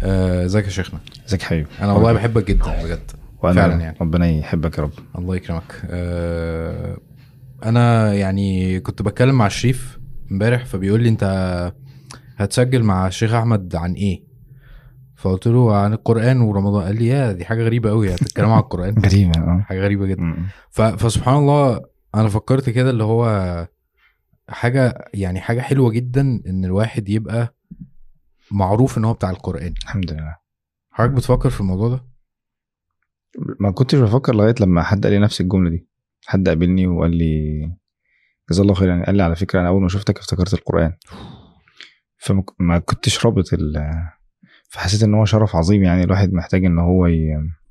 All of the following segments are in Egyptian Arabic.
آه، ازيك يا شيخنا ازيك يا حبيبي انا والله بحبك جدا بجد وانا فعلا يعني. ربنا يحبك يا رب الله يكرمك آه، انا يعني كنت بتكلم مع شريف امبارح فبيقول لي انت هتسجل مع الشيخ احمد عن ايه فقلت له عن القران ورمضان قال لي يا دي حاجه غريبه قوي هتتكلموا عن القران غريبة اه حاجه غريبه جدا م- ف... فسبحان الله انا فكرت كده اللي هو حاجه يعني حاجه حلوه جدا ان الواحد يبقى معروف ان هو بتاع القران الحمد لله حضرتك بتفكر في الموضوع ده ما كنتش بفكر لغايه لما حد قال لي نفس الجمله دي حد قابلني وقال لي جزاه الله خير يعني قال لي على فكره انا اول ما شفتك افتكرت القران فما ما كنتش رابط ال فحسيت ان هو شرف عظيم يعني الواحد محتاج ان هو ي...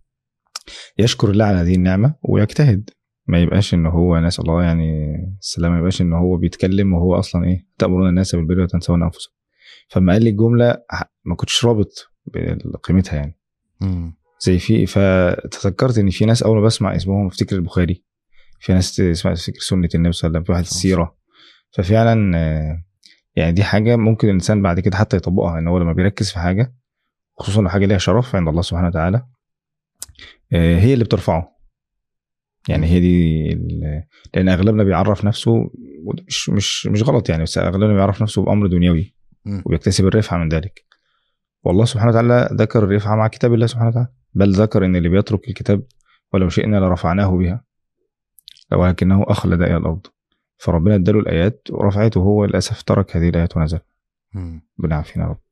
يشكر الله على هذه النعمه ويجتهد ما يبقاش ان هو نسال الله يعني السلامه ما يبقاش ان هو بيتكلم وهو اصلا ايه تامرون الناس بالبر وتنسون انفسكم فما قال لي الجمله ما كنتش رابط بقيمتها يعني مم. زي في فتذكرت ان في ناس اول ما بسمع اسمهم افتكر البخاري في ناس تسمع تفتكر سنه النبي صلى الله عليه وسلم في واحد صح. السيره ففعلا آه، يعني دي حاجه ممكن الانسان بعد كده حتى يطبقها ان هو لما بيركز في حاجه خصوصا لو حاجه ليها شرف عند الله سبحانه وتعالى آه، هي اللي بترفعه يعني هي دي ال- لان اغلبنا بيعرف نفسه وده مش مش مش غلط يعني بس اغلبنا بيعرف نفسه بامر دنيوي مم. وبيكتسب الرفعه من ذلك والله سبحانه وتعالى ذكر الرفعه مع كتاب الله سبحانه وتعالى بل ذكر ان اللي بيترك الكتاب ولو شئنا لرفعناه بها ولكنه اخلد الى الارض فربنا اداله الايات ورفعته هو للاسف ترك هذه الايات ونزل مم. ربنا يعافينا يا رب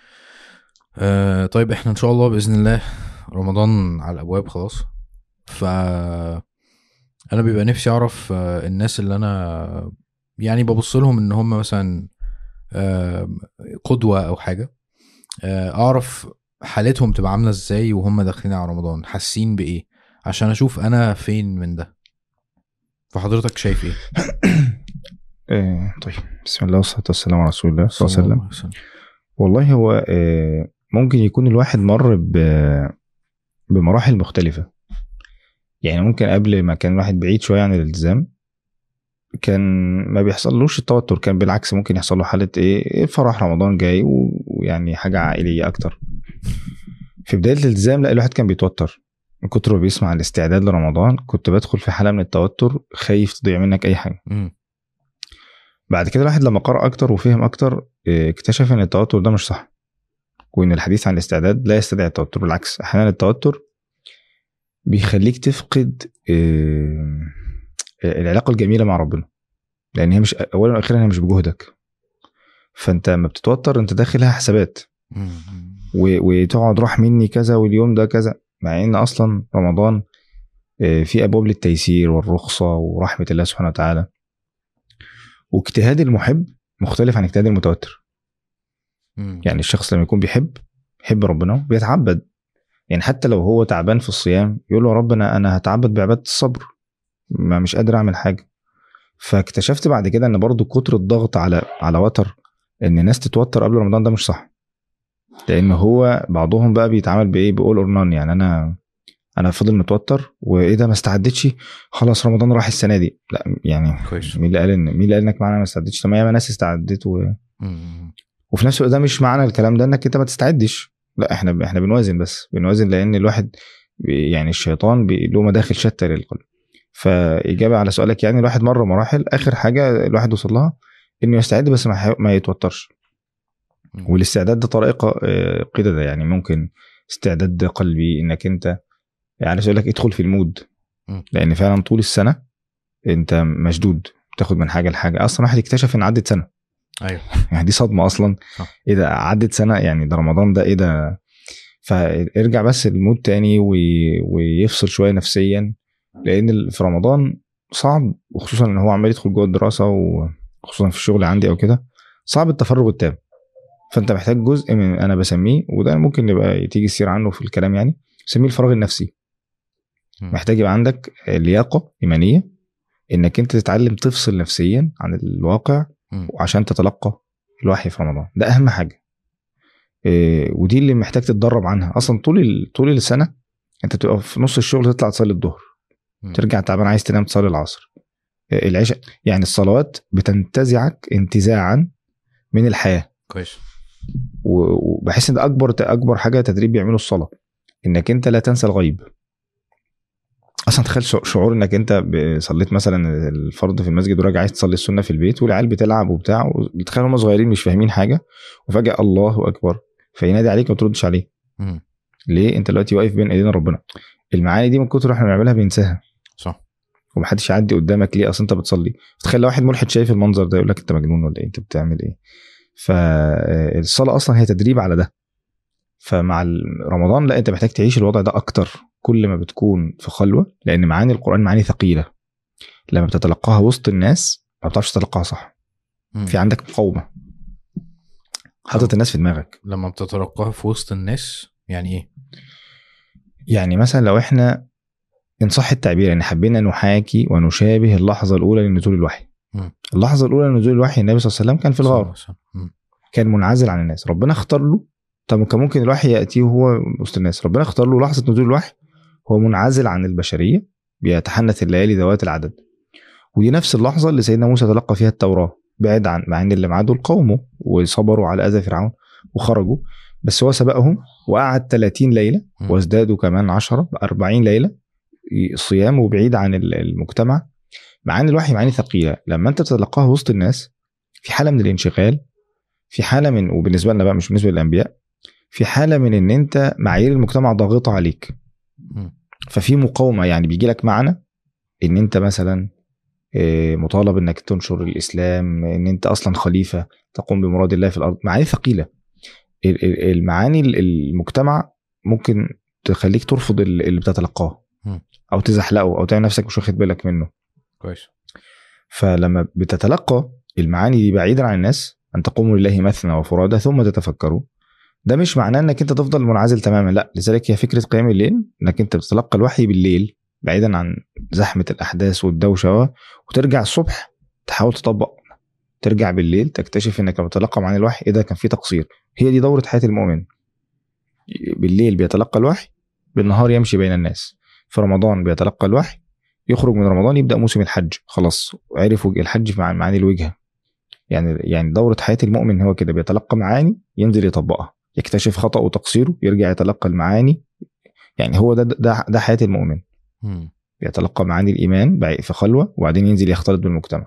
آه طيب احنا ان شاء الله باذن الله رمضان على الابواب خلاص ف انا بيبقى نفسي اعرف آه، الناس اللي انا يعني ببص لهم ان هم مثلا آه، قدوه او حاجه آه، اعرف حالتهم تبقى عامله ازاي وهم داخلين على رمضان حاسين بايه عشان اشوف انا فين من ده فحضرتك شايف ايه آه طيب بسم الله والصلاه والسلام على رسول الله صلى الله عليه وسلم عليه وسلم والله هو آه ممكن يكون الواحد مر ب- بمراحل مختلفه يعني ممكن قبل ما كان الواحد بعيد شويه عن الالتزام كان ما بيحصلوش التوتر كان بالعكس ممكن يحصل له حاله ايه فرح رمضان جاي و- ويعني حاجه عائليه اكتر في بدايه الالتزام لا الواحد كان بيتوتر من كتر ما بيسمع الاستعداد لرمضان كنت بدخل في حاله من التوتر خايف تضيع منك اي حاجه مم. بعد كده الواحد لما قرأ اكتر وفهم اكتر اه، اكتشف ان التوتر ده مش صح وان الحديث عن الاستعداد لا يستدعي التوتر بالعكس احيانا التوتر بيخليك تفقد اه، العلاقه الجميله مع ربنا لان هي مش اولا واخيرا هي مش بجهدك فانت لما بتتوتر انت داخلها حسابات مم. و- وتقعد راح مني كذا واليوم ده كذا مع ان اصلا رمضان آه، في ابواب للتيسير والرخصه ورحمه الله سبحانه وتعالى واجتهاد المحب مختلف عن اجتهاد المتوتر مم. يعني الشخص لما يكون بيحب يحب ربنا بيتعبد يعني حتى لو هو تعبان في الصيام يقول له يا رب انا انا هتعبد بعباده الصبر ما مش قادر اعمل حاجه فاكتشفت بعد كده ان برضو كتر الضغط على على وتر ان الناس تتوتر قبل رمضان ده مش صح لان هو بعضهم بقى بيتعامل بايه بقول اور نون يعني انا انا فضل متوتر وايه ده ما استعدتش خلاص رمضان راح السنه دي لا يعني كويس مين اللي قال ان مين اللي قال انك معانا ما استعدتش طب ما ياما ناس استعدت و... مم. وفي نفس الوقت ده مش معنى الكلام ده انك انت ما تستعدش لا احنا احنا بنوازن بس بنوازن لان الواحد بي- يعني الشيطان بي- له مداخل شتى للقلب فاجابه على سؤالك يعني الواحد مر مراحل اخر حاجه الواحد وصل لها انه يستعد بس ما, يح- ما يتوترش مم. والاستعداد ده طريقه آه، قدده يعني ممكن استعداد قلبي انك انت يعني اقول لك ادخل في المود مم. لان فعلا طول السنه انت مشدود بتاخد من حاجه لحاجه اصلا واحد اكتشف ان عدت سنه ايوه يعني دي صدمه اصلا صح. ايه ده عدت سنه يعني ده رمضان ده ايه ده فارجع بس المود تاني وي... ويفصل شويه نفسيا لان ال- في رمضان صعب وخصوصا ان هو عمال يدخل جوه الدراسه وخصوصا في الشغل عندي او كده صعب التفرغ التام فانت محتاج جزء من انا بسميه وده ممكن يبقى تيجي السير عنه في الكلام يعني بسميه الفراغ النفسي مم. محتاج يبقى عندك لياقه ايمانيه انك انت تتعلم تفصل نفسيا عن الواقع مم. وعشان تتلقى الوحي في رمضان ده اهم حاجه إيه ودي اللي محتاج تتدرب عنها اصلا طول ال- طول السنه انت بتبقى في نص الشغل تطلع تصلي الظهر مم. ترجع تعبان عايز تنام تصلي العصر إيه العشاء يعني الصلوات بتنتزعك انتزاعا من الحياه كويس و- وبحس ان ده اكبر اكبر حاجه تدريب بيعمله الصلاه انك انت لا تنسى الغيب اصلا تخيل شع- شعور انك انت ب- صليت مثلا الفرض في المسجد وراجع عايز تصلي السنه في البيت والعيال بتلعب وبتاع تخيل هم صغيرين مش فاهمين حاجه وفجاه الله اكبر فينادي عليك ما تردش عليه مم. ليه انت دلوقتي واقف بين ايدينا ربنا المعاني دي من كتر احنا بنعملها بننساها صح ومحدش يعدي قدامك ليه اصل انت بتصلي تخيل لو واحد ملحد شايف المنظر ده يقول لك انت مجنون ولا ايه انت بتعمل ايه فالصلاه اصلا هي تدريب على ده فمع ال- رمضان لا انت محتاج تعيش الوضع ده اكتر كل ما بتكون في خلوه لان معاني القران معاني ثقيله لما بتتلقاها وسط الناس ما بتعرفش تتلقاها صح مم. في عندك مقاومه حاطط الناس في دماغك لما بتتلقاها في وسط الناس يعني ايه يعني مثلا لو احنا ان صح التعبير ان حبينا نحاكي ونشابه اللحظه الاولى لنزول الوحي مم. اللحظه الاولى لنزول الوحي النبي صلى الله عليه وسلم كان في الغار صح، صح. مم. كان منعزل عن الناس ربنا اختار له طب كان ممكن الوحي ياتيه وهو وسط الناس ربنا اختار له لحظه نزول الوحي هو منعزل عن البشريه بيتحنث الليالي ذوات العدد ودي نفس اللحظه اللي سيدنا موسى تلقى فيها التوراه بعد عن مع ان اللي معاه دول قومه وصبروا على اذى فرعون وخرجوا بس هو سبقهم وقعد 30 ليله مم. وازدادوا كمان 10 40 ليله صيام وبعيد عن ال- المجتمع معاني الوحي معاني ثقيله لما انت تتلقاها وسط الناس في حاله من الانشغال في حاله من وبالنسبه لنا بقى مش بالنسبه للانبياء في حاله من ان انت معايير المجتمع ضاغطه عليك مم. ففي مقاومه يعني بيجي لك معنى ان انت مثلا آه، مطالب انك تنشر الاسلام ان انت اصلا خليفه تقوم بمراد الله في الارض معاني ثقيله ال- ال- المعاني ال- المجتمع ممكن تخليك ترفض ال- اللي بتتلقاه مم. او تزحلقه او تعمل نفسك مش واخد بالك منه كويس فلما بتتلقى المعاني دي بعيدا عن الناس ان تقوموا لله مثنى وفرادى ثم تتفكروا ده مش معناه انك انت تفضل منعزل تماما لا لذلك هي فكره قيام الليل انك انت بتتلقى الوحي بالليل بعيدا عن زحمه الاحداث والدوشه وترجع الصبح تحاول تطبق ترجع بالليل تكتشف انك لما تتلقى معاني الوحي ايه ده كان في تقصير هي دي دوره حياه المؤمن بالليل بيتلقى الوحي بالنهار يمشي بين الناس في رمضان بيتلقى الوحي يخرج من رمضان يبدا موسم الحج خلاص عرف وجه الحج مع معاني الوجهه يعني يعني دوره حياه المؤمن هو كده بيتلقى معاني ينزل يطبقها يكتشف خطأ وتقصيره يرجع يتلقى المعاني يعني هو ده ده, ده حياه المؤمن مم. بيتلقى معاني الايمان بعي- في خلوه وبعدين ينزل يختلط بالمجتمع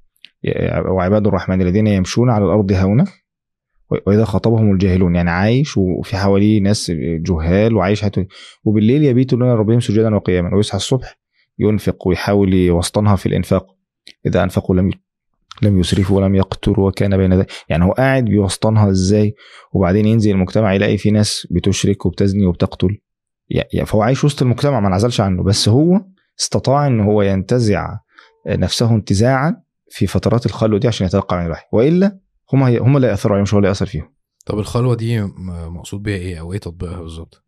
ي- وعباد الرحمن الذين يمشون على الارض هونا و- واذا خاطبهم الجاهلون يعني عايش وفي حواليه ناس جهال وعايش حياته وبالليل يبيت لنا ربهم سجدا وقياما ويصحى الصبح ينفق ويحاول يوسطنها في الانفاق اذا انفقوا لم ي- لم يسرفوا ولم يقتروا وكان بين ذلك يعني هو قاعد بيوسطنها ازاي وبعدين ينزل المجتمع يلاقي في ناس بتشرك وبتزني وبتقتل يعني فهو عايش وسط المجتمع ما انعزلش عنه بس هو استطاع ان هو ينتزع نفسه انتزاعا في فترات الخلوه دي عشان يتلقى من الوحي والا هم هم اللي ياثروا عليهم مش هو اللي ياثر فيهم طب الخلوه دي م- مقصود بيها ايه او ايه تطبيقها بالظبط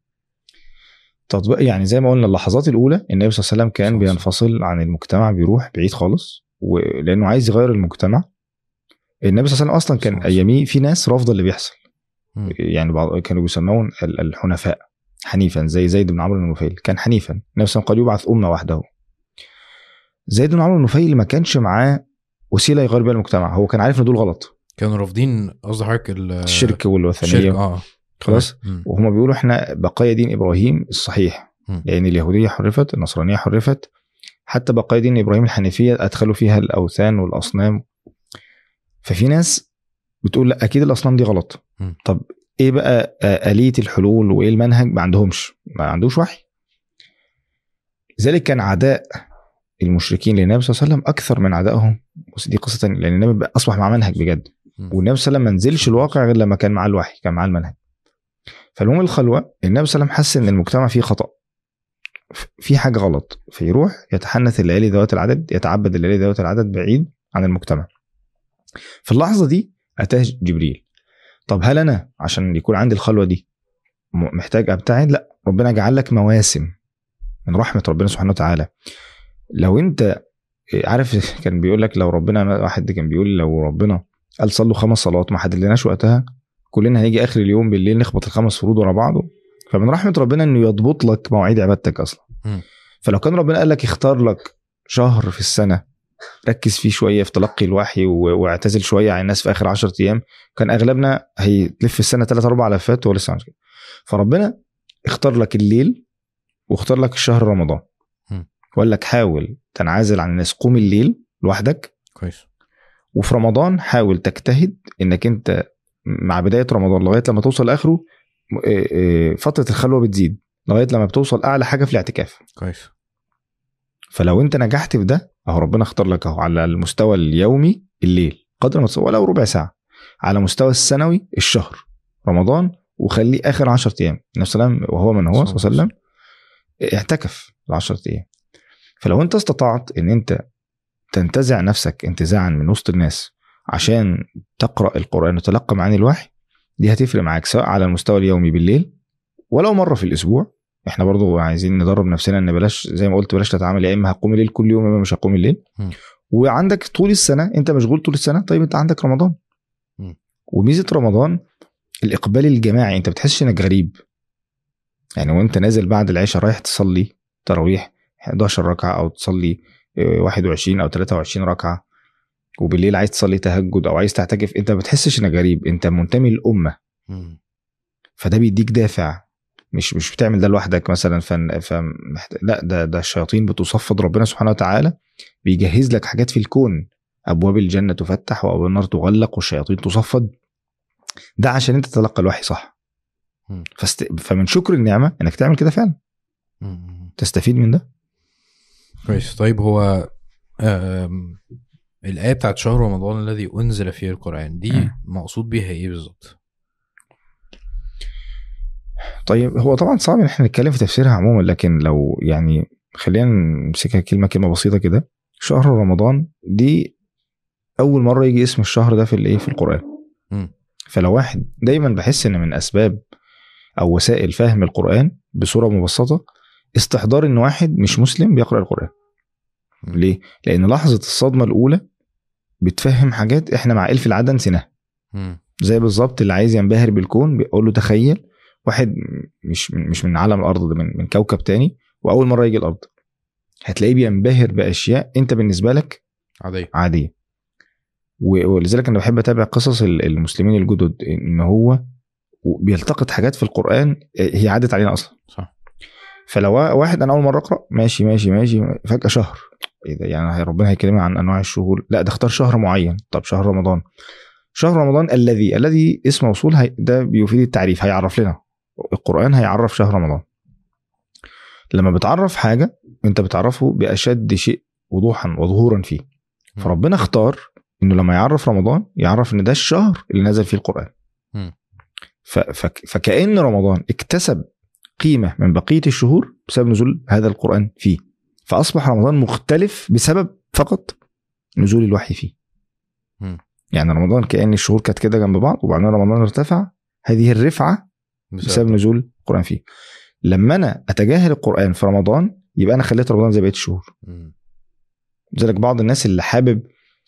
تطبيق يعني زي ما قلنا اللحظات الاولى النبي صلى الله عليه وسلم كان صلى الله عليه بينفصل عن المجتمع بيروح بعيد خالص ولانه عايز يغير المجتمع النبي صلى الله عليه وسلم اصلا صلى كان الله عليه اياميه في ناس رافضه اللي بيحصل مم. يعني بعض كانوا بيسمون ال- الحنفاء حنيفا زي زيد بن عمرو بن نفيل كان حنيفا النبي صلى الله عليه وسلم قال يبعث امه وحده زيد بن عمرو بن نفيل ما كانش معاه وسيله يغير بيها المجتمع هو كان عارف ان دول غلط كانوا رافضين قصدي حضرتك ال- الشرك الشرك والوثنيه اه خلاص مم. وهم بيقولوا احنا بقايا دين ابراهيم الصحيح مم. لان اليهوديه حرفت النصرانيه حرفت حتى بقايا دين ابراهيم الحنيفيه ادخلوا فيها الاوثان والاصنام ففي ناس بتقول لا اكيد الاصنام دي غلط مم. طب ايه بقى آه، اليه الحلول وايه المنهج ما عندهمش ما عندوش وحي لذلك كان عداء المشركين للنبي صلى الله عليه وسلم اكثر من عدائهم بس دي قصه تانية لان النبي بقى اصبح مع منهج بجد مم. والنبي صلى الله عليه وسلم ما نزلش الواقع غير لما كان معاه الوحي كان معاه المنهج فالمهم الخلوه النبي صلى الله عليه وسلم حس ان المجتمع فيه خطا في حاجه غلط فيروح يتحنث الليالي ذوات العدد يتعبد الليالي ذوات العدد بعيد عن المجتمع في اللحظه دي اتاه جبريل طب هل انا عشان يكون عندي الخلوه دي م- محتاج ابتعد لا ربنا جعل لك مواسم من رحمه ربنا سبحانه وتعالى لو انت عارف كان بيقول لك لو ربنا واحد كان بيقول لو ربنا قال صلوا خمس صلوات ما حددناش وقتها كلنا هنيجي اخر اليوم بالليل نخبط الخمس فروض ورا بعض فمن رحمه ربنا انه يضبط لك مواعيد عبادتك اصلا مم. فلو كان ربنا قال لك اختار لك شهر في السنه ركز فيه شويه في تلقي الوحي و- واعتزل شويه عن الناس في اخر 10 ايام كان اغلبنا هيلف السنه ثلاث اربع لفات وهو لسه عامل كده فربنا اختار لك الليل واختار لك الشهر رمضان مم. وقال لك حاول تنعزل عن الناس قوم الليل لوحدك كويس وفي رمضان حاول تجتهد انك انت مع بدايه رمضان لغايه لما توصل لاخره م- إيه إيه فتره الخلوه بتزيد لغايه لما بتوصل اعلى حاجه في الاعتكاف كويس فلو انت نجحت في ده اهو ربنا اختار لك اهو على المستوى اليومي الليل قدر ما تصل ولو ربع ساعه على مستوى السنوي الشهر رمضان وخليه اخر 10 ايام النبي صلى الله عليه وسلم وهو من هو صلى الله عليه وسلم اعتكف ال 10 ايام فلو انت استطعت ان انت تنتزع نفسك انتزاعا من وسط الناس عشان تقرا القران وتلقى معاني الوحي دي هتفرق معاك سواء على المستوى اليومي بالليل ولو مره في الاسبوع احنا برضو عايزين ندرب نفسنا ان بلاش زي ما قلت بلاش تتعامل يا اما هقوم الليل كل يوم يا اما مش هقوم الليل مم. وعندك طول السنه انت مشغول طول السنه طيب انت عندك رمضان مم. وميزه رمضان الاقبال الجماعي انت بتحسش انك غريب يعني وانت نازل بعد العشاء رايح تصلي تراويح 11 ركعه او تصلي آه، 21 او 23 ركعه وبالليل عايز تصلي تهجد او عايز تعتكف انت ما بتحسش انك غريب انت منتمي للامه مم. فده بيديك دافع مش مش بتعمل ده لوحدك مثلا فن فمحت... لا ده ده الشياطين بتصفد ربنا سبحانه وتعالى بيجهز لك حاجات في الكون ابواب الجنه تفتح وابواب النار تغلق والشياطين تصفد ده عشان انت تتلقى الوحي صح مم. فست... فمن شكر النعمه انك تعمل كده فعلا مم. تستفيد من ده كويس طيب هو آم، الآية بتاعت شهر رمضان الذي أنزل فيه القرآن دي مم. مقصود بيها إيه بالظبط؟ طيب هو طبعا صعب ان احنا نتكلم في تفسيرها عموما لكن لو يعني خلينا نمسكها كلمه كلمه بسيطه كده شهر رمضان دي اول مره يجي اسم الشهر ده في الايه في القران مم. فلو واحد دايما بحس ان من اسباب او وسائل فهم القران بصوره مبسطه استحضار ان واحد مش مسلم بيقرا القران مم. ليه لان لحظه الصدمه الاولى بتفهم حاجات احنا مع الف العاده نسيناها مم. زي بالظبط اللي عايز ينبهر بالكون بيقول له تخيل واحد مش من مش من عالم الارض ده من, من كوكب تاني واول مره يجي الارض هتلاقيه بينبهر باشياء انت بالنسبه لك عادية عاديه و- ولذلك انا بحب اتابع قصص ال- المسلمين الجدد ان هو بيلتقط حاجات في القران هي عدت علينا اصلا صح فلو واحد انا اول مره اقرا ماشي ماشي ماشي فجاه شهر ايه ده يعني هي- ربنا هيكلمنا عن انواع الشهور لا ده اختار شهر معين طب شهر رمضان شهر رمضان الذي الذي اسم موصول هي ده بيفيد التعريف هيعرف لنا القران هيعرف شهر رمضان لما بتعرف حاجه انت بتعرفه باشد شيء وضوحا وظهورا فيه مم. فربنا اختار انه لما يعرف رمضان يعرف ان ده الشهر اللي نزل فيه القران مم. ف فك فكأن رمضان اكتسب قيمة من بقية الشهور بسبب نزول هذا القرآن فيه فأصبح رمضان مختلف بسبب فقط نزول الوحي فيه مم. يعني رمضان كأن الشهور كانت كده جنب بعض وبعدين رمضان ارتفع هذه الرفعة بسبب نزول القرآن فيه لما أنا أتجاهل القرآن في رمضان يبقى أنا خليت رمضان زي بقية الشهور مم. لذلك بعض الناس اللي حابب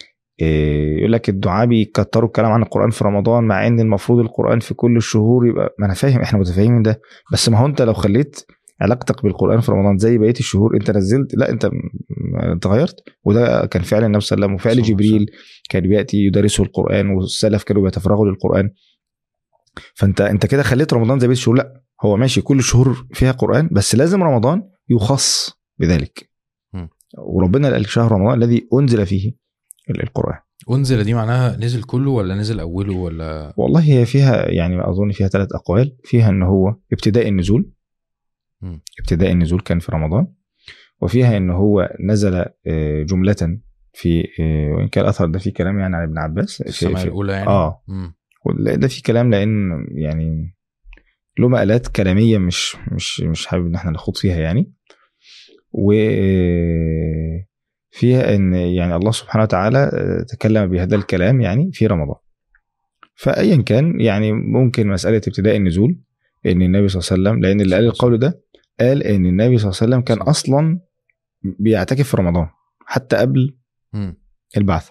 إيه، يقول لك الدعاء بيكتروا الكلام عن القران في رمضان مع ان المفروض القران في كل الشهور يبقى ما انا فاهم احنا متفاهمين ده بس ما هو انت لو خليت علاقتك بالقران في رمضان زي بقيه الشهور انت نزلت لا انت م- م- اتغيرت وده كان فعل النبي صلى الله عليه وسلم وفعل صلى الله عليه جبريل كان بياتي يدرسه القران والسلف كانوا بيتفرغوا للقران فانت انت كده خليت رمضان زي بقيه الشهور لا هو ماشي كل الشهور فيها قران بس لازم رمضان يخص بذلك م. وربنا قال شهر رمضان الذي انزل فيه القران أنزل دي معناها نزل كله ولا نزل أوله ولا والله هي فيها يعني اظن فيها ثلاث اقوال فيها ان هو ابتداء النزول مم. ابتداء النزول كان في رمضان وفيها ان هو نزل آه، جمله في آه، وان كان الاثر ده في كلام يعني عن ابن عباس في السماء في الأولى يعني؟ اه مم. ولا ده في كلام لان يعني له مقالات كلاميه مش مش مش حابب ان احنا نخوض فيها يعني و آه، فيها ان يعني الله سبحانه وتعالى آه، تكلم بهذا الكلام يعني في رمضان فايا كان يعني ممكن مساله ابتداء النزول ان النبي صلى الله عليه وسلم لان اللي قال القول ده قال ان النبي صلى الله عليه وسلم كان اصلا بيعتكف في رمضان حتى قبل مم. البعث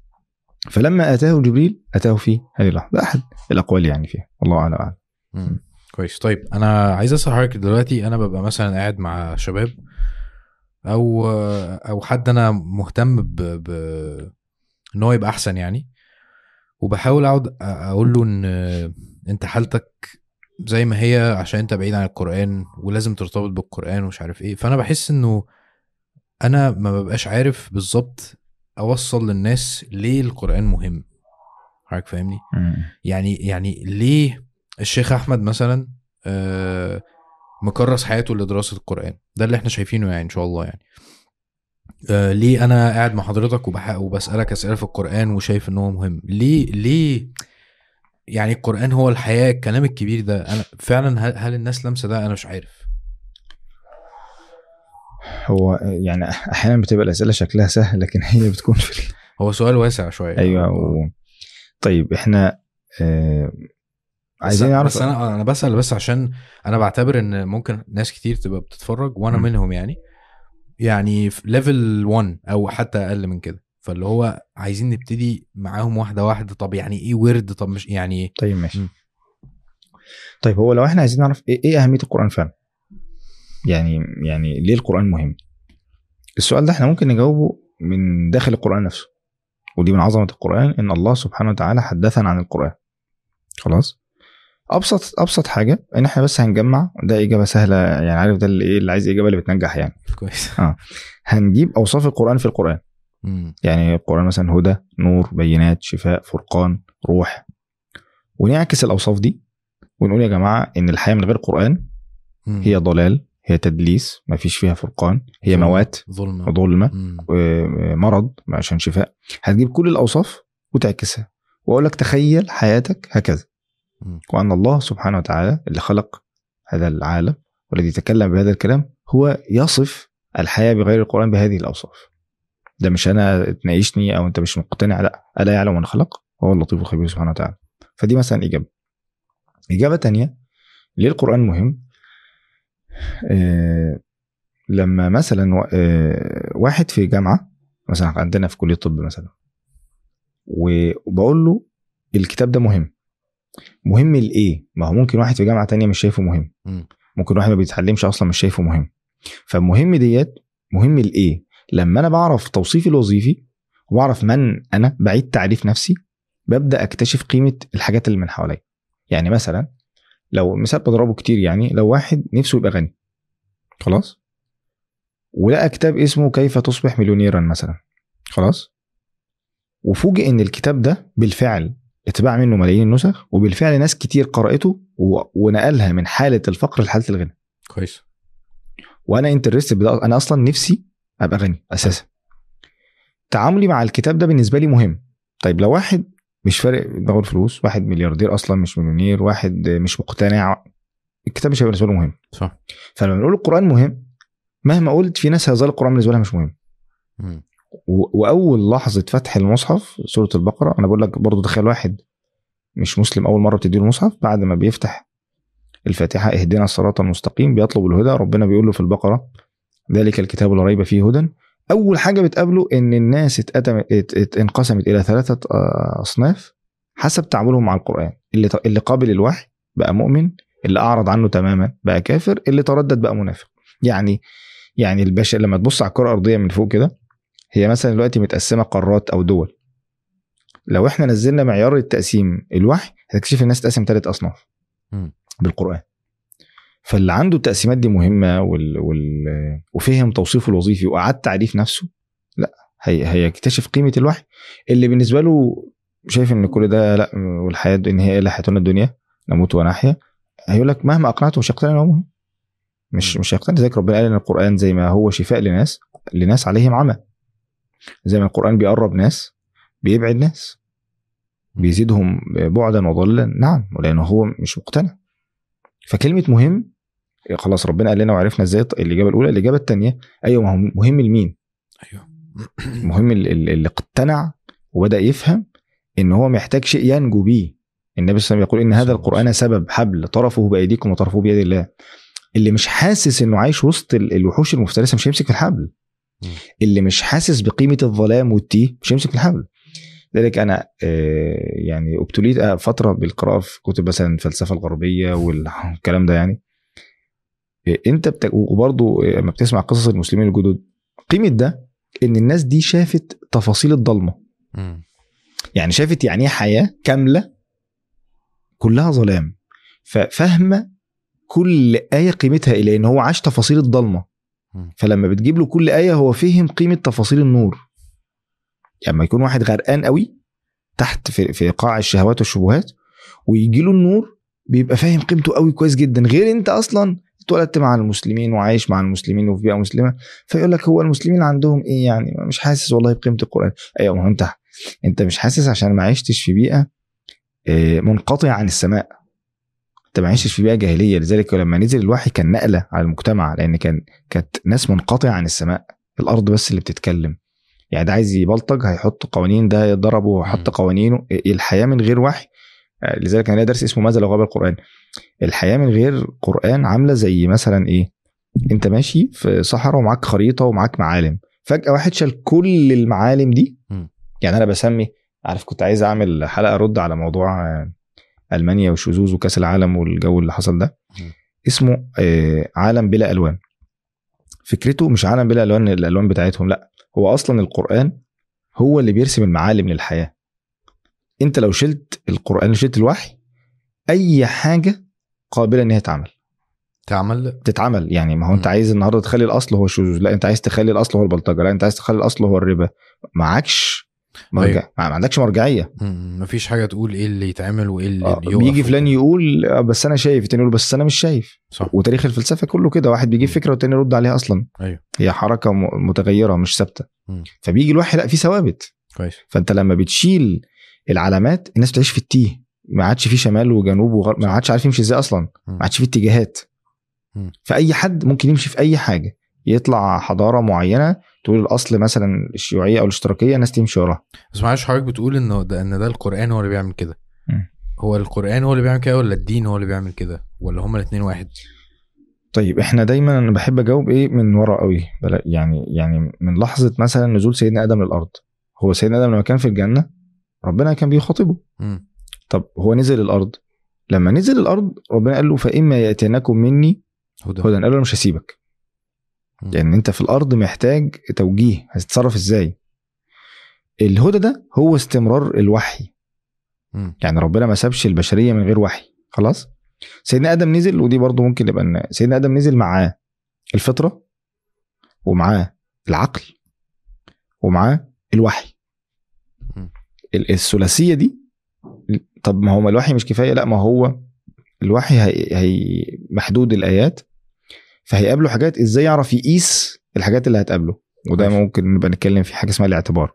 فلما اتاه جبريل اتاه في هذه اللحظه ده احد الاقوال يعني فيها الله اعلم أعلم. مم. كويس طيب انا عايز اسال حضرتك دلوقتي انا ببقى مثلا قاعد مع شباب او او حد انا مهتم ب, ب... ان هو يبقى احسن يعني وبحاول اقعد اقول له ان انت حالتك زي ما هي عشان انت بعيد عن القران ولازم ترتبط بالقران ومش عارف ايه فانا بحس انه انا ما ببقاش عارف بالظبط اوصل للناس ليه القران مهم حضرتك فاهمني مم. يعني يعني ليه الشيخ احمد مثلا آه، مكرس حياته لدراسه القران ده اللي احنا شايفينه يعني ان شاء الله يعني آه، ليه انا قاعد مع حضرتك وبح- وبسالك اسئله في القران وشايف ان هو مهم ليه ليه يعني القران هو الحياه الكلام الكبير ده انا فعلا هل, هل الناس لامسه ده انا مش عارف هو يعني احيانا بتبقى الاسئله شكلها سهل لكن هي بتكون في ال- هو سؤال واسع شويه ايوه و... طيب احنا آه... عايزين بس نعرف بس انا انا بسال بس عشان انا بعتبر ان ممكن ناس كتير تبقى بتتفرج وانا م. منهم يعني يعني في ليفل 1 او حتى اقل من كده فاللي هو عايزين نبتدي معاهم واحده واحده طب يعني ايه ورد طب مش يعني إيه؟ طيب ماشي مم. طيب هو لو احنا عايزين نعرف ايه, إيه اهميه القران فعلا يعني يعني ليه القران مهم السؤال ده احنا ممكن نجاوبه من داخل القران نفسه ودي من عظمه القران ان الله سبحانه وتعالى حدثنا عن القران خلاص ابسط ابسط حاجه ان احنا بس هنجمع ده اجابه سهله يعني عارف ده اللي ايه اللي عايز اجابه اللي بتنجح يعني كويس هنجيب اوصاف القران في القران مم. يعني القرآن مثلا هدى نور بينات شفاء فرقان روح ونعكس الأوصاف دي ونقول يا جماعة إن الحياة من غير قرآن مم. هي ضلال هي تدليس ما فيش فيها فرقان هي ظلم. موات ظلمه وظلمة مم. و- مرض عشان شفاء هتجيب كل الأوصاف وتعكسها وأقول لك تخيل حياتك هكذا مم. وأن الله سبحانه وتعالى اللي خلق هذا العالم والذي تكلم بهذا الكلام هو يصف الحياة بغير القرآن بهذه الأوصاف ده مش أنا تناقشني أو أنت مش مقتنع لا ألا يعلم من خلق وهو اللطيف الخبير سبحانه وتعالى فدي مثلا إجابة إجابة تانية ليه القرآن مهم آه لما مثلا و- آه واحد في جامعة مثلا عندنا في كلية الطب مثلا وبقول له الكتاب ده مهم مهم لإيه؟ ما هو ممكن واحد في جامعة تانية مش شايفه مهم مم. ممكن واحد ما بيتعلمش اصلا مش شايفه مهم فالمهم ديت مهم لايه لما انا بعرف توصيفي الوظيفي وبعرف من انا بعيد تعريف نفسي ببدا اكتشف قيمه الحاجات اللي من حواليا يعني مثلا لو مثال بضربه كتير يعني لو واحد نفسه يبقى غني خلاص ولقى كتاب اسمه كيف تصبح مليونيرا مثلا خلاص وفوجئ ان الكتاب ده بالفعل اتباع منه ملايين النسخ وبالفعل ناس كتير قرأته و- ونقلها من حالة الفقر لحالة الغنى كويس وانا انترستد بده انا اصلا نفسي ابقى غني اساسا تعاملي مع الكتاب ده بالنسبه لي مهم طيب لو واحد مش فارق دماغه الفلوس واحد ملياردير اصلا مش مليونير واحد مش مقتنع الكتاب مش هيبقى بالنسبه له مهم صح فلما نقول القران مهم مهما قلت في ناس هيظل القران بالنسبه لها مش مهم مم. و- واول لحظه فتح المصحف سوره البقره انا بقول لك برضو تخيل واحد مش مسلم اول مره بتديله المصحف بعد ما بيفتح الفاتحه اهدنا الصراط المستقيم بيطلب الهدى ربنا بيقول له في البقره ذلك الكتاب لا ريب فيه هدى اول حاجه بتقابله ان الناس اتقدم ات- ات- انقسمت الى ثلاثه آه، اصناف حسب تعاملهم مع القران اللي ت- اللي قابل الوحي بقى مؤمن اللي اعرض عنه تماما بقى كافر اللي تردد بقى منافق يعني يعني البشر لما تبص على الكره الارضيه من فوق كده هي مثلا دلوقتي متقسمه قارات او دول لو احنا نزلنا معيار التقسيم الوحي هتكتشف الناس تقسم ثلاث اصناف مم. بالقران فاللي عنده التقسيمات دي مهمه وال... وال... وفهم توصيفه الوظيفي واعاد تعريف نفسه لا هي... هيكتشف قيمه الوحي اللي بالنسبه له شايف ان كل ده لا والحياه ان هي الا حياتنا الدنيا نموت ونحيا هيقول لك مهما اقنعته مش هيقتنع ان هو مهم مش مم. مش هيقتنع زي ربنا قال ان القران زي ما هو شفاء لناس لناس عليهم عمى زي ما القران بيقرب ناس بيبعد ناس بيزيدهم بعدا وضلا نعم ولانه هو مش مقتنع فكلمه مهم خلاص ربنا قال لنا وعرفنا ازاي الاجابه الاولى الاجابه الثانيه ايوه ما هو مهم لمين ايوه مهم ال- ال- اللي اقتنع وبدا يفهم ان هو محتاج شيء ينجو بيه النبي صلى الله عليه وسلم يقول ان هذا صلى الله عليه القران سبب حبل طرفه بايديكم وطرفه بيد الله اللي مش حاسس انه عايش وسط ال- الوحوش المفترسه مش هيمسك في الحبل مم. اللي مش حاسس بقيمه الظلام والتيه مش هيمسك في الحبل لذلك انا آه، يعني ابتليت آه، فتره بالقراءه في كتب مثلا الفلسفه الغربيه والكلام ده يعني آه، انت بت... وبرضه لما بتسمع قصص المسلمين الجدد قيمه ده ان الناس دي شافت تفاصيل الضلمه مم. يعني شافت يعني ايه حياه كامله كلها ظلام ففاهمه كل ايه قيمتها ايه لان هو عاش تفاصيل الضلمه مم. فلما بتجيب له كل ايه هو فهم قيمه تفاصيل النور يعني لما يكون واحد غرقان قوي تحت في, في قاع الشهوات والشبهات ويجي له النور بيبقى فاهم قيمته قوي كويس جدا غير انت اصلا اتولدت مع المسلمين وعايش مع المسلمين وفي بيئه مسلمه فيقول لك هو المسلمين عندهم ايه يعني مش حاسس والله بقيمه القران ايوه ما هو انت انت مش حاسس عشان ما عشتش في بيئه آه، منقطعه عن السماء انت ما عشتش في بيئه جاهليه لذلك لما نزل الوحي كان نقله على المجتمع لان كان كانت ناس منقطعه عن السماء الارض بس اللي بتتكلم يعني ده عايز يبلطج هيحط قوانين ده يضربه ويحط مم. قوانينه الحياه من غير وحي آه، لذلك انا ليا درس اسمه ماذا لو غاب القران الحياه من غير قران عامله زي مثلا ايه انت ماشي في صحراء ومعاك خريطه ومعاك معالم فجاه واحد شال كل المعالم دي مم. يعني انا بسمي عارف كنت عايز اعمل حلقه ارد على موضوع آه، المانيا والشذوذ وكاس العالم والجو اللي حصل ده مم. اسمه آه، عالم بلا الوان فكرته مش عالم بلا الوان الالوان بتاعتهم لا هو اصلا القران هو اللي بيرسم المعالم للحياه انت لو شلت القران لو شلت الوحي اي حاجه قابله ان هي تعمل تعمل تتعمل يعني ما هو انت مم. عايز النهارده تخلي الاصل هو الشذوذ لا انت عايز تخلي الاصل هو البلطجه لا انت عايز تخلي الاصل هو الربا معكش مرجع أيوة. ما ما عندكش مرجعيه مم. مفيش حاجه تقول ايه اللي يتعمل وايه اللي آه، يقف بيجي فلان وكده. يقول آه، بس انا شايف التاني يقول بس انا مش شايف صح وتاريخ الفلسفه كله كده واحد بيجيب مم. فكره والتاني يرد عليها اصلا ايوه هي حركه م- متغيره مش ثابته مم. فبيجي الوحي لا في ثوابت كويس فانت لما بتشيل العلامات الناس بتعيش في التيه ما عادش في شمال وجنوب وغرب ما عادش عارف يمشي ازاي اصلا مم. ما عادش في اتجاهات مم. فاي حد ممكن يمشي في اي حاجه يطلع حضاره معينه تقول الاصل مثلا الشيوعيه او الاشتراكيه الناس تمشي وراها بس معلش حضرتك بتقول انه ده ان ده القران هو اللي بيعمل كده مم. هو القران هو اللي بيعمل كده ولا الدين هو اللي بيعمل كده ولا هما الاثنين واحد طيب احنا دايما انا بحب اجاوب ايه من ورا قوي بلا- يعني يعني من لحظه مثلا نزول سيدنا ادم للارض هو سيدنا ادم لما كان في الجنه ربنا كان بيخاطبه مم. طب هو نزل الارض لما نزل الارض ربنا قال له فاما ياتينكم مني هدى هدى قال له انا مش هسيبك مم. لان انت في الارض محتاج توجيه هتتصرف ازاي الهدى ده هو استمرار الوحي مم. يعني ربنا ما سابش البشريه من غير وحي خلاص سيدنا ادم نزل ودي برضو ممكن يبقى إن سيدنا ادم نزل معاه الفطره ومعاه العقل ومعاه الوحي مم. ال- الثلاثيه دي طب ما هو الوحي مش كفايه لا ما هو الوحي هي, هي محدود الايات فهيقابله حاجات ازاي يعرف يقيس الحاجات اللي هتقابله وده ماشي. ممكن نبقى نتكلم في حاجه اسمها الاعتبار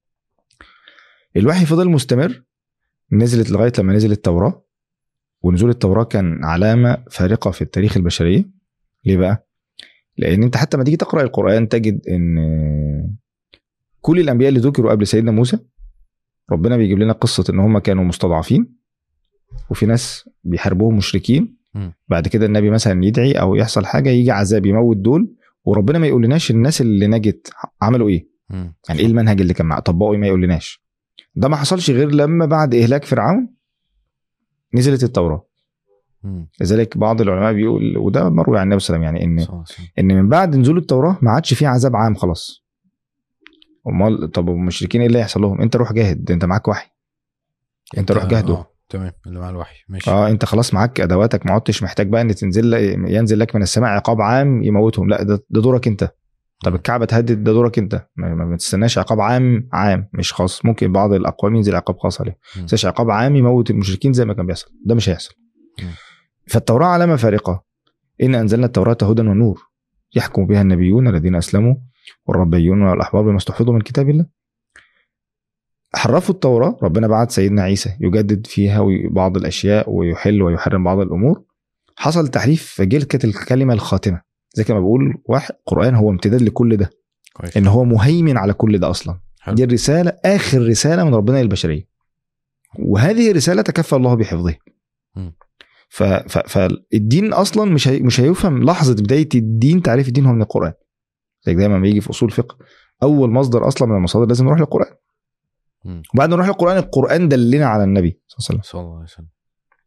الوحي فضل مستمر نزلت لغايه لما نزل التوراه ونزول التوراه كان علامه فارقه في التاريخ البشريه ليه بقى لان انت حتى ما تيجي تقرا القران تجد ان كل الانبياء اللي ذكروا قبل سيدنا موسى ربنا بيجيب لنا قصه ان هم كانوا مستضعفين وفي ناس بيحاربوهم مشركين مم. بعد كده النبي مثلا يدعي او يحصل حاجه يجي عذاب يموت دول وربنا ما يقولناش الناس اللي نجت عملوا ايه مم. يعني ايه المنهج اللي كان معاه طبقوا ايه ما يقولناش ده ما حصلش غير لما بعد اهلاك فرعون نزلت التوراه مم. لذلك بعض العلماء بيقول وده مروي عن النبي صلى الله عليه وسلم يعني ان صح، صح. ان من بعد نزول التوراه ما عادش فيه عذاب عام خلاص امال طب المشركين ايه اللي هيحصل لهم انت روح جاهد انت معاك وحي انت روح جاهده اه تمام اللي مع الوحي ماشي اه انت خلاص معاك ادواتك ما عدتش محتاج بقى ان تنزل ينزل لك من السماء عقاب عام يموتهم لا ده, ده دورك انت طب الكعبه تهدد ده دورك انت ما, ما تستناش عقاب عام عام مش خاص ممكن بعض الاقوام ينزل عقاب خاص عليه مم. بس عقاب عام يموت المشركين زي ما كان بيحصل ده مش هيحصل مم. فالتوراه علامه فارقه ان انزلنا التوراه هدى ونور يحكم بها النبيون الذين اسلموا والربيون والاحبار بما استحفظوا من كتاب الله حرفوا التوراة ربنا بعت سيدنا عيسى يجدد فيها بعض الأشياء ويحل ويحرم بعض الأمور حصل تحريف فجيل كانت الكلمة الخاتمة زي كما بقول واحد القرآن هو امتداد لكل ده كويس إن هو مهيمن على كل ده أصلا حلو. دي الرسالة آخر رسالة من ربنا للبشرية وهذه الرسالة تكفى الله بحفظها مم. ف... ف... فالدين أصلا مش هي... مش هيفهم لحظة بداية الدين تعريف الدين هو من القرآن زي دايما لما يجي في أصول فقه أول مصدر أصلا من المصادر لازم نروح للقرآن مم. وبعد ما نروح للقرآن القرآن دلنا على النبي صلى الله عليه وسلم صلى الله عليه وسلم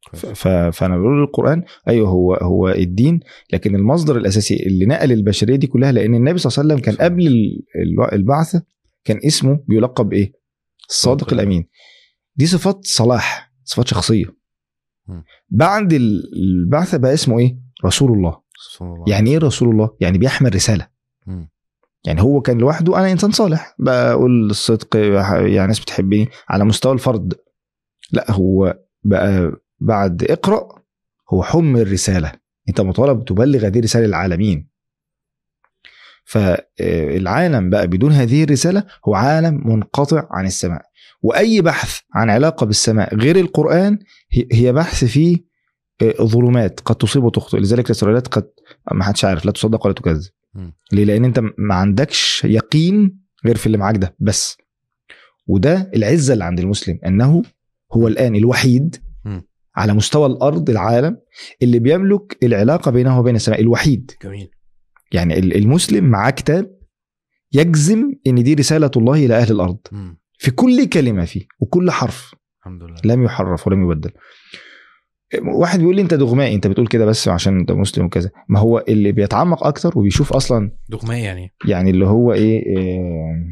ف- ف- فانا بقول القران ايوه هو هو الدين لكن المصدر الاساسي اللي نقل البشريه دي كلها لان النبي صلى الله عليه وسلم كان قبل ال- ال- البعثه كان اسمه بيلقب بايه؟ الصادق صادق الامين دي صفات صلاح صفات شخصيه مم. بعد ال- البعثه بقى اسمه ايه؟ رسول الله صلى الله يعني ايه رسول الله؟ يعني بيحمل رساله مم. يعني هو كان لوحده انا انسان صالح بقول الصدق يعني ناس بتحبني على مستوى الفرد لا هو بقى بعد اقرا هو حمل رساله انت مطالب تبلغ هذه الرساله للعالمين فالعالم بقى بدون هذه الرساله هو عالم منقطع عن السماء واي بحث عن علاقه بالسماء غير القران هي- هي بحث فيه آه، ظلمات قد تصيب وتخطئ لذلك الاسرائيليات قد ما حدش عارف لا تصدق ولا تكذب مم. ليه لان انت ما عندكش يقين غير في اللي معاك ده بس وده العزه اللي عند المسلم انه هو الان الوحيد مم. على مستوى الارض العالم اللي بيملك العلاقه بينه وبين السماء الوحيد جميل يعني ال- المسلم معاه كتاب يجزم ان دي رساله الله الى اهل الارض مم. في كل كلمه فيه وكل حرف الحمد لله لم يحرف ولم يبدل واحد بيقول لي انت دغمائي انت بتقول كده بس عشان انت مسلم وكذا ما هو اللي بيتعمق اكتر وبيشوف اصلا دغمية يعني يعني اللي هو ايه, إيه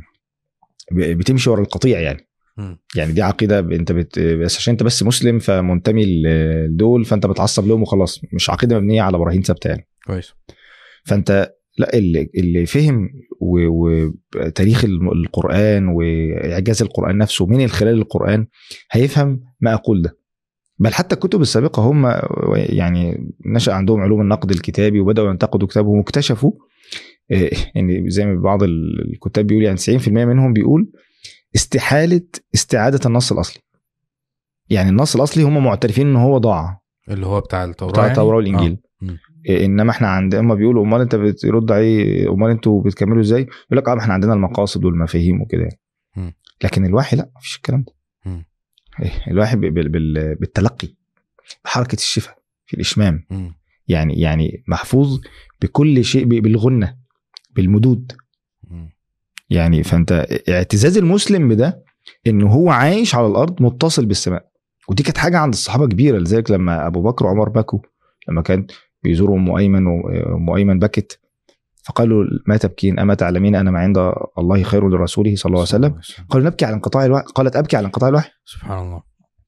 بتمشي ورا القطيع يعني مم. يعني دي عقيده انت بت... بس عشان انت بس مسلم فمنتمي لدول فانت بتعصب لهم وخلاص مش عقيده مبنيه على براهين ثابته يعني كويس فانت لا اللي, اللي فهم وتاريخ القران واعجاز القران نفسه من خلال القران هيفهم ما اقول ده بل حتى الكتب السابقه هم يعني نشا عندهم علوم النقد الكتابي وبداوا ينتقدوا كتابهم واكتشفوا آه، يعني زي ما بعض الكتاب بيقول يعني 90% منهم بيقول استحاله استعاده النص الاصلي يعني النص الاصلي هم معترفين ان هو ضاع اللي هو بتاع التوراة بتاع يعني؟ التوراه والانجيل آه. مم. إيه، انما احنا عند اما بيقولوا امال انت بترد عليه امال انتوا بتكملوا ازاي؟ يقول لك اه ما احنا عندنا المقاصد والمفاهيم وكده يعني. مم. لكن الوحي لا مفيش الكلام ده مم. إيه، الوحي بال- بال- بال- بالتلقي بحركه الشفاء في الاشمام مم. يعني يعني محفوظ بكل شيء ب- بالغنه بالمدود مم. يعني فانت اعتزاز المسلم بده انه هو عايش على الارض متصل بالسماء ودي كانت حاجه عند الصحابه كبيره لذلك لما ابو بكر وعمر بكوا لما كان بيزوروا ام ايمن وام ايمن بكت فقالوا ما تبكين اما تعلمين ان ما عند الله خير لرسوله صلى الله عليه وسلم قالوا نبكي على انقطاع الوحي قالت ابكي على انقطاع الوحي سبحان الله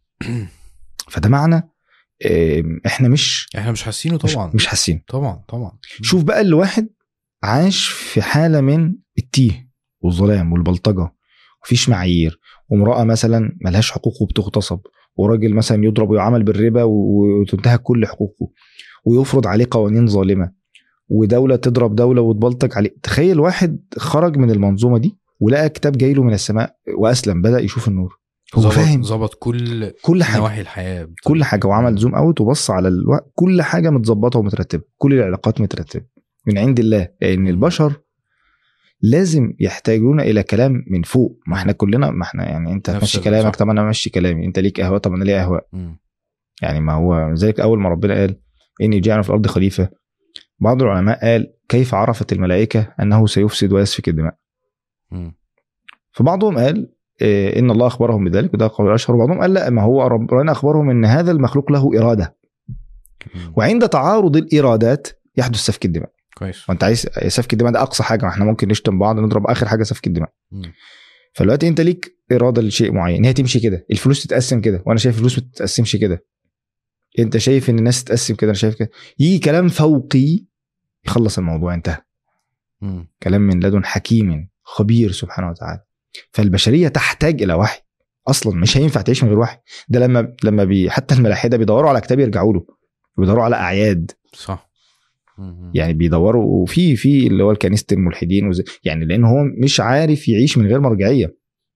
فده معنى آه، احنا مش احنا مش حاسينه مش, طبعا مش حاسين طبعا طبعا شوف بقى اللي واحد عاش في حاله من التيه والظلام والبلطجه مفيش معايير وامراه مثلا ملهاش حقوق وبتغتصب وراجل مثلا يضرب ويعامل بالربا و- وتنتهك كل حقوقه ويفرض عليه قوانين ظالمه ودوله تضرب دوله وتبلطج عليه تخيل واحد خرج من المنظومه دي ولقى كتاب جاي له من السماء واسلم بدا يشوف النور هو ظبط- فاهم ظبط كل كل حاجه نواحي الحياه كل حاجه وعمل زوم اوت وبص على الوقت كل حاجه متظبطه ومترتبه كل العلاقات مترتبه من عند الله لان البشر لازم يحتاجون الى كلام من فوق ما احنا كلنا ما احنا يعني انت نفس تمشي ال- كلامك صح. طب انا امشي كلامي انت ليك اهواء طب انا ليا اهواء مم. يعني ما هو ذلك اول ما ربنا قال اني جاعل في الارض خليفه بعض العلماء قال كيف عرفت الملائكه انه سيفسد ويسفك الدماء مم. فبعضهم قال إيه، ان الله اخبرهم بذلك وده قول الاشهر وبعضهم قال لا ما هو ربنا اخبرهم ان هذا المخلوق له اراده مم. وعند تعارض الارادات يحدث سفك الدماء كويس وانت عايز سفك الدماء ده اقصى حاجه ما احنا ممكن نشتم بعض نضرب اخر حاجه سفك الدماء مم. فدلوقتي انت ليك اراده لشيء معين ان هي تمشي كده الفلوس تتقسم كده وانا شايف الفلوس ما تتقسمش كده انت شايف ان الناس تتقسم كده انا شايف كده يجي كلام فوقي يخلص الموضوع انتهى مم. كلام من لدن حكيم خبير سبحانه وتعالى فالبشريه تحتاج الى وحي اصلا مش هينفع تعيش من غير وحي ده لما لما بي حتى الملاحده بيدوروا على كتاب يرجعوا له بيدوروا على اعياد صح مم. يعني بيدوروا وفي في اللي هو كنيسه الملحدين وزي يعني لان هو مش عارف يعيش من غير مرجعيه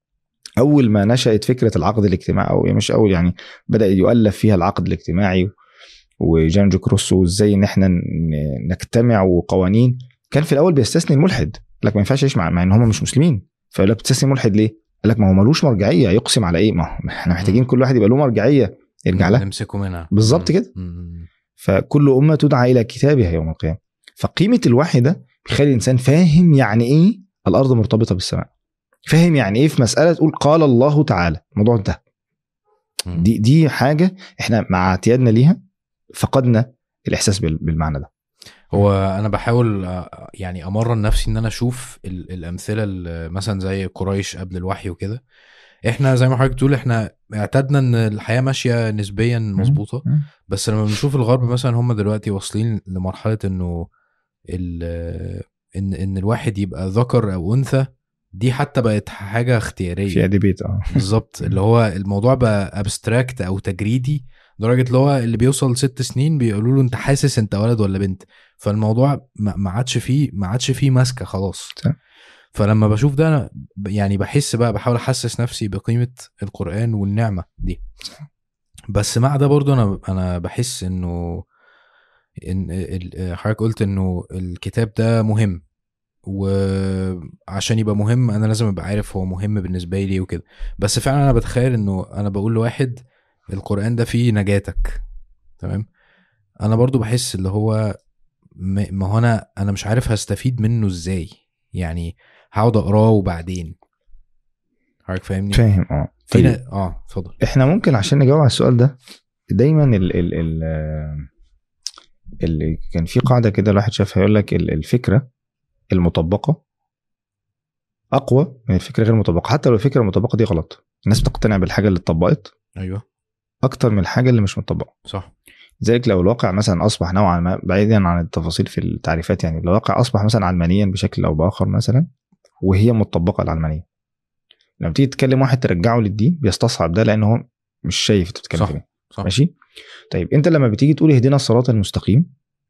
اول ما نشات فكره العقد الاجتماعي او مش اول يعني بدا يؤلف فيها العقد الاجتماعي وجان جوك روسو وازاي ان احنا ن- نجتمع وقوانين كان في الاول بيستثني الملحد قال لك ما ينفعش يعيش مع, مع ان هم مش مسلمين فيقول لك بتستثني الملحد ليه؟ قال لك ما هو ملوش مرجعيه يقسم على ايه؟ ما هو احنا محتاجين كل واحد يبقى له مرجعيه يرجع لها نمسكه منها بالظبط مم. كده. مم. فكل أمة تدعى إلى كتابها يوم القيامة فقيمة الوحي ده بيخلي الإنسان فاهم يعني إيه الأرض مرتبطة بالسماء فاهم يعني إيه في مسألة تقول قال الله تعالى الموضوع انتهى مم. دي دي حاجه احنا مع اعتيادنا ليها فقدنا الاحساس بال- بالمعنى ده هو انا بحاول آه، يعني امرن نفسي ان انا اشوف ال- الامثله ال- مثلا زي قريش قبل الوحي وكده احنا زي ما حضرتك بتقول احنا اعتدنا ان الحياه ماشيه نسبيا مظبوطه مم. بس لما بنشوف الغرب مثلا هم دلوقتي واصلين لمرحله انه ال- ان ان الواحد يبقى ذكر او انثى دي حتى بقت حاجه اختياريه فيها ديبيت اه بالظبط اللي هو الموضوع بقى ابستراكت او تجريدي لدرجه اللي هو اللي بيوصل ست سنين بيقولوا له انت حاسس انت ولد ولا بنت فالموضوع ما ما عادش فيه ما عادش فيه ماسكه خلاص صح. فلما بشوف ده انا ب- يعني بحس بقى بحاول احسس نفسي بقيمه القران والنعمه دي بس مع ده برضو انا انا بحس انه ان ال- حضرتك قلت انه الكتاب ده مهم وعشان يبقى مهم انا لازم ابقى عارف هو مهم بالنسبه لي وكده بس فعلا انا بتخيل انه انا بقول لواحد القران ده فيه نجاتك تمام انا برضو بحس اللي هو ما ما هو انا انا مش عارف هستفيد منه ازاي يعني هقعد اقراه وبعدين حضرتك فاهمني فاهم اه في طيب. ن- اه اتفضل احنا ممكن عشان نجاوب على السؤال ده دايما ال ال ال اللي كان في قاعده كده الواحد شافها يقول لك ال- الفكره المطبقه اقوى من الفكره غير المطبقه حتى لو الفكره المطبقه دي غلط الناس بتقتنع بالحاجه اللي اتطبقت ايوه اكتر من الحاجه اللي مش مطبقه صح لذلك لو الواقع مثلا اصبح نوعا ما بعيدا عن التفاصيل في التعريفات يعني لو الواقع اصبح مثلا علمانيا بشكل او باخر مثلا وهي مطبقه العلمانيه لما تيجي تتكلم واحد ترجعه للدين بيستصعب ده لان هو مش شايف انت بتتكلم صح. في ايه صح ماشي طيب انت لما بتيجي تقول اهدنا الصراط المستقيم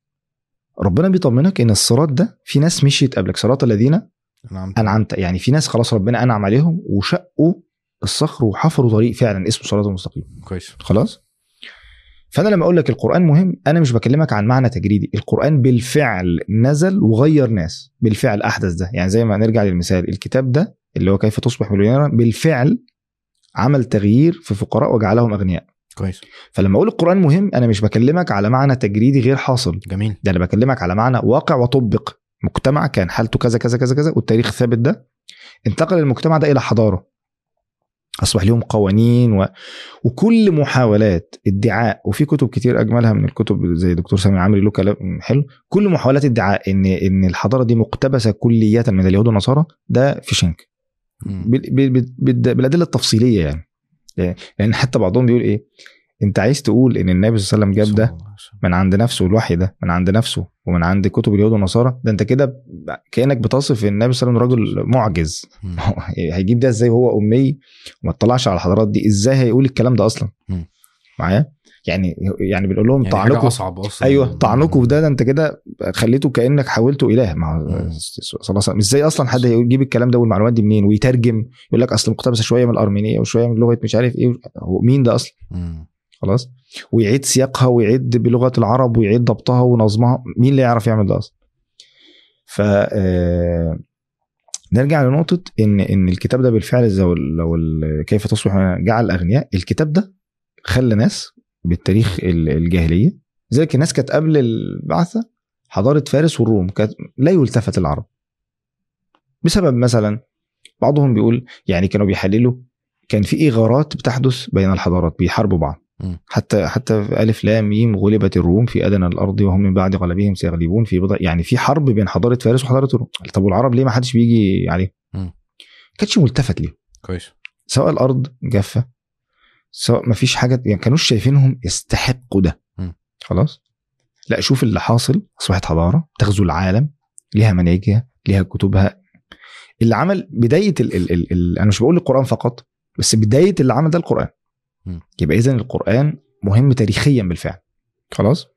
ربنا بيطمنك ان الصراط ده في ناس مشيت قبلك صراط الذين انعمت انعمت يعني في ناس خلاص ربنا انعم عليهم وشقوا الصخر وحفروا طريق فعلا اسمه صراط المستقيم كويس خلاص فانا لما اقول لك القران مهم انا مش بكلمك عن معنى تجريدي القران بالفعل نزل وغير ناس بالفعل احدث ده يعني زي ما نرجع للمثال الكتاب ده اللي هو كيف تصبح مليونيرا بالفعل عمل تغيير في فقراء وجعلهم اغنياء كويس فلما اقول القران مهم انا مش بكلمك على معنى تجريدي غير حاصل جميل ده انا بكلمك على معنى واقع وطبق مجتمع كان حالته كذا كذا كذا كذا والتاريخ ثابت ده انتقل المجتمع ده الى حضاره اصبح لهم قوانين و... وكل محاولات ادعاء وفي كتب كتير اجملها من الكتب زي دكتور سامي عمري له كلام حلو كل محاولات ادعاء ان ان الحضاره دي مقتبسه كليا من اليهود والنصارى ده في شنك مم. بال- بال- بال- بال- بالادله التفصيليه يعني يعني- لان حتى بعضهم بيقول ايه انت عايز تقول ان النبي صلى الله عليه وسلم جاب ده صلى الله عليه وسلم. من عند نفسه الوحي ده من عند نفسه ومن عند كتب اليهود والنصارى ده انت كده ب- كانك بتصف النبي صلى الله عليه وسلم رجل معجز مم. هو هيجيب ده ازاي وهو امي وما اطلعش على الحضارات دي ازاي هيقول الكلام ده اصلا مم. معايا يعني يعني بنقول لهم يعني حاجه طعنكم اصعب اصلا ايوه طعنكم في ده ده انت كده خليته كانك حولته اله ما هو مم. صلى الله عليه وسلم ازاي اصلا حد يجيب الكلام ده والمعلومات دي منين ويترجم يقول لك اصل مقتبسه شويه من الارمينيه وشويه من لغه مش عارف ايه هو مين ده اصلا مم. خلاص ويعيد سياقها ويعيد بلغه العرب ويعيد ضبطها ونظمها مين اللي يعرف يعمل ده اصلا ف آه، نرجع لنقطه ان ان الكتاب ده بالفعل زي ال- لو ال- كيف تصبح جعل الاغنياء الكتاب ده خلى ناس بالتاريخ ال- الجاهليه زي الناس كانت قبل البعثه حضاره فارس والروم كانت لا يلتفت العرب بسبب مثلا بعضهم بيقول يعني كانوا بيحللوا كان في اغارات بتحدث بين الحضارات بيحاربوا بعض مم. حتى حتى في الف لام ميم غلبت الروم في ادنى الارض وهم من بعد غلبهم سيغلبون في بضع يعني في حرب بين حضاره فارس وحضاره الروم طب والعرب ليه ما حدش بيجي عليهم؟ مم. ما كانش ملتفت ليهم كويس سواء الارض جافه سواء ما فيش حاجه يعني كانوش شايفينهم يستحقوا ده مم. خلاص لا شوف اللي حاصل اصبحت حضاره تغزو العالم ليها مناهجها ليها كتبها اللي عمل بدايه ال ال ال ال انا مش بقول القران فقط بس بدايه اللي عمل ده القران مم. يبقى اذا القران مهم تاريخيا بالفعل خلاص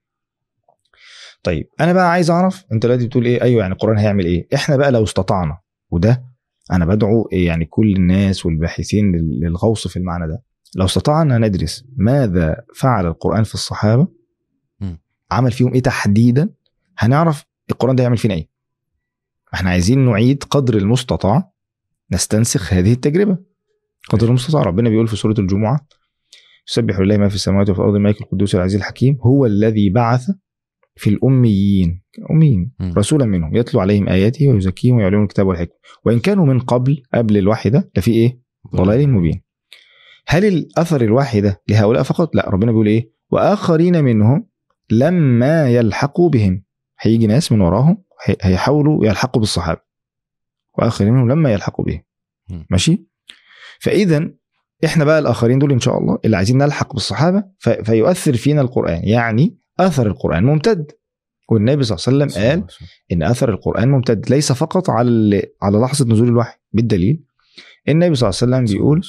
طيب انا بقى عايز اعرف انت دلوقتي بتقول ايه ايوه يعني القران هيعمل ايه احنا بقى لو استطعنا وده انا بدعو إيه يعني كل الناس والباحثين لل- للغوص في المعنى ده لو استطعنا ندرس ماذا فعل القران في الصحابه مم. عمل فيهم ايه تحديدا هنعرف القران ده يعمل فينا ايه احنا عايزين نعيد قدر المستطاع نستنسخ هذه التجربه قدر المستطاع ربنا بيقول في سوره الجمعه يسبح لله ما في السماوات وفي الارض الملك القدوس العزيز الحكيم هو الذي بعث في الاميين اميين مم. رسولا منهم يتلو عليهم اياته ويزكيهم ويعلمهم الكتاب والحكمه وان كانوا من قبل قبل الوحي ده لفي ايه ضلال مبين هل الاثر الوحي ده لهؤلاء فقط لا ربنا بيقول ايه واخرين منهم لما يلحقوا بهم هيجي ناس من وراهم هي- هيحاولوا يلحقوا بالصحابه واخرين منهم لما يلحقوا بهم مم. ماشي فاذا احنا بقى الاخرين دول ان شاء الله اللي عايزين نلحق بالصحابه ف- فيؤثر فينا القران يعني اثر القران ممتد والنبي صلى الله عليه وسلم قال ان اثر القران ممتد ليس فقط على ال- على لحظه نزول الوحي بالدليل النبي صلى الله عليه وسلم بيقول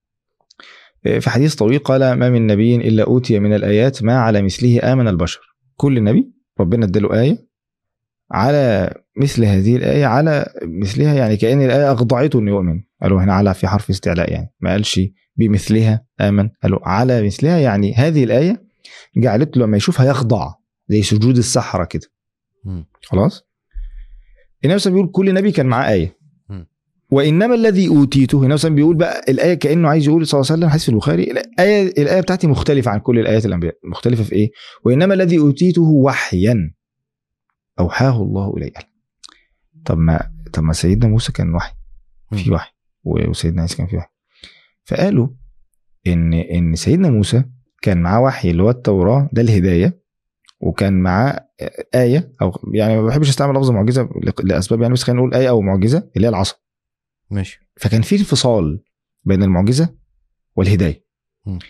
في حديث طويل قال ما من نبي الا اوتي من الايات ما على مثله امن البشر كل نبي ربنا اداله ايه على مثل هذه الايه على مثلها يعني كان الايه اخضعته انه يؤمن قالوا هنا على في حرف استعلاء يعني ما قالش بمثلها امن قالوا على مثلها يعني هذه الايه جعلت له لما يشوفها يخضع زي سجود السحره كده مم. خلاص النبي صلى الله عليه وسلم بيقول كل نبي كان معاه ايه مم. وانما الذي اوتيته النبي صلى الله عليه وسلم بيقول بقى الايه كانه عايز يقول صلى الله عليه وسلم حديث في البخاري الايه الايه بتاعتي مختلفه عن كل الايات الانبياء مختلفه في ايه وانما الذي اوتيته وحيا اوحاه الله الي طب ما طب ما سيدنا موسى كان وحي في مم. وحي وسيدنا عيسى كان في وحي فقالوا ان ان سيدنا موسى كان معاه وحي اللي هو التوراه ده الهدايه وكان معاه ايه او يعني ما بحبش استعمل لفظ معجزه لاسباب يعني بس خلينا نقول ايه او معجزه اللي هي العصا ماشي فكان في انفصال بين المعجزه والهدايه مم.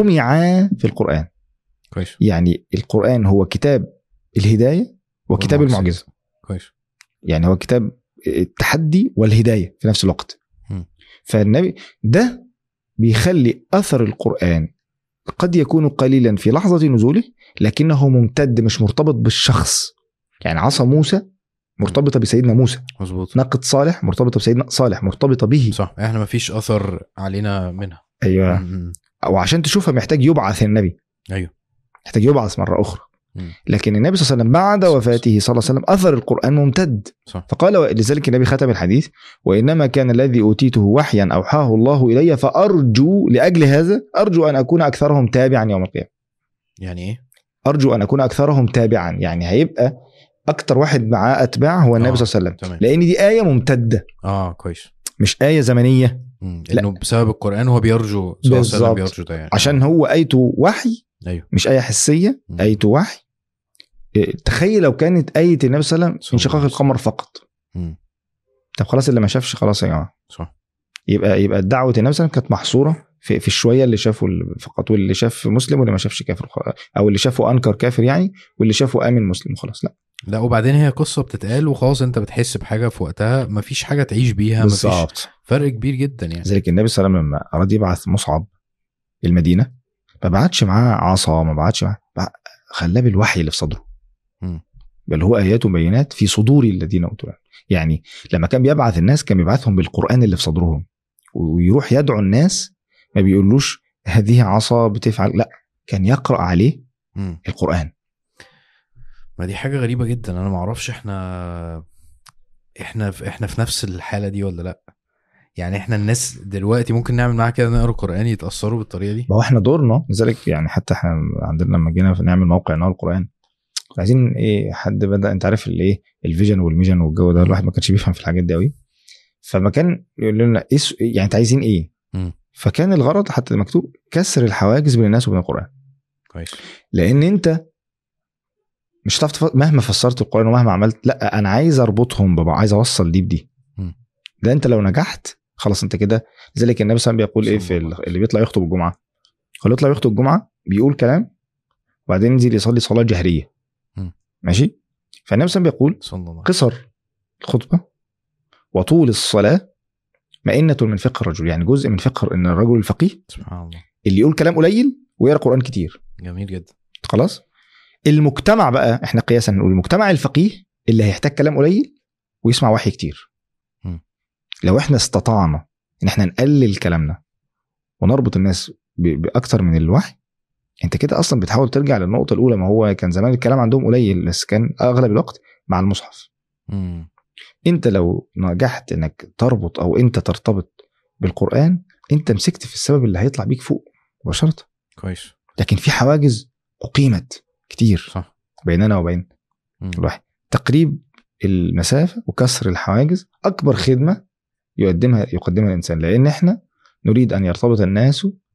جمعا في القران كويس يعني القران هو كتاب الهدايه وكتاب والمعجزة. المعجزه كويس يعني هو كتاب التحدي والهدايه في نفس الوقت مم. فالنبي ده بيخلي اثر القران قد يكون قليلا في لحظه نزوله لكنه ممتد مش مرتبط بالشخص يعني عصا موسى مرتبطه بسيدنا موسى مظبوط ناقه صالح مرتبطه بسيدنا صالح مرتبطه به صح احنا ما فيش اثر علينا منها ايوه مم. وعشان تشوفها محتاج يبعث النبي ايوه محتاج يبعث مره اخرى مم. لكن النبي صلى الله عليه وسلم بعد وفاته صلى الله عليه وسلم اثر القران ممتد صح فقال لذلك النبي ختم الحديث وانما كان الذي اوتيته وحيا اوحاه الله الي فارجو لاجل هذا ارجو ان اكون اكثرهم تابعا يوم القيامه يعني ايه ارجو ان اكون اكثرهم تابعا يعني هيبقى اكتر واحد معاه اتباع هو النبي آه، صلى الله عليه وسلم تمام لان دي ايه ممتده اه كويس مش ايه زمنيه مم. لا. انه بسبب القران هو بيرجو صلى الله عليه وسلم بالظبط. بيرجو ده يعني عشان هو ايته وحي ايوه مش ايه حسيه مم. ايته وحي إيه، تخيل لو كانت ايه النبي صلى الله عليه وسلم صلى انشقاق الله عليه القمر فقط مم. طب خلاص اللي ما شافش خلاص يا جماعه صح يبقى يبقى دعوه النبي صلى الله عليه وسلم كانت محصوره في, في الشويه اللي شافوا ال- فقط واللي شاف مسلم واللي ما شافش كافر خ- او اللي شافه انكر كافر يعني واللي شافه امن مسلم خلاص لا لا وبعدين هي قصه بتتقال وخلاص انت بتحس بحاجه في وقتها مفيش حاجه تعيش بيها مفيش بالظبط فرق كبير جدا يعني لذلك النبي صلى الله عليه وسلم لما اراد يبعث مصعب المدينه ما بعتش معاه عصا ما بعتش معاه بع- خلاه بالوحي اللي في صدره مم. بل هو ايات بينات في صدور الذين اوتوا العلم. يعني لما كان بيبعث الناس كان بيبعثهم بالقران اللي في صدرهم ويروح يدعو الناس ما بيقولوش هذه عصا بتفعل لا كان يقرا عليه مم. القران ما دي حاجه غريبه جدا انا ما اعرفش احنا احنا في احنا في نفس الحاله دي ولا لا يعني احنا الناس دلوقتي ممكن نعمل معاها كده نقرا قران يتاثروا بالطريقه دي ما هو احنا دورنا لذلك يعني حتى احنا عندنا لما جينا نعمل موقع نقرا القران عايزين ايه حد بدا انت عارف الايه الفيجن والميجن والجو ده الواحد ما كانش بيفهم في الحاجات دي قوي فما كان يقول لنا ايه س- يعني انت عايزين ايه مم. فكان الغرض حتى مكتوب كسر الحواجز بين الناس وبين القران كويس لان انت مش هتعرف تف- مهما فسرت القران ومهما عملت لا انا عايز اربطهم ببعض عايز اوصل دي بدي مم. ده انت لو نجحت خلاص انت كده لذلك النبي صلى الله عليه وسلم بيقول ايه صلى في الله ال- عليه اللي بيطلع يخطب الجمعه اللي يطلع يخطب الجمعه بيقول كلام وبعدين ينزل يصلي صلاه جهريه مم. ماشي فالنبي صلى الله عليه وسلم بيقول صلى الله عليه قصر الخطبه وطول الصلاه مئنة من فقه الرجل يعني جزء من فقه ان الرجل الفقيه سبحان الله اللي يقول كلام قليل ويقرا قران كتير جميل جدا خلاص المجتمع بقى احنا قياسا نقول المجتمع الفقيه اللي هيحتاج كلام قليل ويسمع وحي كتير مم. لو احنا استطعنا ان احنا نقلل كلامنا ونربط الناس ب- باكتر من الوحي انت كده اصلا بتحاول ترجع للنقطه الاولى ما هو كان زمان الكلام عندهم قليل بس كان اغلب الوقت مع المصحف مم. انت لو نجحت انك تربط او انت ترتبط بالقران انت مسكت في السبب اللي هيطلع بيك فوق مباشره كويس لكن في حواجز اقيمت كتير صح بيننا وبين مم. الوحي تقريب المسافه وكسر الحواجز اكبر خدمه يقدمها يقدمها الانسان لان احنا نريد ان يرتبط الناس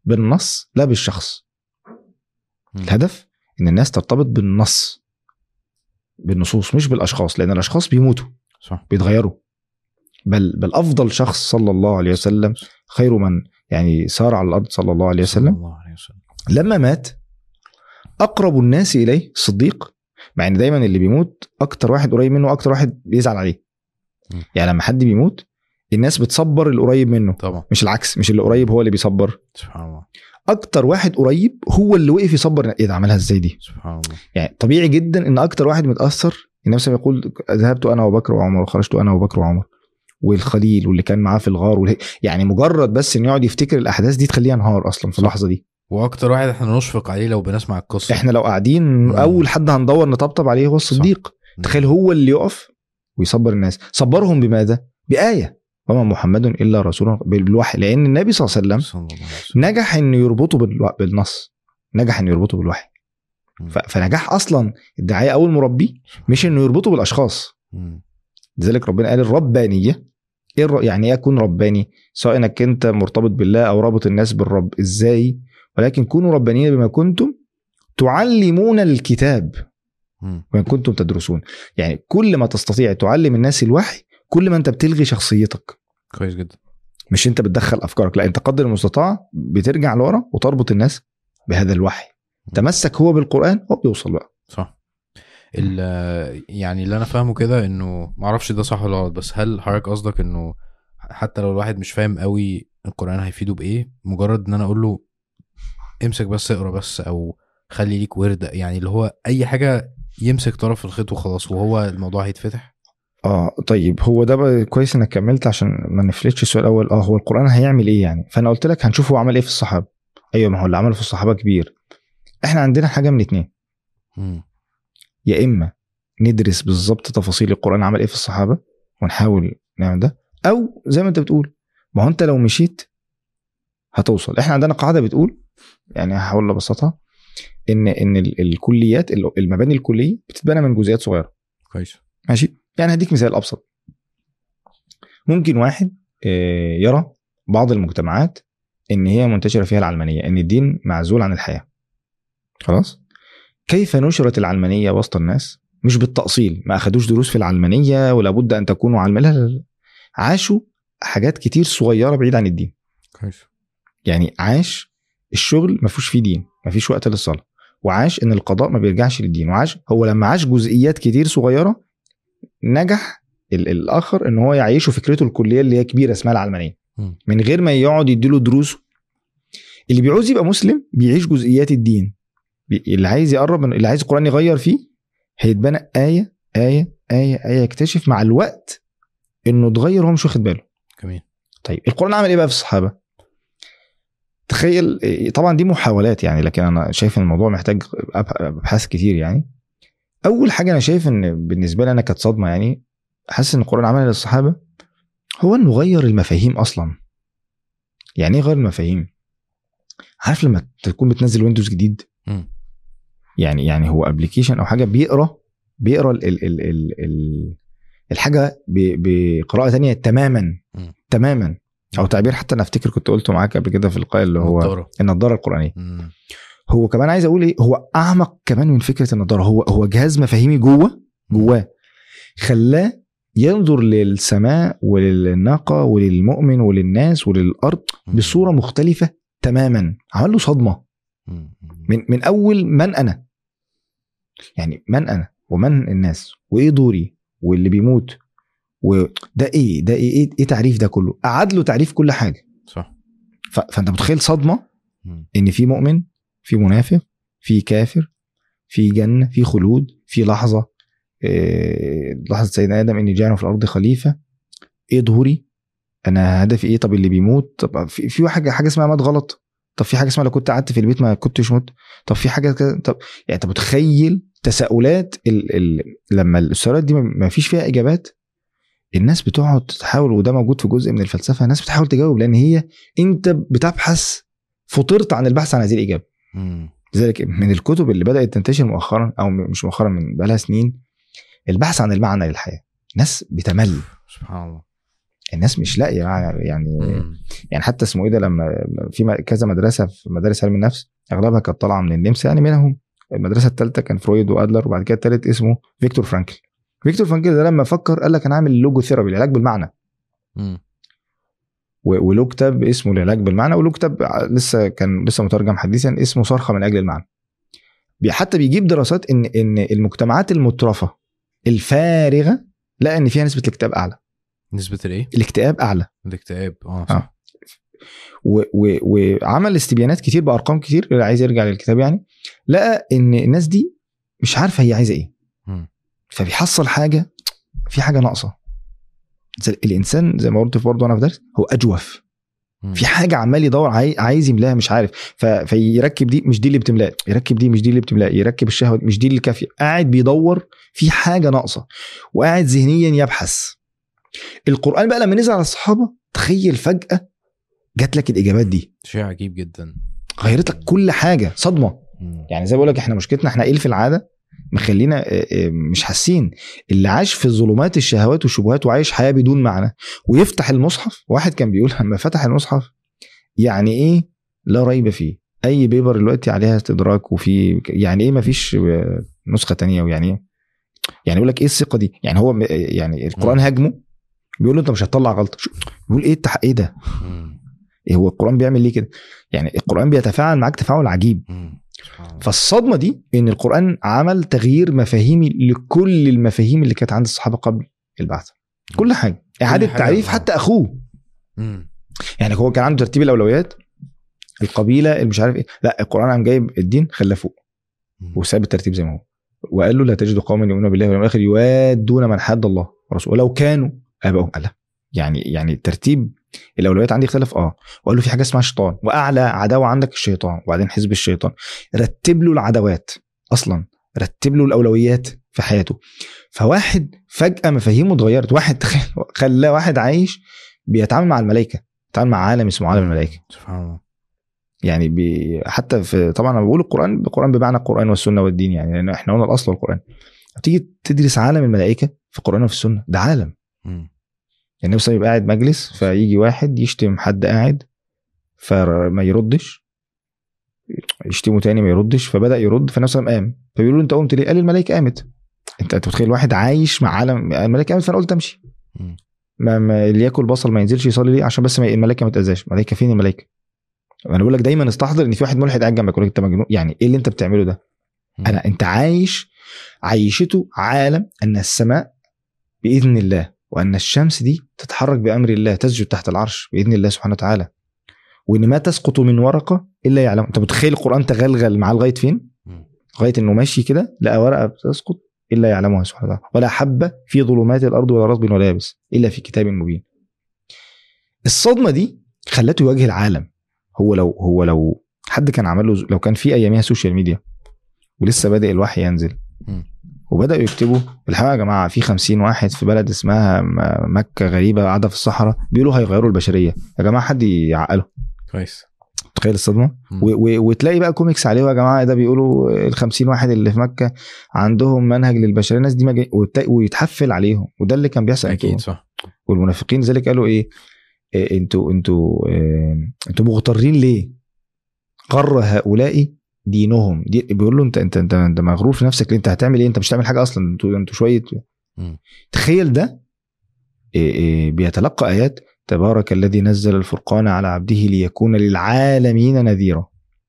بالنص لا بالشخص مم. الهدف ان الناس ترتبط بالنص بالنصوص مش بالاشخاص لان الاشخاص بيموتوا صح بيتغيروا بل بل افضل شخص صلى الله عليه وسلم خير من يعني سار على الارض صلى الله عليه صلى وسلم الله عليه وسلم لما مات اقرب الناس اليه الصديق مع ان دايما اللي بيموت اكتر واحد قريب منه اكتر واحد بيزعل عليه م. يعني لما حد بيموت الناس بتصبر القريب منه طبعا مش العكس مش اللي قريب هو اللي بيصبر سبحان الله اكتر واحد قريب هو اللي وقف يصبر ايه ده عملها ازاي دي سبحان الله يعني طبيعي جدا ان اكتر واحد متاثر النبي صلى الله عليه وسلم يقول ذهبت انا وبكر وعمر وخرجت انا وبكر وعمر والخليل واللي كان معاه في الغار والهي... يعني مجرد بس انه يقعد يفتكر الاحداث دي تخليه ينهار اصلا في اللحظه دي واكتر واحد احنا نشفق عليه لو بنسمع القصه احنا لو قاعدين مم. اول حد هندور نطبطب عليه هو الصديق مم. تخيل هو اللي يقف ويصبر الناس صبرهم بماذا بايه وما محمد الا رسول بالوحي لان النبي صلى الله عليه وسلم صلى الله عليه وسلم نجح انه يربطه بالو- بالنص نجح انه يربطه بالوحي مم. ف- فنجاح اصلا الداعيه او المربي مش انه يربطه بالاشخاص مم. لذلك ربنا قال الربانيه ايه الر- يعني ايه اكون رباني سواء انك انت مرتبط بالله او رابط الناس بالرب ازاي ولكن كونوا ربانيين بما كنتم تعلمون الكتاب مم. وما كنتم تدرسون يعني كل ما تستطيع تعلم الناس الوحي كل ما انت بتلغي شخصيتك كويس جدا مش انت بتدخل افكارك لا انت قدر المستطاع بترجع لورا وتربط الناس بهذا الوحي تمسك هو بالقران هو بيوصل بقى صح ال- يعني اللي انا فاهمه كده انه معرفش ده صح ولا غلط بس هل حضرتك قصدك انه حتى لو الواحد مش فاهم قوي القران هيفيده بايه مجرد ان انا اقول له امسك بس اقرا بس او خلي ليك ورد يعني اللي هو اي حاجه يمسك طرف الخيط وخلاص وهو الموضوع هيتفتح اه طيب هو ده بقى كويس انك كملت عشان ما نفلتش السؤال الاول اه هو القران هيعمل ايه يعني فانا قلت لك هنشوف هو عمل ايه في الصحابه ايوه ما هو اللي عمله في الصحابه كبير احنا عندنا حاجه من اتنين مم. يا اما ندرس بالظبط تفاصيل القران عمل ايه في الصحابه ونحاول نعمل ده او زي ما انت بتقول ما هو انت لو مشيت هتوصل احنا عندنا قاعده بتقول يعني هحاول ابسطها ان ان ال- الكليات ال- المباني الكليه بتتبنى من جزئيات صغيره كويس ماشي يعني هديك مثال ابسط ممكن واحد آه، يرى بعض المجتمعات ان هي منتشره فيها العلمانيه ان الدين معزول عن الحياه خلاص كيف نشرت العلمانيه وسط الناس مش بالتاصيل ما اخدوش دروس في العلمانيه ولابد ان تكونوا علمانيه لا، لا، لا. عاشوا حاجات كتير صغيره بعيد عن الدين كويس يعني عاش الشغل ما فيهوش فيه دين ما فيش وقت للصلاه وعاش ان القضاء ما بيرجعش للدين وعاش هو لما عاش جزئيات كتير صغيره نجح ال- الاخر ان هو يعيشه فكرته الكليه اللي هي كبيره اسمها العلمانيه مم. من غير ما يقعد يديله دروس اللي بيعوز يبقى مسلم بيعيش جزئيات الدين بي- اللي عايز يقرب من اللي عايز القران يغير فيه هيتبنى ايه ايه ايه ايه يكتشف مع الوقت انه اتغير وهو مش واخد باله جميل طيب القران عمل ايه بقى في الصحابه تخيل إيه، طبعا دي محاولات يعني لكن انا شايف ان الموضوع محتاج أب- ابحاث كتير يعني اول حاجه انا شايف ان بالنسبه لي انا كانت صدمه يعني حاسس ان القران عمل للصحابه هو انه غير المفاهيم اصلا يعني ايه غير المفاهيم عارف لما تكون بتنزل ويندوز جديد مم. يعني يعني هو ابلكيشن او حاجه بيقرا بيقرا ال ال ال ال ال الحاجه ب- بقراءه تانية تماما مم. تماما او تعبير حتى انا افتكر كنت قلته معاك قبل كده في اللقاء اللي هو نضارة. النضاره القرانيه مم. هو كمان عايز اقول ايه هو اعمق كمان من فكره النضاره هو هو جهاز مفاهيمي جوه جواه خلاه ينظر للسماء وللناقه وللمؤمن وللناس وللارض مم. بصوره مختلفه تماما عمل له صدمه مم. مم. من من اول من انا يعني من انا ومن الناس وايه دوري واللي بيموت وده ايه ده ايه ايه, إيه تعريف ده كله قعد له تعريف كل حاجه صح ف... فانت متخيل صدمه مم. ان في مؤمن في منافق في كافر في جنه في خلود في لحظه إيه لحظه سيدنا ادم اني جاعل في الارض خليفه ايه ظهوري انا هدفي ايه طب اللي بيموت طب في في حاجه حاجه اسمها مات غلط طب في حاجه اسمها لو كنت قعدت في البيت ما كنتش مت طب في حاجه كده طب يعني انت متخيل تساؤلات ال... ال... لما السؤالات دي ما فيش فيها اجابات الناس بتقعد تحاول وده موجود في جزء من الفلسفه الناس بتحاول تجاوب لان هي انت بتبحث فطرت عن البحث عن هذه الاجابه مم. لذلك من الكتب اللي بدات تنتشر مؤخرا او مش مؤخرا من بقالها سنين البحث عن المعنى للحياه ناس بتمل سبحان الله الناس مش لاقيه يعني مم. يعني حتى اسمه ايه ده لما في م- كذا مدرسه في مدارس علم النفس اغلبها كانت طالعه من النمسا يعني منهم المدرسه الثالثه كان فرويد وادلر وبعد كده الثالث اسمه فيكتور فرانكل فيكتور فرانكل ده لما فكر قال لك انا هعمل لوجو ثيرابي العلاج بالمعنى مم. و- وله كتاب اسمه العلاج بالمعنى وله كتاب ع- لسه كان لسه مترجم حديثا اسمه صرخه من اجل المعنى بي- حتى بيجيب دراسات ان ان المجتمعات المترفه الفارغه لقى ان فيها نسبه الاكتئاب اعلى نسبه الايه الاكتئاب اعلى الاكتئاب اه آه. صح و- و- وعمل استبيانات كتير بارقام كتير اللي عايز يرجع للكتاب يعني لقى ان الناس دي مش عارفه هي عايزه ايه مم. فبيحصل حاجه في حاجه ناقصه زي الانسان زي ما قلت في برضه وانا في درس هو اجوف مم. في حاجه عمال يدور عاي- عايز يملاها مش عارف ف... فيركب دي مش دي اللي بتملاه يركب دي مش دي اللي بتملاه يركب الشهوه مش دي اللي كافيه قاعد بيدور في حاجه ناقصه وقاعد ذهنيا يبحث القران بقى لما نزل على الصحابه تخيل فجاه جات لك الاجابات دي شيء عجيب جدا غيرت لك كل حاجه صدمه مم. يعني زي بقول لك احنا مشكلتنا احنا ايه في العاده مخلينا آه، آه، مش حاسين اللي عاش في ظلمات الشهوات والشبهات وعايش حياه بدون معنى ويفتح المصحف واحد كان بيقول لما فتح المصحف يعني ايه لا ريب فيه اي بيبر دلوقتي عليها استدراك وفي يعني ايه ما فيش نسخه تانية ويعني ايه يعني يقول لك ايه الثقه دي يعني هو م- يعني القران هاجمه بيقول له انت مش هتطلع غلطه شو- بيقول ايه التح... ايه ده مم. إيه هو القران بيعمل ليه كده يعني القران بيتفاعل معاك تفاعل عجيب مم. سبحان الله. فالصدمه دي ان القران عمل تغيير مفاهيمي لكل المفاهيم اللي كانت عند الصحابه قبل البعث كل حاجه اعاده حاجة، تعريف آه. حتى اخوه مم. يعني هو كان عنده ترتيب الاولويات القبيله اللي مش عارف ايه لا القران قام جايب الدين خلاه فوق مم. وساب الترتيب زي ما هو وقال له لا تجد قوما يؤمنون بالله واليوم الاخر يوادون من حد الله ورسوله ولو كانوا ابائهم قال لا. يعني يعني ترتيب الاولويات عندي اختلف اه وقال له في حاجه اسمها شيطان واعلى عداوه عندك الشيطان وبعدين حزب الشيطان رتب له العداوات اصلا رتب له الاولويات في حياته فواحد فجاه مفاهيمه اتغيرت واحد تخيل خلاه واحد عايش بيتعامل مع الملائكه بيتعامل مع عالم اسمه عالم الملائكه سبحان الله يعني بي حتى في طبعا انا بقول القران القران بمعنى القران والسنه والدين يعني لان احنا قلنا الاصل القران تيجي تدرس عالم الملائكه في القران وفي السنه ده عالم مم. يعني مثلا يبقى قاعد مجلس فيجي واحد يشتم حد قاعد فما يردش يشتمه تاني ما يردش فبدا يرد فنفسه قام قام فبيقولوا له انت قمت ليه؟ قال الملائكه قامت انت انت متخيل واحد عايش مع عالم الملائكه قامت فانا قلت امشي مم. ما, ما اللي ياكل بصل ما ينزلش يصلي ليه عشان بس ما الملائكه ما تاذاش الملائكه فين الملائكه انا بقول لك دايما استحضر ان في واحد ملحد قاعد جنبك يقول لك انت مجنون يعني ايه اللي انت بتعمله ده مم. انا انت عايش عيشته عالم ان السماء باذن الله وان الشمس دي تتحرك بامر الله تسجد تحت العرش باذن الله سبحانه وتعالى وان ما تسقط من ورقه الا يعلم انت متخيل القران تغلغل معاه لغايه فين مم. لغايه انه ماشي كده لقى ورقه بتسقط الا يعلمها سبحانه وتعالى ولا حبه في ظلمات الارض ولا رطب ولا يابس الا في كتاب مبين الصدمه دي خلته يواجه العالم هو لو هو لو حد كان عمل له لو كان في اياميها سوشيال ميديا ولسه بادئ الوحي ينزل مم. وبداوا يكتبوا الحقيقه يا جماعه في 50 واحد في بلد اسمها م- مكه غريبه قاعده في الصحراء بيقولوا هيغيروا البشريه يا جماعه حد يعقله كويس تخيل الصدمه مم. و- و- وتلاقي بقى كوميكس عليه يا جماعه ده بيقولوا ال 50 واحد اللي في مكه عندهم منهج للبشريه الناس دي مج... وت- ويتحفل عليهم وده اللي كان بيحصل اكيد انتوا- صح والمنافقين ذلك قالوا ايه إيه، انتوا انتوا إيه، انتوا مغترين ليه؟ غر هؤلاء دينهم دي بيقول له انت انت انت, انت مغرور في نفسك ليه انت هتعمل ايه انت مش هتعمل حاجه اصلا انتوا انتوا شويه مم. تخيل ده إيه إيه بيتلقى ايات تبارك الذي نزل الفرقان على عبده ليكون للعالمين نذيرا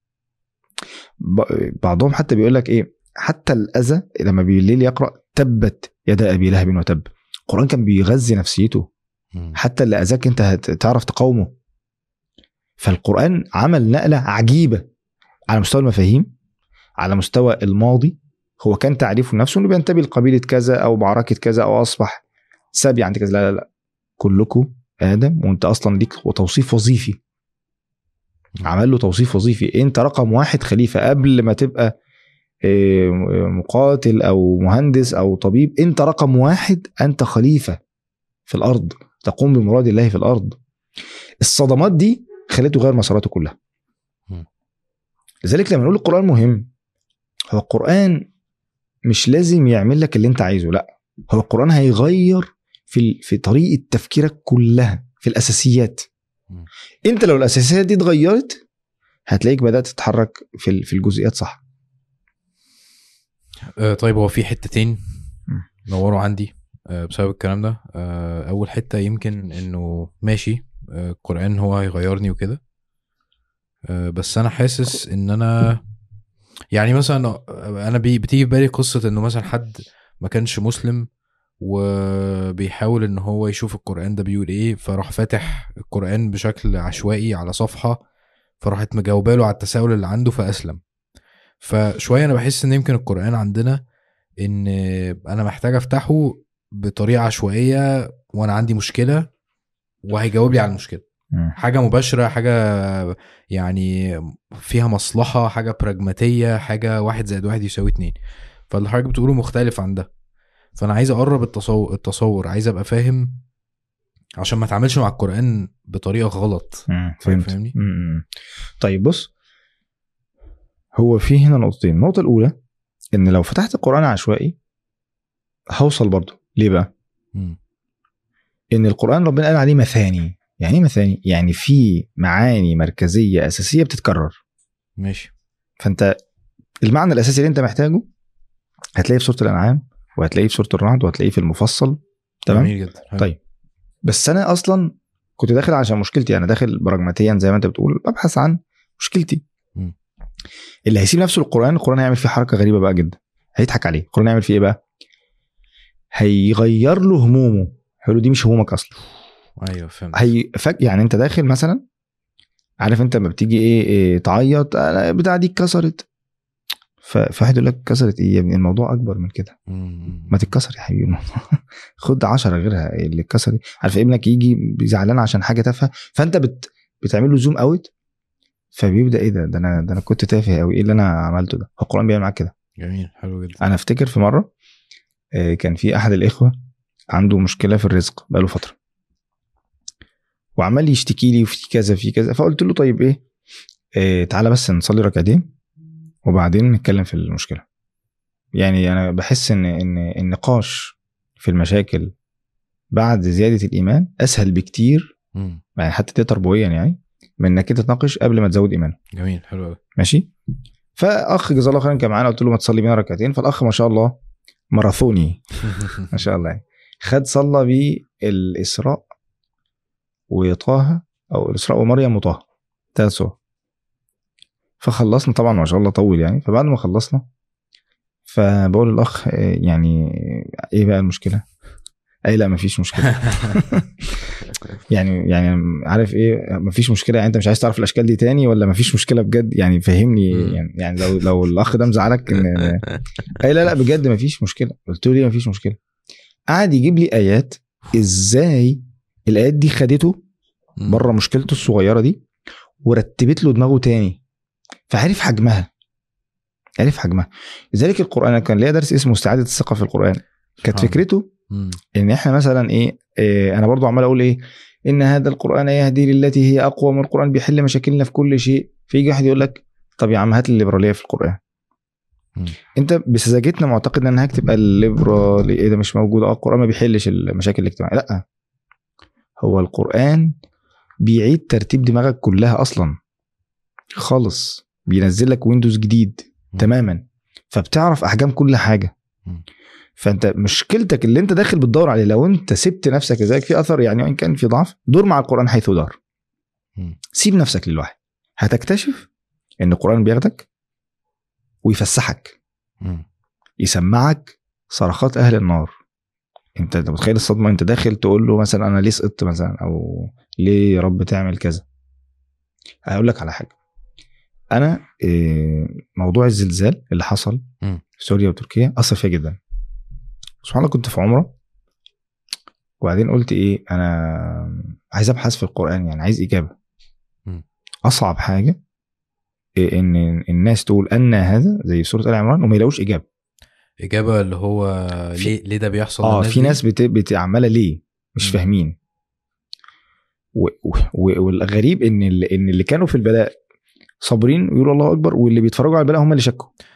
ب- بعضهم حتى بيقول لك ايه حتى الاذى لما بالليل يقرا تبت يدا ابي لهب وتب القران كان بيغذي نفسيته مم. حتى اللي اذاك انت هتعرف تقاومه فالقران عمل نقله عجيبه على مستوى المفاهيم على مستوى الماضي هو كان تعريفه لنفسه انه بينتمي لقبيله كذا او معركه كذا او اصبح سابي عند كذا لا لا لا كلكم ادم وانت اصلا ليك توصيف وظيفي عمل له توصيف وظيفي انت رقم واحد خليفه قبل ما تبقى إيه، مقاتل او مهندس او طبيب انت رقم واحد انت خليفه في الارض تقوم بمراد الله في الارض الصدمات دي خلته يغير مساراته كلها مم. لذلك لما نقول القران مهم هو القران مش لازم يعمل لك اللي انت عايزه لا هو القران هيغير في ال- في طريقه تفكيرك كلها في الاساسيات مم. انت لو الاساسيات دي اتغيرت هتلاقيك بدات تتحرك في ال- في الجزئيات صح آه، طيب هو في حتتين مم. نوروا عندي آه، بسبب الكلام ده آه، اول حته يمكن انه ماشي آه، القران هو هيغيرني وكده آه، بس انا حاسس ان انا يعني مثلا آه، انا بي- بتيجي في بالي قصه انه مثلا حد ما كانش مسلم وبيحاول ان هو يشوف القران ده بيقول ايه فراح فاتح القران بشكل عشوائي على صفحه فراحت مجاوباله على التساؤل اللي عنده فاسلم فشويه انا بحس ان يمكن القران عندنا ان انا محتاج افتحه بطريقه عشوائيه وانا عندي مشكله وهيجاوب لي على المشكله حاجه مباشره حاجه يعني فيها مصلحه حاجه براجماتيه حاجه واحد زائد واحد يساوي اتنين فاللي حضرتك بتقوله مختلف عن ده فانا عايز اقرب التصور التصور عايز ابقى فاهم عشان ما اتعاملش مع القران بطريقه غلط مم، فهمت فاهمني؟ مم. طيب بص هو في هنا نقطتين النقطه الاولى ان لو فتحت القران عشوائي هوصل برضه ليه بقى مم. ان القران ربنا قال عليه مثاني يعني ايه مثاني يعني في معاني مركزيه اساسيه بتتكرر ماشي فانت المعنى الاساسي اللي انت محتاجه هتلاقيه في سوره الانعام وهتلاقيه في سوره الرعد وهتلاقيه في المفصل تمام جميل جدا حلو. طيب. بس انا اصلا كنت داخل عشان مشكلتي انا داخل براجماتيا زي ما انت بتقول ببحث عن مشكلتي مم. اللي هيسيب نفسه القران القران هيعمل فيه حركه غريبه بقى جدا هيضحك عليه القران هيعمل فيه ايه بقى هيغير له همومه هيقول له دي مش همومك اصلا ايوه فهمت هي فج... يعني انت داخل مثلا عارف انت لما بتيجي ايه, إيه تعيط انا بتاع دي اتكسرت ف- فواحد يقول لك اتكسرت ايه يا ابني الموضوع اكبر من كده مم. ما تتكسر يا حبيبي الموضوع خد عشرة غيرها اللي اتكسر عارف ابنك يجي زعلان عشان حاجه تافهه فانت بت... بتعمل له زوم اوت فبيبدا ايه ده ده انا ده انا كنت تافه قوي ايه اللي انا عملته ده هو القران بيعمل معاك كده جميل حلو جدا انا افتكر في مره آه، كان في احد الاخوه عنده مشكله في الرزق بقاله فتره وعمال يشتكي لي وفي كذا في كذا فقلت له طيب ايه آه تعالى بس نصلي ركعتين وبعدين نتكلم في المشكله يعني انا بحس ان ان النقاش في المشاكل بعد زياده الايمان اسهل بكتير مم. يعني حتى ده تربويا يعني من انك انت تناقش قبل ما تزود ايمان جميل حلو قوي ماشي فاخ جزاه الله خيرا كان معانا قلت له ما تصلي بينا ركعتين فالاخ ما شاء الله ماراثوني ما شاء الله يعني خد صلى بيه الاسراء وطه او الاسراء ومريم وطه ثلاث صور فخلصنا طبعا ما شاء الله طول يعني فبعد ما خلصنا فبقول للاخ آه، يعني ايه بقى المشكله؟ اي لا مفيش مشكله يعني يعني عارف ايه مفيش مشكله يعني انت مش عايز تعرف الاشكال دي تاني ولا مفيش مشكله بجد يعني فهمني مم. يعني, يعني لو لو الاخ ده مزعلك ان اي لا لا بجد مفيش مشكله قلت له ليه مفيش مشكله قعد يجيب لي ايات ازاي الايات دي خدته مم. بره مشكلته الصغيره دي ورتبت له دماغه تاني فعرف حجمها عرف حجمها لذلك القران كان ليا درس اسمه استعاده الثقه في القران كانت سبحان فكرته مم. ان احنا مثلا ايه, إيه انا برضو عمال اقول ايه ان هذا القران يهدي للتي هي اقوى من القران بيحل مشاكلنا في كل شيء فيجي واحد يقول لك طب يا عم هات لي الليبراليه في القران مم. انت بسذاجتنا معتقد انك تبقى الليبرالي ايه ده مش موجود اه القران ما بيحلش المشاكل الاجتماعيه لا هو القران بيعيد ترتيب دماغك كلها اصلا خالص بينزل لك ويندوز جديد مم. تماما فبتعرف احجام كل حاجه مم. فانت مشكلتك اللي انت داخل بتدور عليه لو انت سبت نفسك لذلك في اثر يعني وان كان في ضعف دور مع القران حيث دار مم. سيب نفسك للوحي هتكتشف ان القران بياخدك ويفسحك مم. يسمعك صرخات اهل النار انت انت متخيل الصدمه انت داخل تقول له مثلا انا ليه سقطت مثلا او ليه يا رب تعمل كذا هقول لك على حاجه انا إيه، موضوع الزلزال اللي حصل مم. في سوريا وتركيا اثر فيا جدا سبحان الله كنت في عمره وبعدين قلت ايه انا عايز ابحث في القران يعني عايز اجابه مم. اصعب حاجه إيه ان الناس تقول ان هذا زي سوره ال عمران وما يلاقوش اجابه اجابه اللي هو في- ليه ليه ده بيحصل اه للناس في دي؟ ناس بت... بت... عماله ليه مش مم. فاهمين و... و... والغريب ان ال... ان اللي كانوا في البلاء صابرين ويقولوا الله اكبر واللي بيتفرجوا على البلاء هم اللي شكوا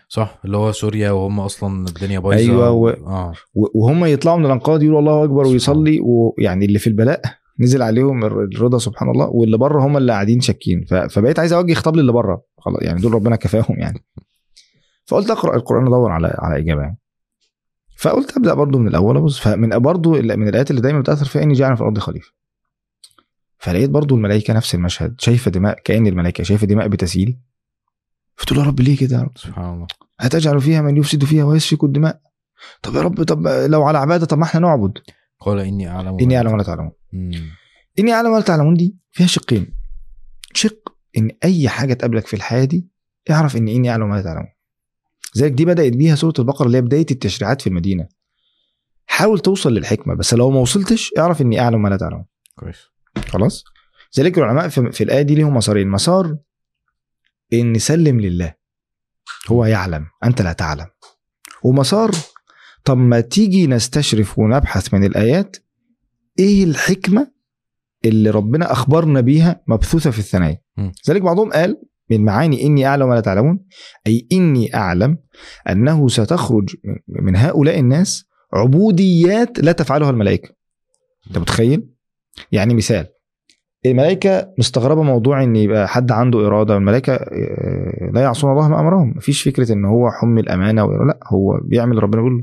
صح اللي هو سوريا وهم اصلا الدنيا بايظه أيوة، و- اه و- وهم يطلعوا من الانقاض يقولوا الله اكبر سبحان ويصلي ويعني اللي في البلاء نزل عليهم الر- الرضا سبحان الله واللي بره هم اللي قاعدين شاكين ف- فبقيت عايز اوجه خطاب للي بره خلاص يعني دول ربنا كفاهم يعني فقلت اقرا القران ادور على على اجابه يعني فقلت ابدا برضو من الاول ابص فمن برضو ال- من الايات اللي دايما بتاثر فيها اني جاعل في الارض خليفه فلقيت برضو الملائكه نفس المشهد شايفه دماء كان الملائكه شايفه دماء بتسيل فتقول يا رب ليه كده يا رب سبحان الله هتجعل فيها من يفسد فيها ويسفك الدماء طب يا رب طب لو على عباده طب ما احنا نعبد قال اني اعلم اني اعلم ولا تعلمون مم. اني اعلم ولا تعلمون دي فيها شقين شق ان اي حاجه تقابلك في الحياه دي اعرف ان اني اعلم ولا تعلمون زيك دي بدات بيها سوره البقره اللي هي بدايه التشريعات في المدينه حاول توصل للحكمه بس لو ما وصلتش اعرف اني اعلم ولا تعلمون كويس خلاص ذلك العلماء في, في الايه دي ليهم مسارين مسار ان سلم لله هو يعلم انت لا تعلم ومسار طب ما تيجي نستشرف ونبحث من الايات ايه الحكمه اللي ربنا اخبرنا بيها مبثوثه في الثنايا م. ذلك بعضهم قال من معاني اني اعلم ولا تعلمون اي اني اعلم انه ستخرج من- من هؤلاء الناس عبوديات لا تفعلها الملائكه انت متخيل يعني مثال الملائكه مستغربه موضوع ان يبقى حد عنده اراده الملائكه آه، لا يعصون الله ما امرهم مفيش فكره ان هو حمل امانه و... لا هو بيعمل ربنا بيقول له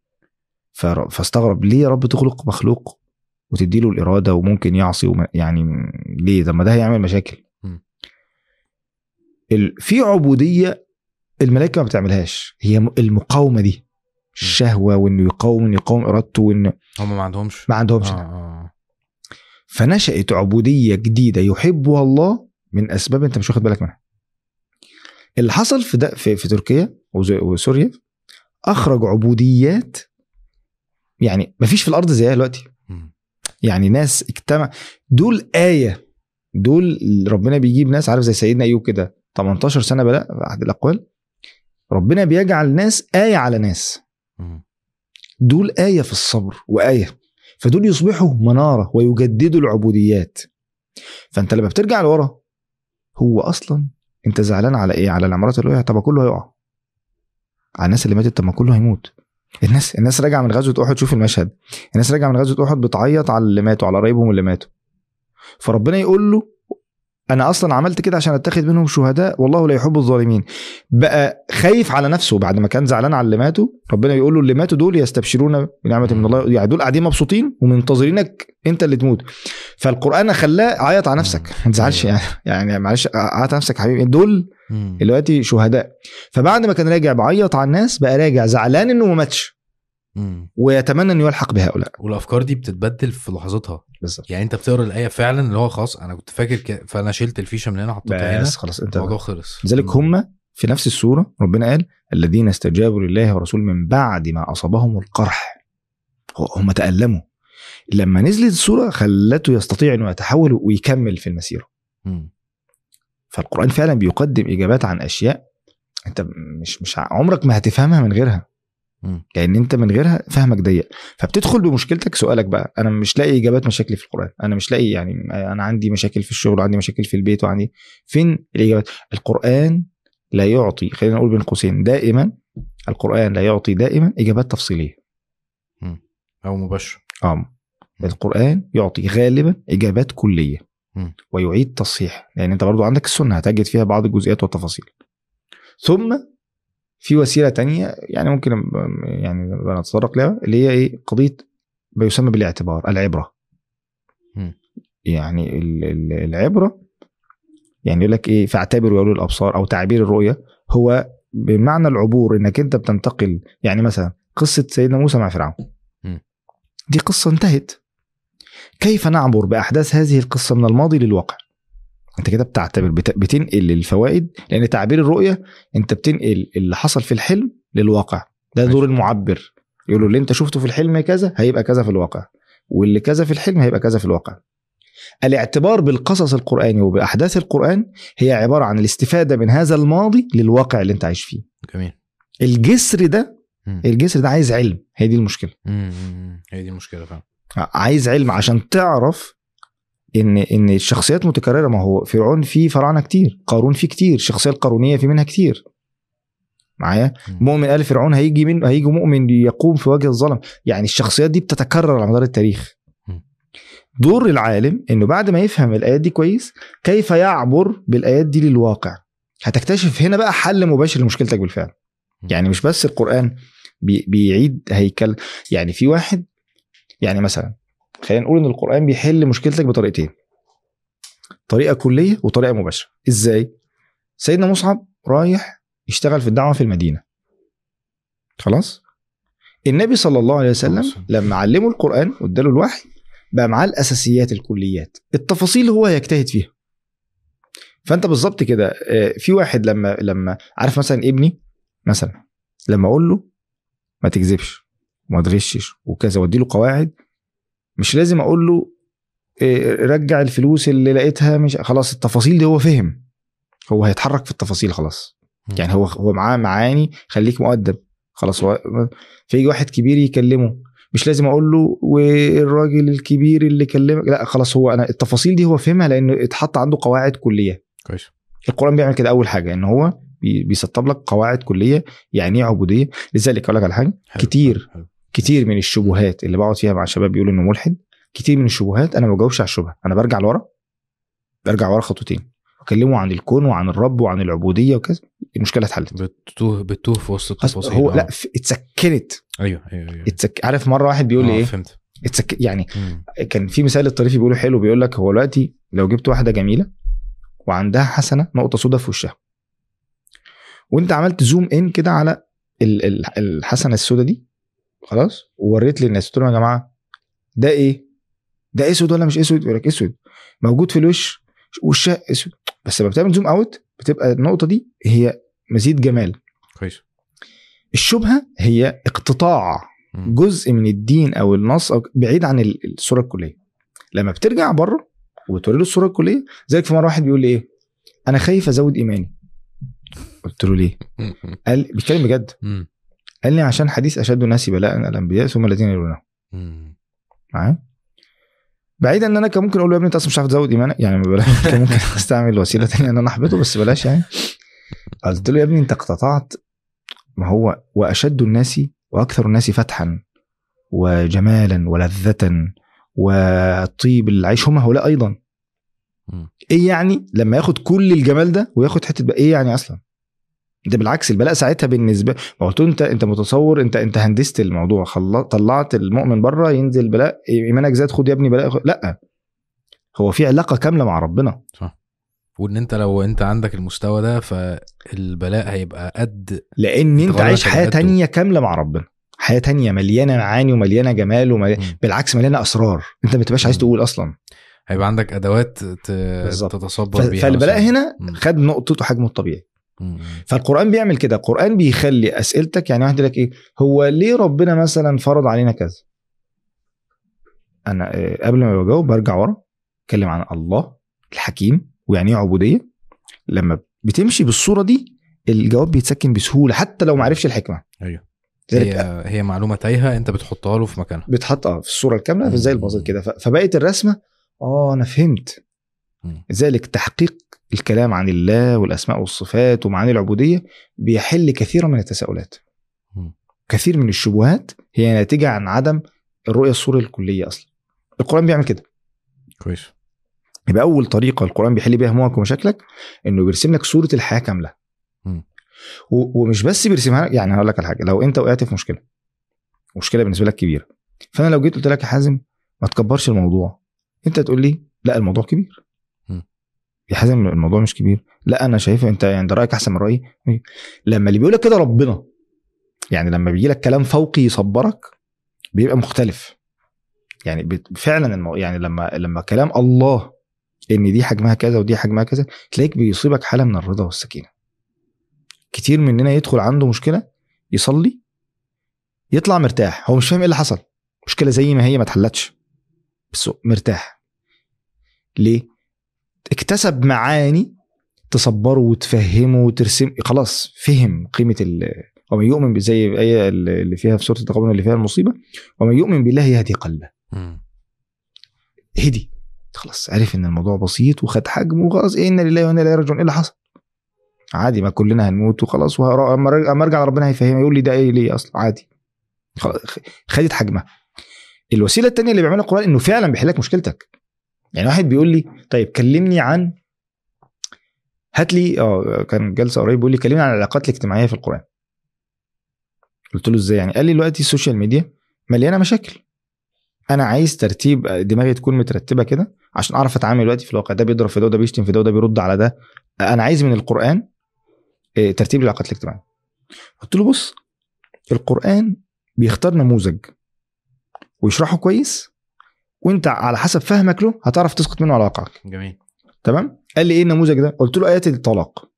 فر- فاستغرب ليه يا رب تخلق مخلوق وتدي له الاراده وممكن يعصي وما يعني ليه طب ما ده هيعمل مشاكل م. ال... في عبوديه الملائكه ما بتعملهاش هي م- المقاومه دي الشهوه وانه يقاوم انه يقاوم ارادته وانه هم ما عندهمش ما عندهمش آه ده. آه. فنشأت عبودية جديدة يحبها الله من أسباب أنت مش واخد بالك منها. اللي حصل في ده في, في تركيا وز- وسوريا أخرج عبوديات يعني مفيش في الأرض زيها دلوقتي. مم. يعني ناس اجتمع دول آية دول اللي ربنا بيجيب ناس عارف زي سيدنا أيوب كده 18 سنة بلاء في أحد الأقوال ربنا بيجعل ناس آية على ناس مم. دول آية في الصبر وآية فدول يصبحوا منارة ويجددوا العبوديات فأنت لما بترجع لورا هو أصلا أنت زعلان على إيه؟ على العمارات اللي وقعت طب ما كله هيقع على الناس اللي ماتت طب ما كله هيموت الناس الناس راجعه من غزوه احد شوف المشهد الناس راجعه من غزوه احد بتعيط على اللي ماتوا على قرايبهم اللي ماتوا فربنا يقول له انا اصلا عملت كده عشان اتخذ منهم شهداء والله لا يحب الظالمين بقى خايف على نفسه بعد ما كان زعلان على اللي ماتوا ربنا يقول له اللي ماتوا دول يستبشرون بنعمه من الله يعني دول قاعدين مبسوطين ومنتظرينك انت اللي تموت فالقران خلاه عيط على نفسك ما تزعلش يعني يعني معلش عيط على نفسك يا حبيبي دول مم. دلوقتي شهداء فبعد ما كان راجع بعيط على الناس بقى راجع زعلان انه ما ماتش مم. ويتمنى انه يلحق بهؤلاء والافكار دي بتتبدل في لحظتها بالظبط يعني انت بتقرا الايه فعلا اللي هو خلاص انا كنت فاكر كده فانا شلت الفيشه من هنا حطيتها هنا بس خلاص انت الموضوع خلص لذلك مم. هم في نفس السوره ربنا قال الذين استجابوا لله ورسوله من بعد ما اصابهم القرح هو- هم تالموا لما نزلت السوره خلته يستطيع انه يتحول ويكمل في المسيره مم. فالقران فعلا بيقدم اجابات عن اشياء انت مش مش عمرك ما هتفهمها من غيرها مم. لان انت من غيرها فهمك ضيق فبتدخل بمشكلتك سؤالك بقى انا مش لاقي اجابات مشاكلي في القران انا مش لاقي يعني انا عندي مشاكل في الشغل وعندي مشاكل في البيت وعندي فين الاجابات القران لا يعطي خلينا نقول بين قوسين دائما القران لا يعطي دائما اجابات تفصيليه او مباشر اه القران يعطي غالبا اجابات كليه مم. ويعيد تصحيح لان انت برضو عندك السنه هتجد فيها بعض الجزئيات والتفاصيل ثم في وسيله تانية يعني ممكن يعني نتطرق لها اللي هي ايه قضيه ما يسمى بالاعتبار العبره مم. يعني ال- ال- العبره يعني يقول لك ايه فاعتبروا يا اولي الابصار او تعبير الرؤيه هو بمعنى العبور انك انت بتنتقل يعني مثلا قصه سيدنا موسى مع فرعون مم. دي قصه انتهت كيف نعبر باحداث هذه القصه من الماضي للواقع انت كده بتعتبر بت- بتنقل الفوائد لان تعبير الرؤيه انت بتنقل اللي حصل في الحلم للواقع ده ماشي. دور المعبر يقولوا اللي انت شفته في الحلم كذا هيبقى كذا في الواقع واللي كذا في الحلم هيبقى كذا في الواقع الاعتبار بالقصص القرآني وبأحداث القرآن هي عبارة عن الاستفادة من هذا الماضي للواقع اللي انت عايش فيه جميل الجسر ده مم. الجسر ده عايز علم هي دي المشكلة مم. مم. هي دي المشكله فعلا عايز علم عشان تعرف ان ان الشخصيات متكرره ما هو فرعون فيه فراعنه كتير قارون فيه كتير الشخصيه القارونيه في منها كتير معايا مم. مؤمن ال فرعون هيجي من هيجي مؤمن يقوم في وجه الظلم يعني الشخصيات دي بتتكرر على مدار التاريخ مم. دور العالم انه بعد ما يفهم الايات دي كويس كيف يعبر بالايات دي للواقع هتكتشف هنا بقى حل مباشر لمشكلتك بالفعل مم. يعني مش بس القران بي بيعيد هيكل يعني في واحد يعني مثلا خلينا نقول ان القران بيحل مشكلتك بطريقتين طريقه كليه وطريقه مباشره ازاي سيدنا مصعب رايح يشتغل في الدعوه في المدينه خلاص النبي صلى الله عليه وسلم خلاص. لما علمه القران واداله الوحي بقى معاه الاساسيات الكليات التفاصيل هو يجتهد فيها فانت بالظبط كده آه، في واحد لما لما عارف مثلا ابني مثلا لما اقول له ما تكذبش وما تغشش وكذا وادي له قواعد مش لازم اقول له إيه، رجع الفلوس اللي لقيتها مش خلاص التفاصيل دي هو فهم هو هيتحرك في التفاصيل خلاص مم. يعني هو هو معاه معاني خليك مؤدب خلاص هو فيجي واحد كبير يكلمه مش لازم اقول له والراجل الكبير اللي كلمك لا خلاص هو انا التفاصيل دي هو فهمها لانه اتحط عنده قواعد كليه كويس القران بيعمل كده اول حاجه ان هو بي- بيسطب لك قواعد كليه يعني ايه عبوديه لذلك اقول لك على حاجه حلو، كتير. حلو، حلو. كتير من الشبهات اللي بقعد فيها مع شباب بيقولوا انه ملحد كتير من الشبهات انا ما بجاوبش على الشبهه انا برجع لورا برجع ورا خطوتين اكلمه عن الكون وعن الرب وعن العبوديه وكذا المشكله اتحلت بتوه بتوه في وسط التفاصيل هو آه. لا ف- اتسكنت ايوه ايوه ايوه اتسك... عارف مره واحد بيقول لي آه، ايه فهمت اتسك... يعني مم. كان في مثال الطريفي بيقوله حلو بيقول لك هو دلوقتي لو جبت واحده جميله وعندها حسنه نقطه سوداء في وشها وانت عملت زوم ان كده على ال- ال- الحسنه السوداء دي خلاص ووريت للناس قلت لهم يا جماعه ده ايه؟ ده اسود ولا مش اسود؟ يقول لك اسود موجود في الوش وشها اسود بس لما بتعمل زوم اوت بتبقى النقطه دي هي مزيد جمال كويس الشبهه هي اقتطاع مم. جزء من الدين او النص أو بعيد عن ال- الصوره الكليه لما بترجع بره وتوري له الصوره الكليه زيك في مره واحد بيقول لي ايه انا خايف ازود ايماني قلت له ليه مم. قال بيتكلم بجد مم. قال لي عشان حديث اشد الناس بلاء الانبياء ثم الذين يلونهم مم. معايا بعيدا ان انا كان ممكن اقول له يا ابني انت اصلا مش عارف تزود ايمانك يعني ما بلاش كان ممكن استعمل وسيله ثانيه ان انا احبطه بس بلاش يعني قلت له يا ابني انت اقتطعت ما هو واشد الناس واكثر الناس فتحا وجمالا ولذة وطيب العيش هم هؤلاء ايضا مم. ايه يعني لما ياخد كل الجمال ده وياخد حته بقى ايه يعني اصلا ده بالعكس البلاء ساعتها بالنسبه ما قلت له انت انت متصور انت انت هندست الموضوع خلا- طلعت المؤمن بره ينزل بلاء ايمانك زاد خد يا ابني بلاء خد. لا هو في علاقه كامله مع ربنا وان انت لو انت عندك المستوى ده فالبلاء هيبقى قد لان انت تغير عايش حياه طبيعته. تانية كامله مع ربنا حياه تانية مليانه معاني ومليانه جمال ومليانة مم. بالعكس مليانه اسرار انت ما تبقاش عايز مم. تقول اصلا هيبقى عندك ادوات ت... بالظبط. تتصبر ف- بيها فالبلاء مثلاً. هنا مم. خد نقطته حجمه الطبيعي مم. فالقران بيعمل كده القران بيخلي اسئلتك يعني واحد يقول لك ايه هو ليه ربنا مثلا فرض علينا كذا انا آه، قبل ما بجاوب برجع ورا اتكلم عن الله الحكيم ويعني ايه عبوديه لما بتمشي بالصوره دي الجواب بيتسكن بسهوله حتى لو ما عرفش الحكمه ايوه ذلك هي هي معلومه تايهه انت بتحطها له في مكانها بتحط اه في الصوره الكامله مم. زي البازل كده ف- فبقت الرسمه اه انا فهمت مم. لذلك تحقيق الكلام عن الله والاسماء والصفات ومعاني العبوديه بيحل كثيرا من التساؤلات مم. كثير من الشبهات هي ناتجه عن عدم الرؤيه الصوره الكليه اصلا القران بيعمل كده كويس يبقى اول طريقه القران بيحل بيها همومك ومشاكلك انه بيرسم لك صوره الحياه كامله مم. و- ومش بس بيرسمها لك يعني هقول لك على حاجه لو انت وقعت في مشكله مشكله بالنسبه لك كبيره فانا لو جيت قلت لك يا حازم ما تكبرش الموضوع انت تقول لي لا الموضوع كبير مم. يا حازم الموضوع مش كبير لا انا شايفه انت يعني ده رايك احسن من رايي لما اللي بيقول لك كده ربنا يعني لما بيجي لك كلام فوقي يصبرك بيبقى مختلف يعني بت- فعلا المو... يعني لما لما كلام الله ان دي حجمها كذا ودي حجمها كذا تلاقيك بيصيبك حاله من الرضا والسكينه كتير مننا يدخل عنده مشكله يصلي يطلع مرتاح هو مش فاهم ايه اللي حصل مشكله زي ما هي ما اتحلتش بس هو مرتاح ليه اكتسب معاني تصبره وتفهمه وترسم خلاص فهم قيمه ال ومن يؤمن زي الايه اللي فيها في سوره التغابن اللي فيها المصيبه ومن يؤمن بالله يهدي قلبه مم. هدي خلاص عرف ان الموضوع بسيط وخد حجمه وخلاص إيه انا لله وانا اليه راجعون ايه اللي حصل عادي ما كلنا هنموت وخلاص وهر- اما أرجع- أما ارجع لربنا هيفهم يقول لي ده ايه ليه اصلا عادي خلاص، خ- خدت حجمها الوسيله التانية اللي بيعملها القران انه فعلا بيحل لك مشكلتك يعني واحد بيقول لي طيب كلمني عن هات لي اه كان جلسه قريب بيقول لي كلمني عن العلاقات الاجتماعيه في القران قلت له ازاي يعني قال لي دلوقتي السوشيال ميديا مليانه مشاكل انا عايز ترتيب دماغي تكون مترتبه كده عشان اعرف اتعامل دلوقتي في الواقع ده بيضرب في ده وده بيشتم في ده وده بيرد على ده انا عايز من القران آه، ترتيب العلاقات الاجتماعيه قلت له بص القران بيختار نموذج ويشرحه كويس وانت على حسب فهمك له هتعرف تسقط منه على واقعك جميل تمام قال لي ايه النموذج ده قلت له ايات الطلاق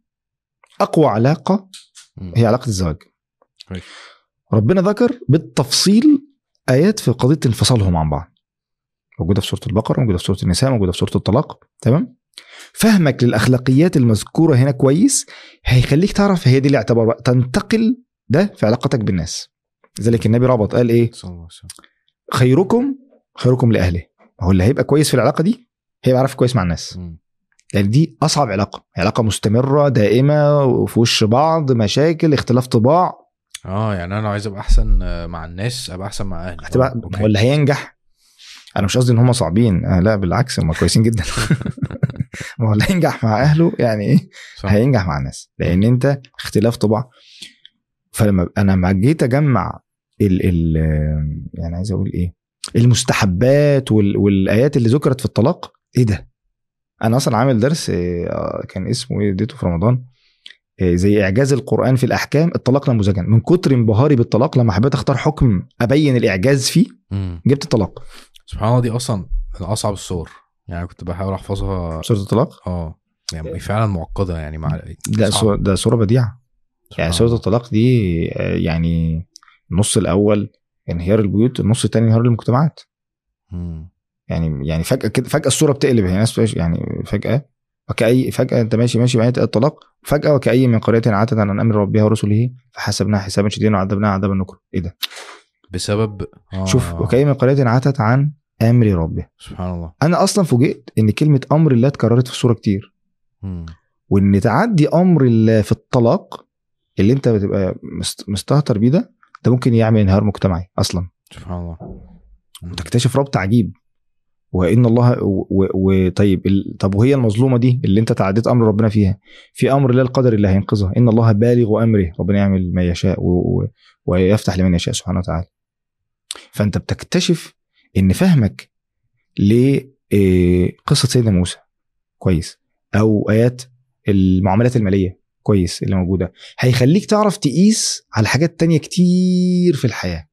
اقوى علاقه مم. هي علاقه الزواج كويس. ربنا ذكر بالتفصيل ايات في قضيه انفصالهم عن بعض موجوده في سوره البقره موجوده في سوره النساء موجوده في سوره الطلاق تمام فهمك للاخلاقيات المذكوره هنا كويس هيخليك تعرف هي دي الاعتبار بقى تنتقل ده في علاقتك بالناس لذلك النبي ربط قال ايه صلى الله عليه وسلم خيركم خيركم لاهله هو اللي هيبقى كويس في العلاقه دي هيبقى عارف كويس مع الناس مم. لان دي اصعب علاقه علاقه مستمره دائمه وفي وش بعض مشاكل اختلاف طباع اه يعني انا لو عايز ابقى احسن آه، مع الناس ابقى احسن مع اهلي هتبقى آه، أوكي. هو اللي هينجح انا مش قصدي ان هم صعبين آه لا بالعكس هم كويسين جدا ما هو اللي هينجح مع اهله يعني ايه صح. هينجح مع الناس لان انت اختلاف طباع فلما انا لما جيت اجمع ال ال يعني عايز اقول ايه المستحبات وال والايات اللي ذكرت في الطلاق ايه ده انا اصلا عامل درس آه، كان اسمه ايه اديته في رمضان آه، زي اعجاز القران في الاحكام الطلاق نموذجا من كتر انبهاري بالطلاق لما حبيت اختار حكم ابين الاعجاز فيه مم. جبت الطلاق سبحان الله دي اصلا من اصعب الصور يعني كنت بحاول احفظها سوره الطلاق اه يعني فعلا معقده يعني مع لا صعب. سورة ده سوره بديعه يعني سبحان سوره الطلاق دي آه، يعني النص الاول انهيار البيوت النص الثاني انهيار المجتمعات مم. يعني يعني فجاه كده فجاه الصوره بتقلب هي ناس فيش- يعني فجاه وكأي فجأة أنت ماشي ماشي بعيد الطلاق فجأة وكأي من قرية عاتت عن أمر ربها ورسله فحسبناها حسابا شديدا وعذبناها عذابا نكرا إيه ده؟ بسبب آه. شوف وكأي من قرية عاتت عن أمر ربها سبحان الله أنا أصلا فوجئت إن كلمة أمر الله اتكررت في الصورة كتير مم. وإن تعدي أمر الله في الطلاق اللي أنت بتبقى مست- مستهتر بيه ده ده ممكن يعمل انهيار مجتمعي أصلا سبحان الله مم. وتكتشف ربط عجيب وان الله وطيب ال... طب وهي المظلومه دي اللي انت تعديت امر ربنا فيها في امر الله القدر اللي هينقذها ان الله بالغ امره ربنا يعمل ما يشاء و... و... ويفتح لمن يشاء سبحانه وتعالى فانت بتكتشف ان فهمك لقصه سيدنا موسى كويس او ايات المعاملات الماليه كويس اللي موجوده هيخليك تعرف تقيس على حاجات تانية كتير في الحياه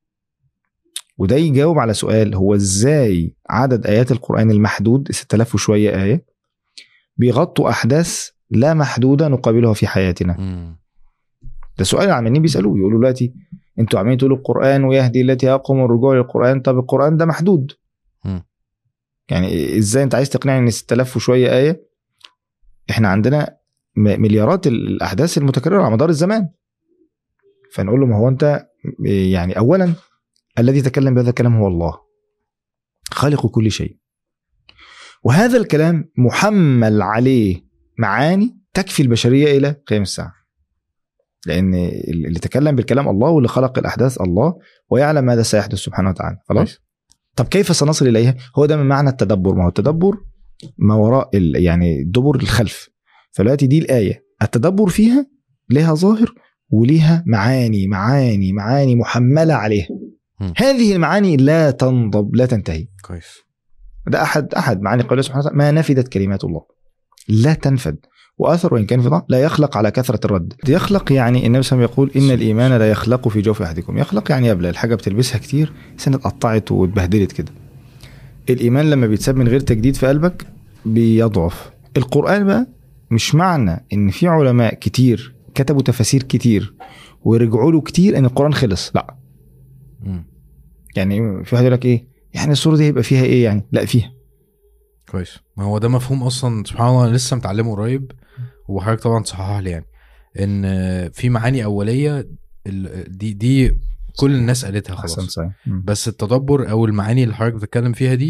وده يجاوب على سؤال هو ازاي عدد ايات القران المحدود 6000 وشويه ايه بيغطوا احداث لا محدوده نقابلها في حياتنا مم. ده سؤال عمالين بيسالوه يقولوا دلوقتي انتوا عمالين تقولوا القران ويهدي التي اقوم الرجوع للقران طب القران ده محدود مم. يعني ازاي انت عايز تقنعني ان 6000 وشويه ايه احنا عندنا م- مليارات ال- الاحداث المتكرره على مدار الزمان فنقول له ما هو انت يعني اولا الذي تكلم بهذا الكلام هو الله خالق كل شيء وهذا الكلام محمل عليه معاني تكفي البشريه الى قيام الساعه لان اللي تكلم بالكلام الله واللي خلق الاحداث الله ويعلم ماذا سيحدث سبحانه وتعالى خلاص كويس. طب كيف سنصل اليها هو ده من معنى التدبر ما هو التدبر ما وراء ال- يعني دبر الخلف فدلوقتي دي الايه التدبر فيها لها ظاهر وليها معاني معاني معاني محمله عليها مم. هذه المعاني لا تنضب لا تنتهي كويس ده احد احد معاني قوله سبحانه وتعالى ما نفدت كلمات الله لا تنفد واثر وان كان في ضعف لا يخلق على كثره الرد يخلق يعني النبي صلى الله عليه وسلم يقول ان الايمان لا يخلق في جوف احدكم يخلق يعني يبلى الحاجه بتلبسها كتير سنه اتقطعت واتبهدلت كده الايمان لما بيتساب من غير تجديد في قلبك بيضعف القران بقى مش معنى ان في علماء كتير كتبوا تفاسير كتير ورجعوا له كتير ان القران خلص لا مم. يعني في واحد يقول لك ايه يعني السوره دي هيبقى فيها ايه يعني لا فيها كويس ما هو ده مفهوم اصلا سبحان الله أنا لسه متعلمه قريب وحضرتك طبعا صحح لي يعني ان في معاني اوليه ال- دي دي كل الناس قالتها احسن خلاص صحيح مم. بس التدبر او المعاني اللي حضرتك بتتكلم فيها دي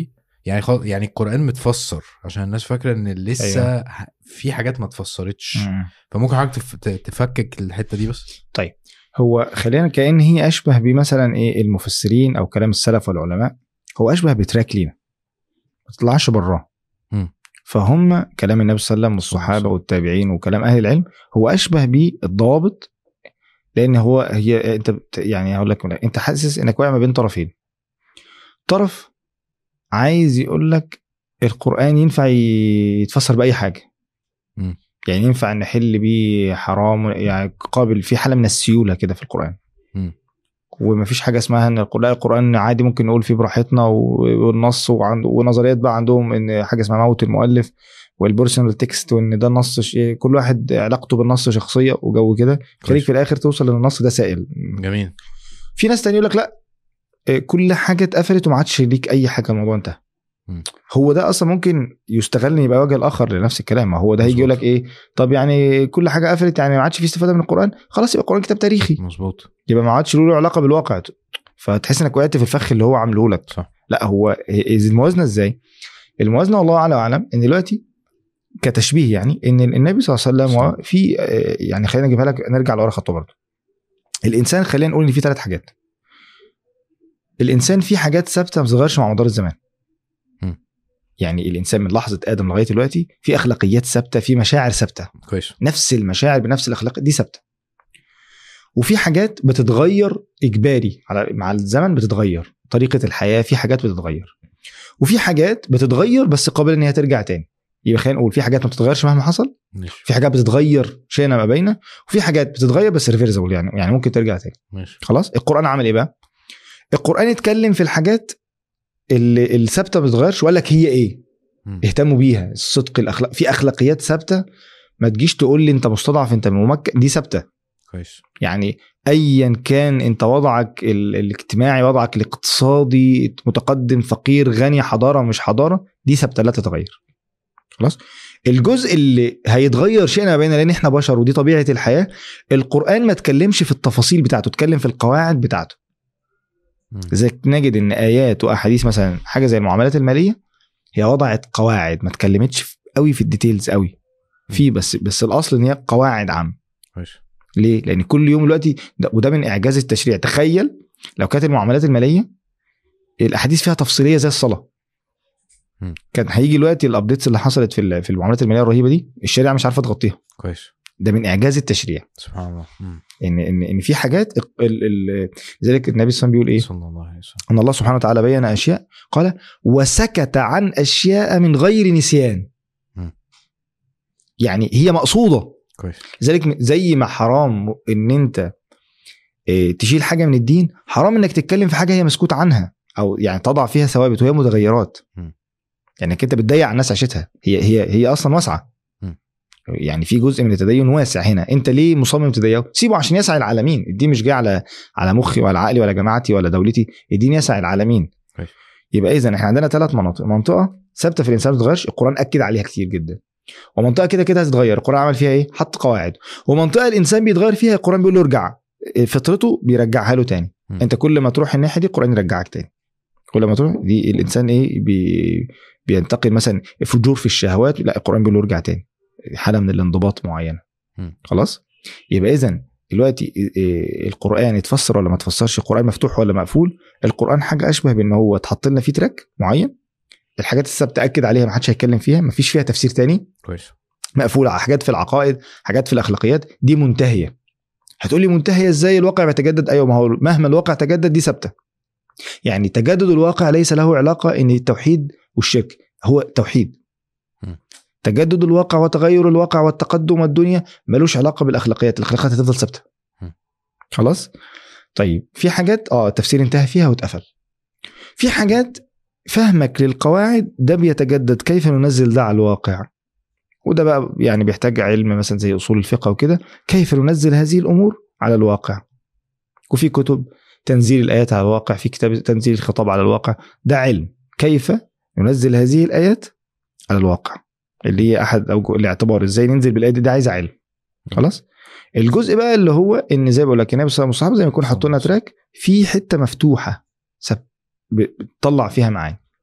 يعني خل... يعني القران متفسر عشان الناس فاكره ان لسه أيوة. ه- في حاجات ما اتفسرتش مم. فممكن حضرتك تف... ت- تفكك الحته دي بس هو خلينا كأن هي أشبه بمثلا إيه المفسرين أو كلام السلف والعلماء هو أشبه بتراك لينا ما تطلعش براه مم. فهم كلام النبي صلى الله عليه وسلم والصحابة والتابعين وكلام أهل العلم هو أشبه بالضوابط لأن هو هي أنت بت- يعني هقول لك أنت حاسس إنك واقع ما بين طرفين طرف عايز يقول لك القرآن ينفع يتفسر بأي حاجة مم. يعني ينفع نحل بيه حرام يعني قابل في حالة من السيولة كده في القرآن مم. ومفيش حاجه اسمها ان القرآن, القرآن عادي ممكن نقول فيه براحتنا و- والنص وعند ونظريات بقى عندهم ان حاجه اسمها موت المؤلف والبيرسونال تكست وان ده النص ش- كل واحد علاقته بالنص شخصيه وجو كده خليك كويس. في الاخر توصل ان النص ده سائل جميل في ناس تاني يقول لك لا إيه، كل حاجه اتقفلت وما عادش ليك اي حاجه الموضوع انتهى مم. هو ده اصلا ممكن يستغل ان يبقى وجه الاخر لنفس الكلام ما هو ده هيجي مظبوط. يقول لك ايه طب يعني كل حاجه قفلت يعني ما عادش في استفاده من القران خلاص يبقى القران كتاب تاريخي مظبوط يبقى ما عادش له علاقه بالواقع فتحس انك وقعت في الفخ اللي هو عامله لك صح لا هو إز- الموازنه ازاي؟ الموازنه والله اعلى واعلم ان دلوقتي كتشبيه يعني ان النبي صلى الله عليه صح. وسلم في آه، يعني خلينا نجيبها لك نرجع لورا خطوه برضه. الانسان خلينا نقول ان في ثلاث حاجات. الانسان في حاجات ثابته ما بتتغيرش مع مدار الزمان. مم. يعني الانسان من لحظه ادم لغايه دلوقتي في اخلاقيات ثابته في مشاعر ثابته كويس نفس المشاعر بنفس الاخلاق دي ثابته وفي حاجات بتتغير اجباري على مع الزمن بتتغير طريقه الحياه في حاجات بتتغير وفي حاجات بتتغير بس قابله ان هي ترجع تاني يبقى خلينا نقول في حاجات ما بتتغيرش مهما حصل ماشي في حاجات بتتغير شئنا ما بينه وفي حاجات بتتغير بس ريفيرزبل يعني يعني ممكن ترجع تاني ماشي خلاص القران عمل ايه بقى القران اتكلم في الحاجات اللي الثابته ما بتتغيرش وقال لك هي ايه مم. اهتموا بيها الصدق الاخلاق في اخلاقيات ثابته ما تجيش تقول لي انت مستضعف انت ممكن دي ثابته كويس يعني ايا كان انت وضعك ال- الاجتماعي وضعك الاقتصادي متقدم فقير غني حضاره مش حضاره دي ثابته لا تتغير خلاص الجزء اللي هيتغير شئنا ما بيننا لان احنا بشر ودي طبيعه الحياه القران ما اتكلمش في التفاصيل بتاعته اتكلم في القواعد بتاعته مم. لذلك نجد ان ايات واحاديث مثلا حاجه زي المعاملات الماليه هي وضعت قواعد ما اتكلمتش في- قوي في الديتيلز قوي في بس بس الاصل ان هي قواعد عامه كويس ليه؟ لان كل يوم دلوقتي ده وده من اعجاز التشريع تخيل لو كانت المعاملات الماليه الاحاديث فيها تفصيليه زي الصلاه مم. كان هيجي دلوقتي الابديتس اللي حصلت في ال- في المعاملات الماليه الرهيبه دي الشريعه مش عارفه تغطيها كويس ده من اعجاز التشريع سبحان الله مم. ان ان ان في حاجات ال- ال- لذلك النبي صلى الله عليه وسلم بيقول ايه؟ صلى الله عليه وسلم ان الله سبحانه وتعالى بين اشياء قال وسكت عن اشياء من غير نسيان مم. يعني هي مقصوده كويس لذلك زي ما حرام ان انت إيه، تشيل حاجه من الدين حرام انك تتكلم في حاجه هي مسكوت عنها او يعني تضع فيها ثوابت وهي متغيرات مم. يعني انك انت بتضيع على الناس عيشتها هي هي هي اصلا واسعه مم. يعني في جزء من التدين واسع هنا انت ليه مصمم تضيقه سيبه عشان يسعى العالمين الدين مش جاي على على مخي ولا عقلي ولا جماعتي ولا دولتي الدين يسعى العالمين كويس. يبقى اذا احنا عندنا ثلاث مناطق منطقه ثابته في الانسان ما بتتغيرش القران اكد عليها كتير جدا ومنطقه كده كده هتتغير القران عمل فيها ايه حط قواعد ومنطقه الانسان بيتغير فيها القران بيقول له ارجع فطرته بيرجعها له تاني مم. انت كل ما تروح الناحيه دي القران يرجعك تاني كل ما تروح دي الانسان ايه بي بينتقل مثلا فجور في الشهوات لا القران بيقول له ارجع تاني حاله من الانضباط معينه مم. خلاص يبقى اذا دلوقتي إيه، القران يتفسر ولا ما تفسرش القران مفتوح ولا مقفول القران حاجه اشبه بان هو اتحط لنا فيه تراك معين الحاجات الثابته اكد عليها ما حدش هيتكلم فيها ما فيش فيها تفسير تاني كويس مقفوله على حاجات في العقائد حاجات في الاخلاقيات دي منتهيه هتقولي منتهيه ازاي الواقع بيتجدد ايوه ما هو مهما الواقع تجدد دي ثابته يعني تجدد الواقع ليس له علاقه ان التوحيد والشرك هو توحيد م. تجدد الواقع وتغير الواقع والتقدم والدنيا ملوش علاقه بالاخلاقيات الاخلاقيات هتفضل ثابته م. خلاص طيب في حاجات اه التفسير انتهى فيها واتقفل في حاجات فهمك للقواعد ده بيتجدد كيف ننزل ده على الواقع وده بقى يعني بيحتاج علم مثلا زي اصول الفقه وكده كيف ننزل هذه الامور على الواقع وفي كتب تنزيل الايات على الواقع في كتاب تنزيل الخطاب على الواقع ده علم كيف ننزل هذه الايات على الواقع اللي هي احد اوجه الاعتبار ازاي ننزل بالايات دي ده عايز علم خلاص الجزء بقى اللي هو ان زي ما بقول لك النبي صلى الله عليه وسلم زي ما يكون حطوا لنا تراك في حته مفتوحه سب- ب- بتطلع فيها معاني م.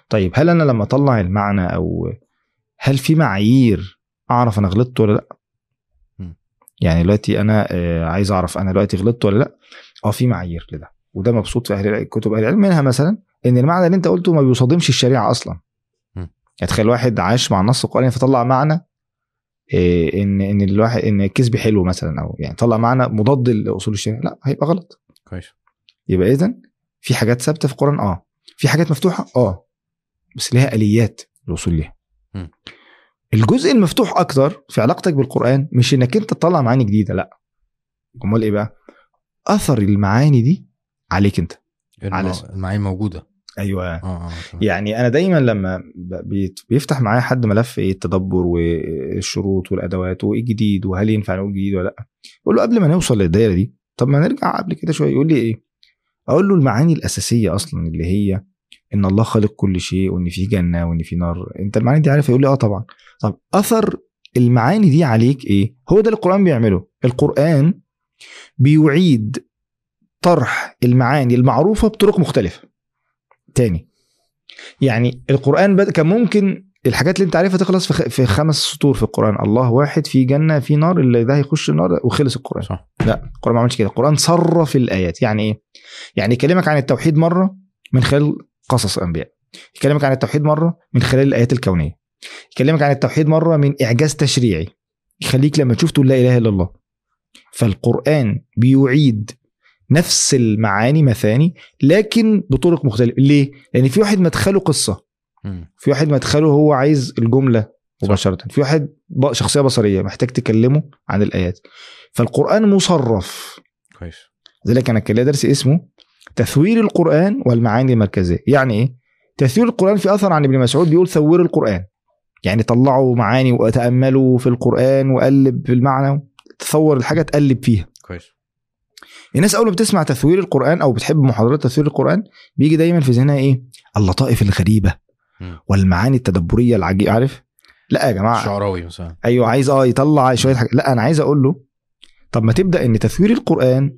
طيب هل انا لما اطلع المعنى او هل في معايير اعرف انا غلطت ولا لا مم. يعني دلوقتي انا آه، عايز اعرف انا دلوقتي غلطت ولا لا اه في معايير لده وده مبسوط في اهل كتب اهل العلم منها مثلا ان المعنى اللي انت قلته ما بيصادمش الشريعه اصلا مم. يعني تخيل واحد عاش مع النص القراني فطلع معنى إيه ان ان الواحد ان الكذب حلو مثلا او يعني طلع معنى مضاد لاصول الشريعه لا هيبقى غلط كويس يبقى اذا في حاجات ثابته في القران اه في حاجات مفتوحه اه بس ليها اليات الوصول ليها مم. الجزء المفتوح اكتر في علاقتك بالقران مش انك انت تطلع معاني جديده لا امال ايه بقى اثر المعاني دي عليك انت على الم- المعاني موجوده ايوه اه اه تمام. يعني انا دايما لما ب- بيت- بيفتح معايا حد ملف ايه التدبر والشروط والادوات وايه جديد وهل ينفع نقول جديد ولا لا بقول له قبل ما نوصل للدايره دي طب ما نرجع قبل كده شويه يقول لي ايه اقول له المعاني الاساسيه اصلا اللي هي ان الله خالق كل شيء وان في جنه وان في نار انت المعاني دي عارف يقول لي اه طبعا طب اثر المعاني دي عليك ايه هو ده اللي القران بيعمله القران بيعيد طرح المعاني المعروفه بطرق مختلفه تاني يعني القران بد... كان ممكن الحاجات اللي انت عارفها تخلص في, خ... في خمس سطور في القران الله واحد في جنه في نار اللي ده هيخش النار وخلص القران صح لا القران ما عملش كده القران صرف الايات يعني ايه يعني يكلمك عن التوحيد مره من خلال قصص الانبياء يكلمك عن التوحيد مره من خلال الايات الكونيه يكلمك عن التوحيد مره من اعجاز تشريعي يخليك لما تشوف تقول لا اله الا الله فالقران بيعيد نفس المعاني مثاني لكن بطرق مختلفه ليه لان في واحد مدخله قصه مم. في واحد مدخله هو عايز الجمله مباشره في واحد ب- شخصيه بصريه محتاج تكلمه عن الايات فالقران مصرف كويس لذلك انا كان ليا درس اسمه تثوير القران والمعاني المركزيه يعني ايه تثوير القران في اثر عن ابن مسعود بيقول ثوروا القران يعني طلعوا معاني وتاملوا في القران وقلب في المعنى تصور الحاجه تقلب فيها كويس الناس اول ما بتسمع تثوير القران او بتحب محاضرات تثوير القران بيجي دايما في ذهنها ايه اللطائف الغريبه مم. والمعاني التدبريه العجيبه عارف لا يا جماعه الشعراوي مثلا ايوه عايز اه يطلع شويه حاجات لا انا عايز اقول له طب ما تبدا ان تثوير القران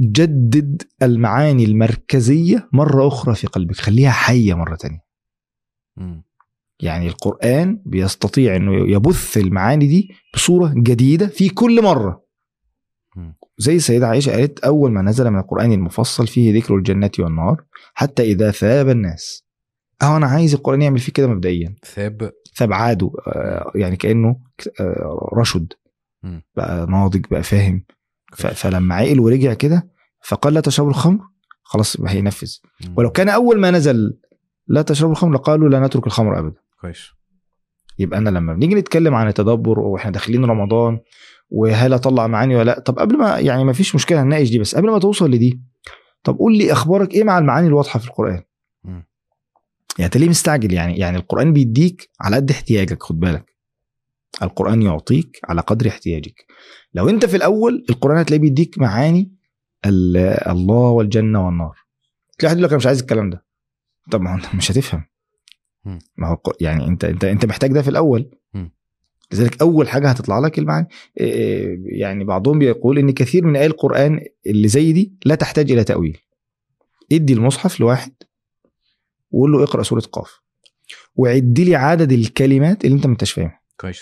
جدد المعاني المركزيه مره اخرى في قلبك خليها حيه مره تانية مم. يعني القران بيستطيع انه يبث المعاني دي بصوره جديده في كل مره مم. زي السيدة عائشة قالت أول ما نزل من القرآن المفصل فيه ذكر الجنة والنار حتى إذا ثاب الناس أهو أنا عايز القرآن يعمل فيه كده مبدئيا ثاب ثاب عاده آه، يعني كأنه آه، رشد مم. بقى ناضج بقى فاهم ف- فلما عقل ورجع كده فقال لا تشربوا الخمر خلاص يبقى هينفذ مم. ولو كان أول ما نزل لا تشربوا الخمر لقالوا لا نترك الخمر أبدا كويس يبقى انا لما بنيجي نتكلم عن التدبر واحنا داخلين رمضان وهل اطلع معاني ولا لا طب قبل ما يعني ما فيش مشكله هنناقش دي بس قبل ما توصل لدي طب قول لي اخبارك ايه مع المعاني الواضحه في القران مم. يعني انت ليه مستعجل يعني يعني القران بيديك على قد احتياجك خد بالك القران يعطيك على قدر احتياجك لو انت في الاول القران هتلاقيه بيديك معاني ال- الله والجنه والنار تلاقي حد يقول لك انا مش عايز الكلام ده طب ما هو انت مش هتفهم مم. ما هو الق- يعني انت انت انت محتاج ده في الاول مم. لذلك اول حاجه هتطلع لك المعاني إيه، يعني بعضهم بيقول ان كثير من ايات القران اللي زي دي لا تحتاج الى تاويل ادي المصحف لواحد وقول له اقرا سوره قاف وعد لي عدد الكلمات اللي انت ما انتش فاهمها كويس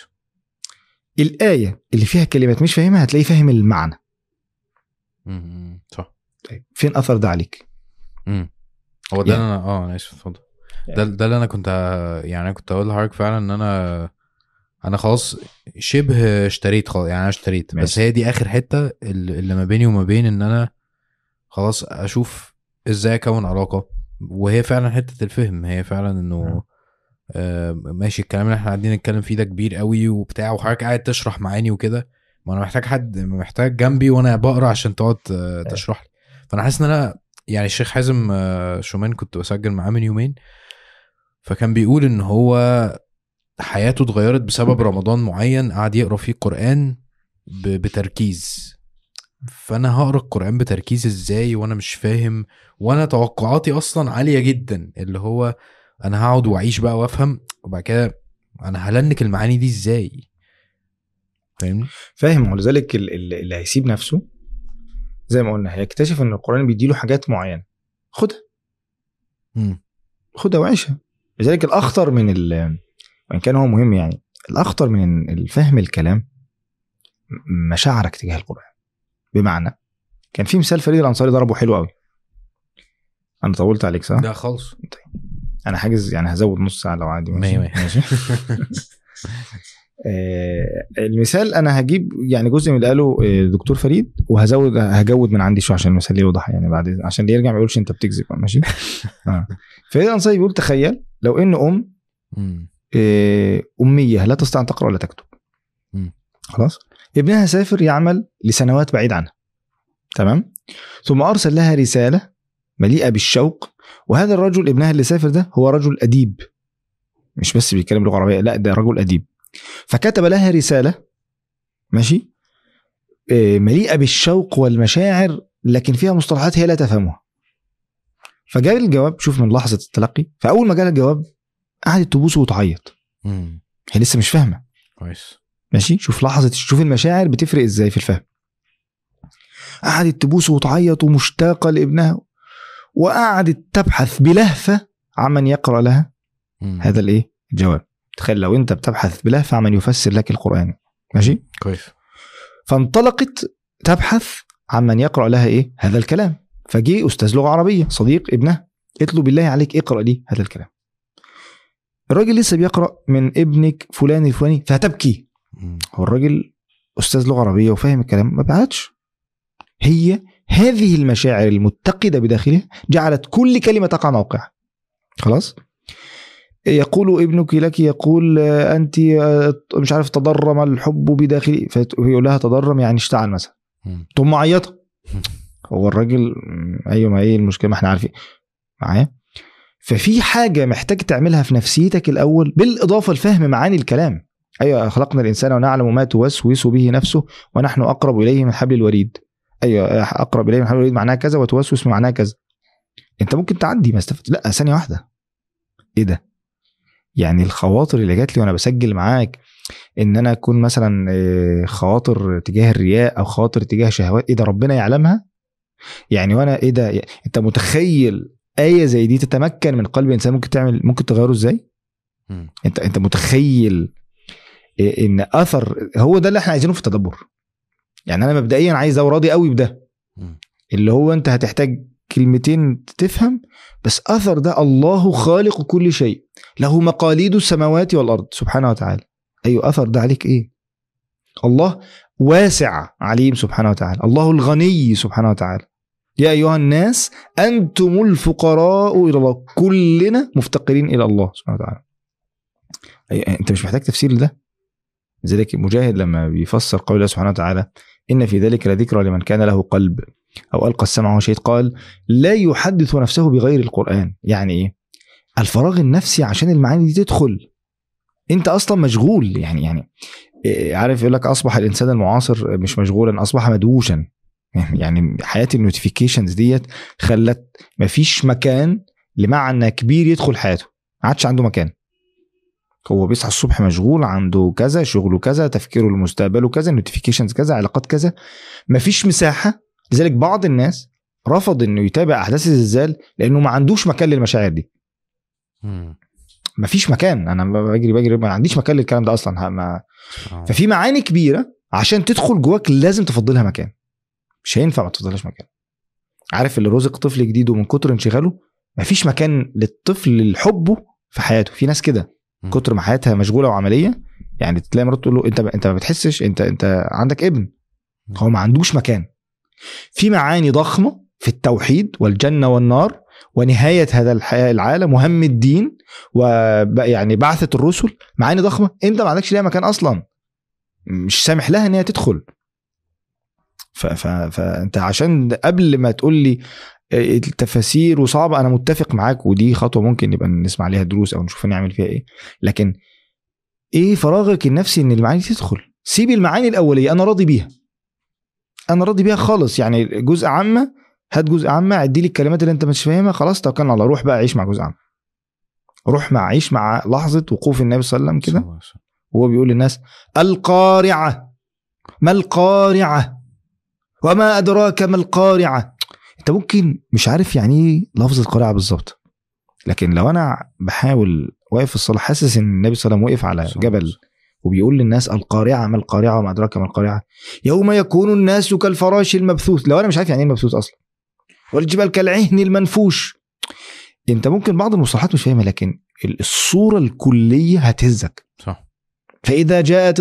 الايه اللي فيها كلمات مش فاهمها هتلاقيه فاهم المعنى مم. مم. صح طيب فين اثر ده عليك مم. هو ده يعني- اللي انا اه انا اسف اتفضل ده ده اللي انا كنت ه- يعني انا كنت اقول لحضرتك فعلا ان انا انا خلاص شبه اشتريت خلاص يعني انا اشتريت بس ماشي. هي دي اخر حته اللي اللي ما بيني وما بين ان انا خلاص اشوف ازاي اكون علاقه وهي فعلا حته الفهم هي فعلا مم. انه آه ماشي الكلام اللي احنا قاعدين نتكلم فيه ده كبير قوي وبتاع وحضرتك قاعد تشرح معاني وكده ما انا محتاج حد محتاج جنبي وانا بقرا عشان تقعد آه، تشرح لي فانا حاسس ان انا يعني الشيخ حازم آه، شومان كنت بسجل معاه من يومين فكان بيقول ان هو حياته اتغيرت بسبب رمضان معين قعد يقرا فيه قران ب- بتركيز فانا هقرا القران بتركيز ازاي وانا مش فاهم وانا توقعاتي اصلا عاليه جدا اللي هو انا هقعد واعيش بقى وافهم وبعد كده انا هلنك المعاني دي ازاي فاهمني فاهم ولذلك ال- ال- اللي هيسيب نفسه زي ما قلنا هيكتشف ان القران بيديله حاجات معينه خدها مم. خدها وعيشها لذلك الاخطر من ال وان كان هو مهم يعني الاخطر من الفهم الكلام مشاعرك تجاه القران بمعنى كان في مثال فريد الانصاري ضربه حلو قوي انا طولت عليك صح؟ ده خالص انا حاجز يعني هزود نص ساعه لو عادي مية مية. ماشي آه، المثال انا هجيب يعني جزء من اللي قاله آه، دكتور فريد وهزود هجود من عندي شويه عشان المثال يوضح يعني بعد عشان اللي يرجع ما يقولش انت بتكذب ماشي آه. فريد الانصاري بيقول تخيل لو ان ام مم. آه، اميه لا تستطيع ان تقرا ولا تكتب مم. خلاص ابنها سافر يعمل لسنوات بعيد عنها تمام ثم ارسل لها رساله مليئه بالشوق وهذا الرجل ابنها اللي سافر ده هو رجل اديب مش بس بيتكلم لغه عربيه لا ده رجل اديب فكتب لها رساله ماشي آه، مليئه بالشوق والمشاعر لكن فيها مصطلحات هي لا تفهمها فجاب الجواب شوف من لحظه التلقي فاول ما جالها الجواب قعدت تبوسه وتعيط مم. هي لسه مش فاهمه كويس ماشي شوف لحظه شوف المشاعر بتفرق ازاي في الفهم قعدت تبوسه وتعيط ومشتاقه لابنها وقعدت تبحث بلهفه عمن يقرا لها مم. هذا الايه الجواب تخيل لو انت بتبحث بلهفه عمن يفسر لك القران ماشي كويس فانطلقت تبحث عمن يقرا لها ايه هذا الكلام فجي استاذ لغه عربيه صديق ابنها قلت له بالله عليك اقرا لي هذا الكلام الراجل لسه بيقرا من ابنك فلان الفلاني فتبكي مم. هو الراجل استاذ لغه عربيه وفاهم الكلام ما بعتش هي هذه المشاعر المتقده بداخلها جعلت كل كلمه تقع موقعها خلاص يقول ابنك لك يقول آه، انت آه، مش عارف تضرم الحب بداخلي فيقول لها تضرم يعني اشتعل مثلا مم. تقوم معيطه هو الراجل مم، ايوه ما ايه المشكله ما احنا عارفين معايا ففي حاجه محتاج تعملها في نفسيتك الاول بالاضافه لفهم معاني الكلام ايوه خلقنا الانسان ونعلم ما توسوس به نفسه ونحن اقرب اليه من حبل الوريد ايوه اقرب اليه من حبل الوريد معناها كذا وتوسوس معناها كذا انت ممكن تعدي ما استفدت لا ثانيه واحده ايه ده يعني الخواطر اللي جات لي وانا بسجل معاك ان انا اكون مثلا آه، خواطر تجاه الرياء او خواطر تجاه شهوات ايه ده ربنا يعلمها يعني وانا ايه ده يعني انت متخيل ايه زي دي تتمكن من قلب انسان ممكن تعمل ممكن تغيره ازاي مم. انت انت متخيل إيه ان اثر هو ده اللي احنا عايزينه في التدبر يعني انا مبدئيا عايز أبقى راضي قوي بده مم. اللي هو انت هتحتاج كلمتين تفهم بس اثر ده الله خالق كل شيء له مقاليد السماوات والارض سبحانه وتعالى ايوه اثر ده عليك ايه الله واسع عليم سبحانه وتعالى الله الغني سبحانه وتعالى يا ايها الناس انتم الفقراء الى الله كلنا مفتقرين الى الله سبحانه وتعالى أي- انت مش محتاج تفسير لده لذلك مجاهد لما بيفسر قول الله سبحانه وتعالى ان في ذلك لذكرى لمن كان له قلب او القى السمع وهو شهيد قال لا يحدث نفسه بغير القران يعني ايه الفراغ النفسي عشان المعاني دي تدخل انت اصلا مشغول يعني يعني إيه، عارف يقول لك اصبح الانسان المعاصر مش مشغولا اصبح مدوشا يعني حياه النوتيفيكيشنز ديت خلت مفيش مكان لمعنى كبير يدخل حياته ما عادش عنده مكان هو بيصحى الصبح مشغول عنده كذا شغله كذا تفكيره لمستقبله كذا نوتيفيكيشنز كذا علاقات كذا مفيش مساحه لذلك بعض الناس رفض انه يتابع احداث الزلزال لانه ما عندوش مكان للمشاعر دي مم. مفيش مكان انا بجري بجري ما عنديش مكان للكلام ده اصلا ه- ما آه. ففي معاني كبيره عشان تدخل جواك لازم تفضلها مكان مش هينفع ما تفضلهاش مكان عارف اللي رزق طفل جديد ومن كتر انشغاله مفيش مكان للطفل لحبه في حياته في ناس كده مم. كتر ما حياتها مشغوله وعمليه يعني تلاقي مراته تقول له انت انت ما بتحسش انت انت عندك ابن هو ما عندوش مكان في معاني ضخمه في التوحيد والجنه والنار ونهايه هذا الحياه العالم وهم الدين ويعني بعثه الرسل معاني ضخمه انت ما عندكش ليها مكان اصلا مش سامح لها ان هي تدخل ف ف فانت عشان قبل ما تقول لي التفاسير وصعبه انا متفق معاك ودي خطوه ممكن نبقى نسمع عليها دروس او نشوف نعمل فيها ايه لكن ايه فراغك النفسي ان المعاني دي تدخل سيب المعاني الاوليه انا راضي بيها انا راضي بيها خالص يعني جزء عامه هات جزء عامه عدي لي الكلمات اللي انت مش فاهمها خلاص توكلنا على الله روح بقى عيش مع جزء عام روح مع عيش مع لحظه وقوف النبي صلى الله عليه وسلم كده وهو بيقول للناس القارعه ما القارعه وما ادراك ما القارعه انت ممكن مش عارف يعني ايه لفظ القارعه بالظبط لكن لو انا بحاول واقف في الصلاه حاسس ان النبي صلى الله عليه وسلم وقف على صلى جبل وبيقول للناس القارعه ما القارعه وما ادراك ما القارعه يوم يكون الناس كالفراش المبثوث لو انا مش عارف يعني ايه المبثوث اصلا والجبال كالعهن المنفوش انت ممكن بعض المصطلحات مش فاهمها لكن الصوره الكليه هتهزك صح فاذا جاءت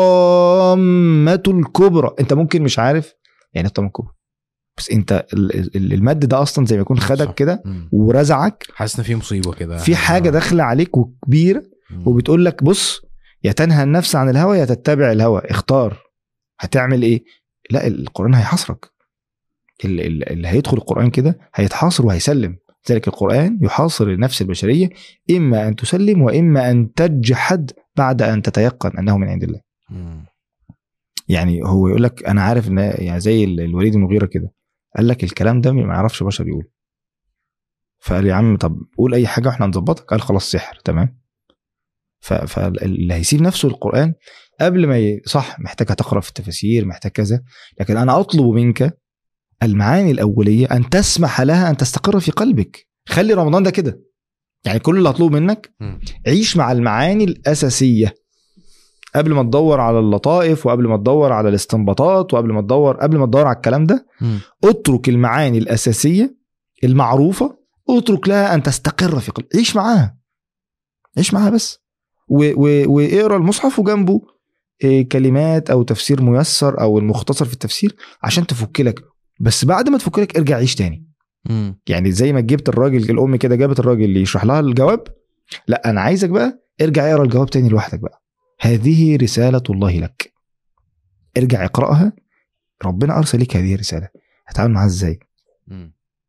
الطامه الكبرى انت ممكن مش عارف يعني إيه الطامه الكبرى بس انت ال- ال- المد ده اصلا زي ما يكون صح. خدك كده مم. ورزعك حاسس ان في مصيبه كده في حاجه داخله عليك وكبيره مم. وبتقول لك بص يا تنهى النفس عن الهوى يا تتبع الهوى اختار هتعمل ايه لا القران هيحاصرك ال- ال- اللي هيدخل القران كده هيتحاصر وهيسلم ذلك القران يحاصر النفس البشريه اما ان تسلم واما ان تجحد بعد ان تتيقن انه من عند الله مم. يعني هو يقول لك انا عارف ان يعني زي ال- الوليد المغيره كده قال لك الكلام ده ما يعرفش بشر يقول فقال يا عم طب قول اي حاجه واحنا نظبطك قال خلاص سحر تمام ف- فاللي هيسيب نفسه القران قبل ما ي... صح محتاج تقرا في التفاسير محتاج كذا لكن انا اطلب منك المعاني الاوليه ان تسمح لها ان تستقر في قلبك خلي رمضان ده كده يعني كل اللي هطلبه منك مم. عيش مع المعاني الاساسيه قبل ما تدور على اللطائف وقبل ما تدور على الاستنباطات وقبل ما تدور قبل ما تدور على الكلام ده مم. اترك المعاني الاساسيه المعروفه اترك لها ان تستقر في قلبك عيش معاها عيش معاها بس و- و- واقرا المصحف وجنبه إيه، كلمات او تفسير ميسر او المختصر في التفسير عشان تفك لك بس بعد ما تفك لك ارجع عيش تاني مم. يعني زي ما جبت الراجل الام كده جابت الراجل اللي يشرح لها الجواب لا انا عايزك بقى ارجع اقرا الجواب تاني لوحدك بقى هذه رساله الله لك ارجع اقراها ربنا ارسل لك هذه الرساله هتعامل معاها ازاي مم.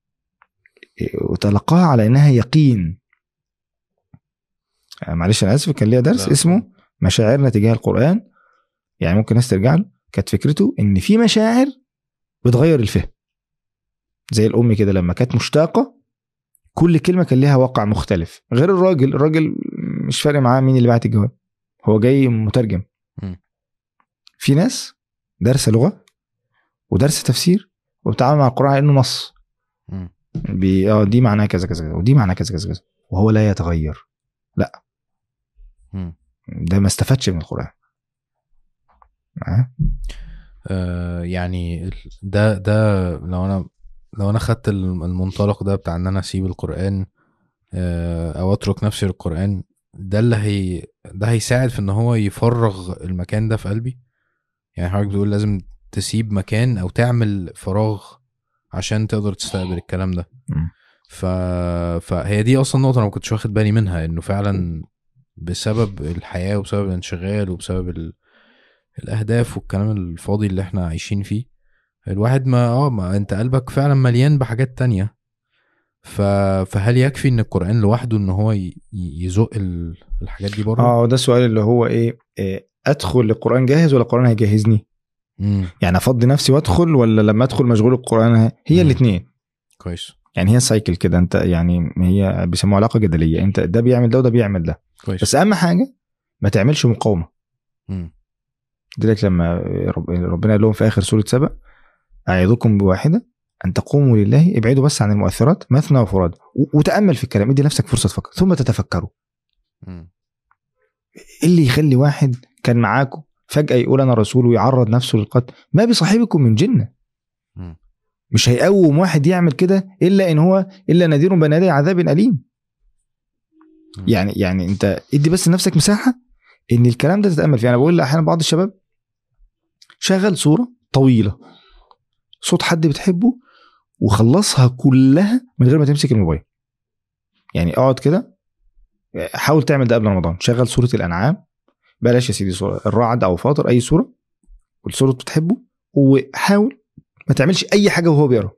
وتلقاها على انها يقين آه، معلش انا اسف كان ليا درس لا. اسمه مشاعرنا تجاه القران يعني ممكن الناس ترجع له كانت فكرته ان في مشاعر بتغير الفهم زي الام كده لما كانت مشتاقه كل كلمه كان ليها واقع مختلف غير الراجل الراجل مش فارق معاه مين اللي بعت الجواب هو جاي مترجم مم. في ناس دارسه لغه ودارسه تفسير وبتتعامل مع القران على انه نص مم. بي... اه دي معناها كذا كذا كذا ودي معناها كذا كذا كذا وهو لا يتغير مم. ده ما استفادش من القران معايا؟ آه يعني ال- ده ده لو انا لو انا خدت الم- المنطلق ده بتاع ان انا اسيب القران آه او اترك نفسي للقران ده اللي هي ده هيساعد في ان هو يفرغ المكان ده في قلبي يعني حضرتك بتقول لازم تسيب مكان او تعمل فراغ عشان تقدر تستقبل الكلام ده مم. ف... فهي دي اصلا نقطه انا ما كنتش واخد بالي منها انه فعلا بسبب الحياه وبسبب الانشغال وبسبب ال... الاهداف والكلام الفاضي اللي احنا عايشين فيه الواحد ما اه ما انت قلبك فعلا مليان بحاجات تانية ف... فهل يكفي ان القران لوحده ان هو ي... ي- يزق ال... الحاجات دي بره اه ده السؤال اللي هو ايه, إيه ادخل القران جاهز ولا القران هيجهزني امم يعني افضي نفسي وادخل ولا لما ادخل مشغول القران ه- هي مم. الاثنين كويس يعني هي سايكل كده انت يعني هي بيسموها علاقه جدليه انت ده بيعمل ده وده بيعمل ده كويس بس اهم حاجه ما تعملش مقاومه مم. لذلك لما رب- ربنا قال لهم في اخر سوره سبأ اعظكم بواحده ان تقوموا لله ابعدوا بس عن المؤثرات مثنى وفراد و- وتامل في الكلام ادي نفسك فرصه تفكر ثم تتفكروا مم. ايه اللي يخلي واحد كان معاكم فجاه يقول انا رسول ويعرض نفسه للقتل ما بصاحبكم من جنه مم. مش هيقوم واحد يعمل كده الا ان هو الا نذير بين يدي عذاب اليم مم. يعني يعني انت ادي بس لنفسك مساحه ان الكلام ده تتامل فيه انا بقول احيانا بعض الشباب شغل صوره طويله صوت حد بتحبه وخلصها كلها من غير ما تمسك الموبايل يعني اقعد كده حاول تعمل ده قبل رمضان شغل صوره الانعام بلاش يا سيدي صوره الرعد او فاطر اي صوره والصوره بتحبه وحاول ما تعملش اي حاجه وهو بيقرا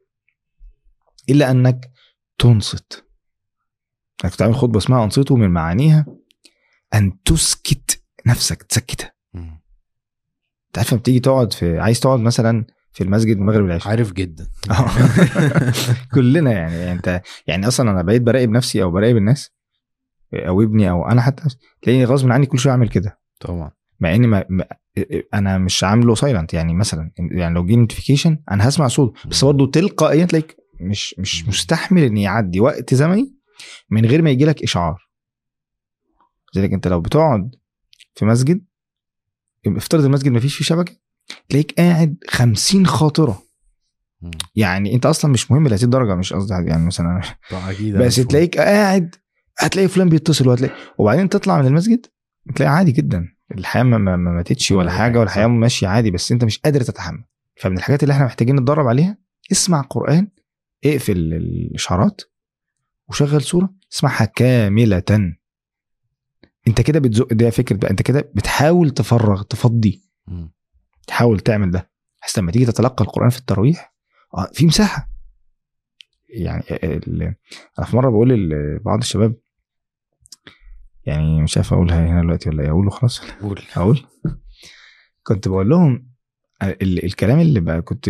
الا انك تنصت انك تعمل خطبه اسمها انصتوا من معانيها ان تسكت نفسك تسكتها مم. انت عارف لما بتيجي تقعد في عايز تقعد مثلا في المسجد المغرب والعشاء عارف جدا آه. كلنا يعني, يعني انت يعني اصلا انا بقيت براقب نفسي او براقب الناس او ابني او انا حتى تلاقيني غصب عني كل شويه اعمل كده طبعا مع اني ما ما- انا مش عامله سايلنت يعني مثلا يعني لو جه نوتيفيكيشن انا هسمع صوت بس برضه تلقائيا تلاقيك مش مش مستحمل ان يعدي وقت زمني من غير ما يجي لك اشعار لذلك انت لو بتقعد في مسجد افترض المسجد ما فيش فيه شبكه تلاقيك قاعد خمسين خاطره مم. يعني انت اصلا مش مهم لهذه الدرجه مش قصدي يعني مثلا طبعا اكيد بس أنا تلاقيك قاعد هتلاقي فلان بيتصل وهتلاقي وبعدين تطلع من المسجد تلاقي عادي جدا الحياه ما, ما, ما ماتتش ولا ولا حاجه حاجة، والحياه صح. ماشيه عادي بس انت مش قادر تتحمل فمن الحاجات اللي احنا محتاجين نتدرب عليها اسمع قران اقفل الاشعارات وشغل سوره اسمعها كامله انت كده بتزق ده فكره بقى انت كده بتحاول تفرغ تفضي مم. تحاول تعمل ده بحيث لما تيجي تتلقى القران في التراويح اه في مساحه يعني ال- انا في مره بقول لبعض الشباب يعني مش عارف اقولها هنا دلوقتي ولا ايه اقوله خلاص قول اقول كنت بقول لهم ال- الكلام اللي بقى كنت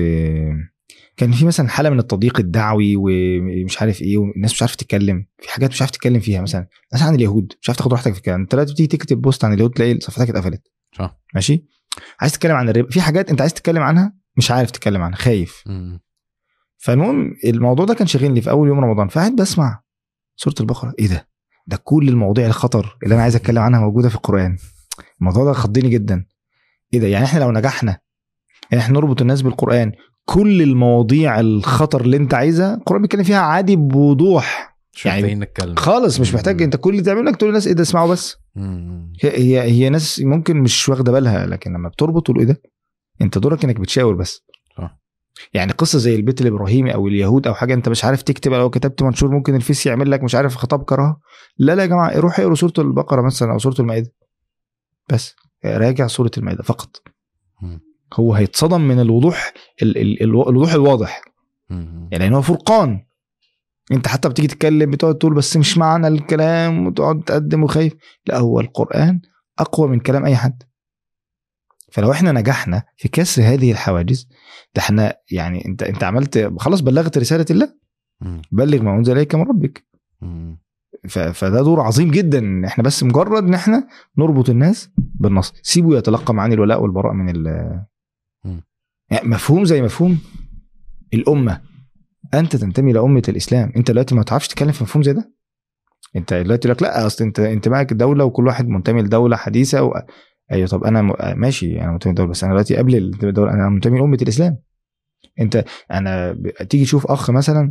كان في مثلا حاله من التضييق الدعوي ومش عارف ايه والناس مش عارفه تتكلم في حاجات مش عارف تتكلم فيها مثلا مثلا عن اليهود مش عارف تاخد راحتك في الكلام انت دلوقتي بتيجي تكتب بوست عن اليهود تلاقي صفحتك اتقفلت صح ماشي عايز تتكلم عن الربا في حاجات انت عايز تتكلم عنها مش عارف تتكلم عنها خايف مم. فالمهم الموضوع ده كان شاغلني في اول يوم رمضان فقعد بسمع سوره البقره ايه ده ده كل المواضيع الخطر اللي انا عايز اتكلم عنها موجوده في القران الموضوع ده خضني جدا ايه ده يعني احنا لو نجحنا ان احنا نربط الناس بالقران كل المواضيع الخطر اللي انت عايزها القران بيتكلم فيها عادي بوضوح مش يعني محتاجين نتكلم خالص مش محتاج انت كل اللي تعمله انك تقول للناس ايه ده اسمعوا بس مم. هي هي, هي ناس ممكن مش واخده بالها لكن لما بتربط تقول ايه ده انت دورك انك بتشاور بس صح. يعني قصه زي البيت الابراهيمي او اليهود او حاجه انت مش عارف تكتب لو كتبت منشور ممكن الفيس يعمل لك مش عارف خطاب كراهه لا لا يا جماعه روح اقروا سوره البقره مثلا او سوره المائده بس راجع سوره المائده فقط مم. هو هيتصدم من الوضوح ال- ال- ال- الوضوح الواضح مم. يعني هو فرقان انت حتى بتيجي تتكلم بتقعد تقول بس مش معنى الكلام وتقعد تقدم وخايف لا هو القرآن أقوى من كلام أي حد فلو احنا نجحنا في كسر هذه الحواجز ده احنا يعني انت انت عملت خلاص بلغت رسالة الله مم. بلغ ما أنزل إليك من ربك مم. ف- فده دور عظيم جدا ان احنا بس مجرد ان احنا نربط الناس بالنص سيبه يتلقى معاني الولاء والبراء من ال مم. يعني مفهوم زي مفهوم الامه انت تنتمي لامه الاسلام انت دلوقتي ما تعرفش تتكلم في مفهوم زي ده انت دلوقتي يقول لك لا اصل انت انت معك دوله وكل واحد منتمي لدوله حديثه و... ايوه طب انا م... ماشي انا منتمي لدوله بس انا دلوقتي قبل الدوله انا منتمي لامه الاسلام انت انا ب... تيجي تشوف اخ مثلا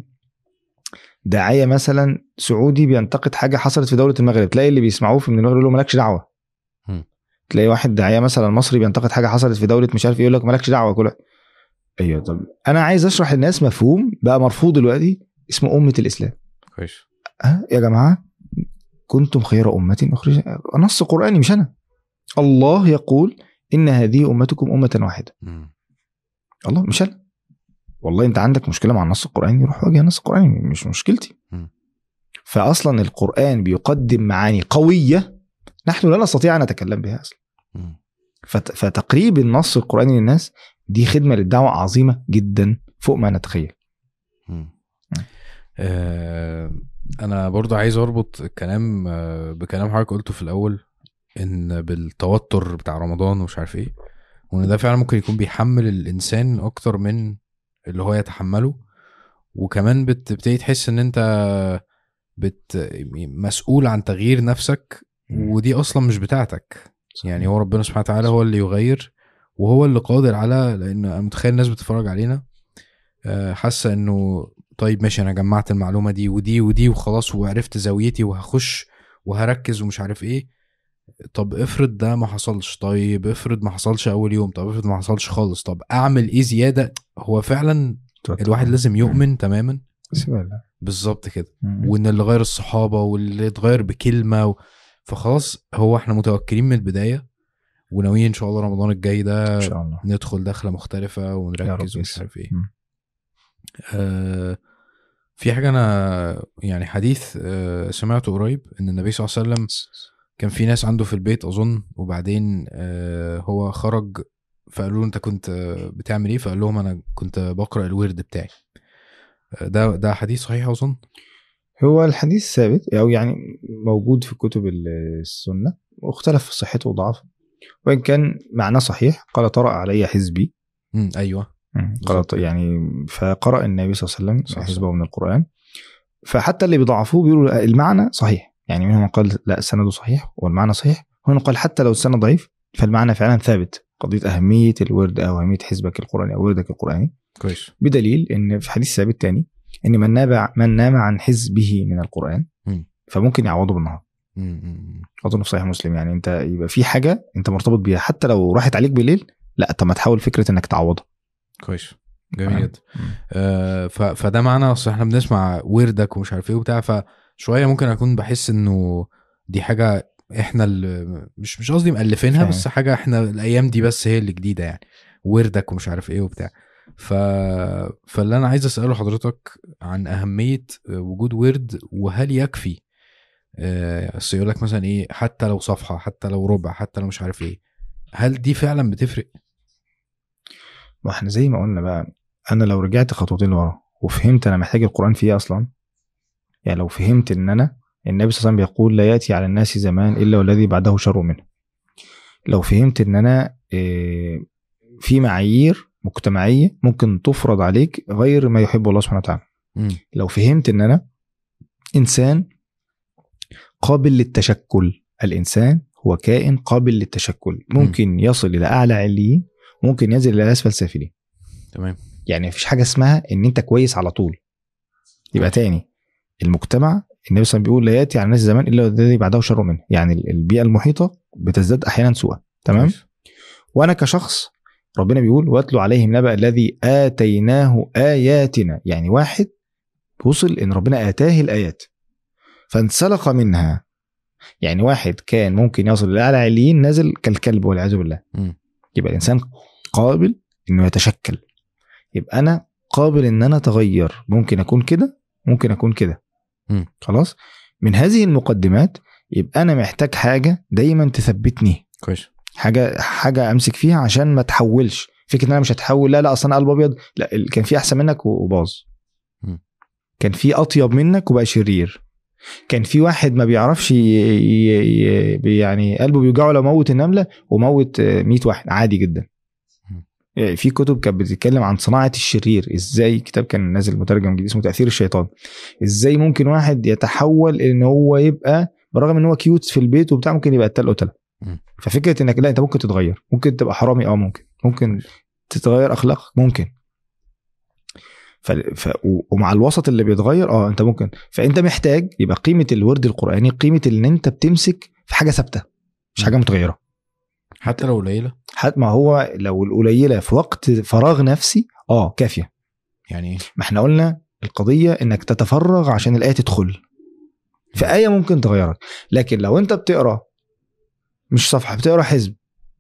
داعيه مثلا سعودي بينتقد حاجه حصلت في دوله المغرب تلاقي اللي بيسمعوه في من المغرب يقول له مالكش دعوه مم. تلاقي واحد داعيه مثلا مصري بينتقد حاجه حصلت في دوله مش عارف ايه يقول لك مالكش دعوه كلها ايوه طب انا عايز اشرح للناس مفهوم بقى مرفوض دلوقتي اسمه امه الاسلام كويس أه يا جماعه كنتم خير امه اخرج نص قراني مش انا الله يقول ان هذه امتكم امه واحده مم. الله مش انا والله انت عندك مشكله مع النص القراني روح واجه النص القراني مش مشكلتي مم. فاصلا القران بيقدم معاني قويه نحن لا نستطيع ان نتكلم بها اصلا مم. فت- فتقريب النص القراني للناس دي خدمه للدعوه عظيمه جدا فوق ما نتخيل مم. آه، انا برضو عايز اربط الكلام آه، بكلام حضرتك قلته في الاول ان بالتوتر بتاع رمضان ومش عارف ايه وان ده فعلا ممكن يكون بيحمل الانسان اكتر من اللي هو يتحمله وكمان بت- بتبتدي تحس ان انت بت مسؤول عن تغيير نفسك ودي اصلا مش بتاعتك يعني هو ربنا سبحانه وتعالى هو اللي يغير وهو اللي قادر على لان انا متخيل الناس بتتفرج علينا آه، حاسه انه طيب ماشي انا جمعت المعلومه دي ودي ودي وخلاص وعرفت زاويتي وهخش وهركز ومش عارف ايه طب افرض ده ما حصلش طيب افرض ما حصلش اول يوم طب افرض ما حصلش خالص طب اعمل ايه زياده هو فعلا الواحد لازم يؤمن تماما سيبها لله. بالظبط كده مم. وان اللي غير الصحابه واللي اتغير بكلمه و... فخلاص هو احنا متوكلين من البدايه وناويين ان شاء الله رمضان الجاي ده ان شاء الله ندخل دخله مختلفه يا رب ونركز ومش يسر. عارف ايه مم. آه في حاجه انا يعني حديث آه سمعته قريب ان النبي صلى الله عليه وسلم كان في ناس عنده في البيت اظن وبعدين آه هو خرج فقالوا له انت كنت آه، بتعمل ايه فقال لهم انا كنت بقرا الورد بتاعي آه، ده ده حديث صحيح اظن هو الحديث ثابت او يعني موجود في كتب السنه واختلف في صحته وضعفه وان كان معناه صحيح قال طرأ علي حزبي امم ايوه قال بالظبط. يعني فقرأ النبي صلى الله عليه وسلم صح، صح. حزبه من القرآن فحتى اللي بيضعفوه بيقولوا المعنى صحيح يعني منهم من قال لا السند صحيح والمعنى صحيح هنا قال حتى لو السند ضعيف فالمعنى فعلا ثابت قضيه اهميه الورد او اهميه حزبك القراني او وردك القراني كويس بدليل ان في حديث ثابت تاني ان من نام من نام عن حزبه من القران مم. فممكن يعوضه بالنهار مم. مم. اظن في صحيح مسلم يعني انت يبقى في حاجه انت مرتبط بيها حتى لو راحت عليك بالليل لا طب ما تحاول فكره انك تعوضها كويس جميل تمام. جدا آه ف... فده معنى اصل احنا بنسمع وردك ومش عارف ايه وبتاع فشويه ممكن اكون بحس انه دي حاجه احنا اللي مش مش قصدي مألفينها فاهم. بس حاجه احنا الايام دي بس هي اللي جديده يعني وردك ومش عارف ايه وبتاع ف... فاللي انا عايز اساله حضرتك عن اهميه وجود ورد وهل يكفي آه، اصل يقول لك مثلا ايه حتى لو صفحه حتى لو ربع حتى لو مش عارف ايه هل دي فعلا بتفرق؟ ما احنا زي ما قلنا بقى انا لو رجعت خطوتين لورا وفهمت انا محتاج القران في ايه اصلا يعني لو فهمت ان انا النبي صلى الله عليه وسلم بيقول لا ياتي على الناس زمان الا والذي بعده شر منه لو فهمت ان انا إيه، في معايير مجتمعيه ممكن تفرض عليك غير ما يحب الله سبحانه وتعالى مم. لو فهمت ان انا انسان قابل للتشكل الانسان هو كائن قابل للتشكل ممكن يصل الى اعلى عليين ممكن ينزل الى اسفل سافلين تمام يعني مفيش حاجه اسمها ان انت كويس على طول يبقى تاني المجتمع النبي صلى الله عليه وسلم بيقول لا ياتي على الناس زمان الا الذي بعده شر منه يعني البيئه المحيطه بتزداد احيانا سوءا تمام كويس. وانا كشخص ربنا بيقول واتلو عليهم نبأ الذي آتيناه آياتنا يعني واحد وصل إن ربنا آتاه الآيات فانسلخ منها يعني واحد كان ممكن يصل لأعلى عليين نزل كالكلب والعياذ بالله مم. يبقى الإنسان قابل إنه يتشكل يبقى أنا قابل إن أنا أتغير ممكن أكون كده ممكن أكون كده مم. خلاص من هذه المقدمات يبقى أنا محتاج حاجة دايما تثبتني كويس حاجه حاجه امسك فيها عشان ما اتحولش فكره ان انا مش هتحول لا لا اصل انا قلب ابيض لا ال- كان في احسن منك و- وباظ مم. كان في اطيب منك وبقى شرير كان في واحد ما بيعرفش ي... ي... ي... يعني قلبه بيوجعه لو موت النمله وموت آه، 100 واحد عادي جدا مم. آه، في كتب كانت بتتكلم عن صناعه الشرير ازاي كتاب كان نازل مترجم جديد اسمه تاثير الشيطان ازاي ممكن واحد يتحول ان هو يبقى برغم ان هو كيوت في البيت وبتاع ممكن يبقى قتال قتله مم. ففكره انك لا انت ممكن تتغير ممكن تبقى حرامي اه ممكن ممكن تتغير اخلاقك ممكن ف... ف... و- ومع الوسط اللي بيتغير اه انت ممكن فانت محتاج يبقى قيمه الورد القراني قيمه ان انت بتمسك في حاجه ثابته مش حاجه متغيره حتى لو قليله حتى ما هو لو القليله في وقت فراغ نفسي اه كافيه يعني ايه؟ ما احنا قلنا القضيه انك تتفرغ عشان الايه تدخل في ايه ممكن تغيرك لكن لو انت بتقرا مش صفحه بتقرا حزب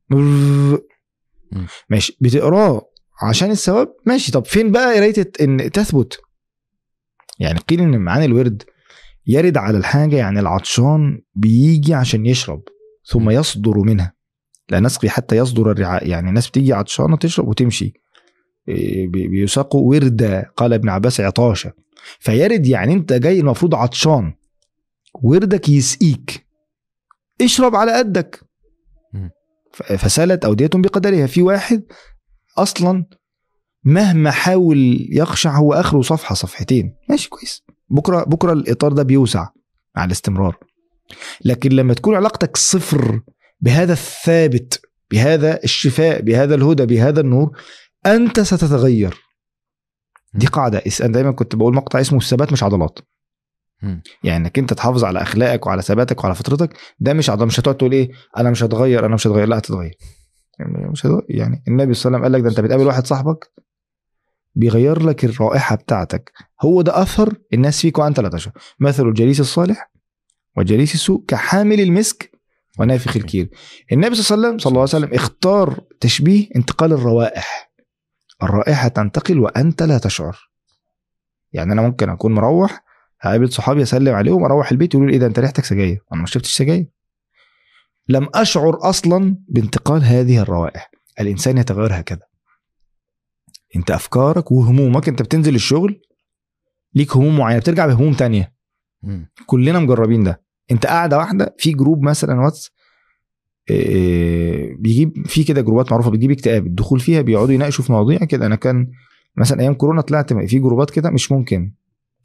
ماشي بتقراه عشان الثواب ماشي طب فين بقى قرايه الت- ان تثبت يعني قيل ان معاني الورد يرد على الحاجه يعني العطشان بيجي عشان يشرب ثم م. يصدر منها لا نسقي حتى يصدر الرعاء يعني الناس بتيجي عطشانه تشرب وتمشي إيه، بي- بيساقوا وردا قال ابن عباس عطاشا فيرد يعني انت جاي المفروض عطشان وردك يسقيك اشرب على قدك م. ف- فسالت اوديتهم بقدرها في واحد اصلا مهما حاول يخشع هو اخره صفحه صفحتين ماشي كويس بكره بكره الاطار ده بيوسع مع الاستمرار لكن لما تكون علاقتك صفر بهذا الثابت بهذا الشفاء بهذا الهدى بهذا النور انت ستتغير دي قاعده اس- انا دايما كنت بقول مقطع اسمه الثبات مش عضلات مم. يعني انك انت تحافظ على اخلاقك وعلى ثباتك وعلى فطرتك ده مش عضلات مش هتقعد تقول ايه انا مش هتغير انا مش هتغير لا هتتغير يعني مش هتغير. يعني النبي صلى الله عليه وسلم قال لك ده انت بتقابل واحد صاحبك بيغير لك الرائحه بتاعتك هو ده اثر الناس فيك وانت لا تشعر مثل الجليس الصالح وجليس السوء كحامل المسك ونافخ الكير النبي صلى الله عليه وسلم صلى الله عليه وسلم اختار تشبيه انتقال الروائح الرائحه تنتقل وانت لا تشعر يعني انا ممكن اكون مروح هقابل صحابي اسلم عليهم اروح البيت يقولوا لي ايه ده انت ريحتك سجاير انا ما شربتش سجاير لم اشعر اصلا بانتقال هذه الروائح الانسان يتغير هكذا انت افكارك وهمومك انت بتنزل الشغل ليك هموم معينه بترجع بهموم تانية مم. كلنا مجربين ده انت قاعده واحده في جروب مثلا واتس إيه، بيجيب في كده جروبات معروفه بتجيب اكتئاب الدخول فيها بيقعدوا يناقشوا في مواضيع كده انا كان مثلا ايام كورونا طلعت في جروبات كده مش ممكن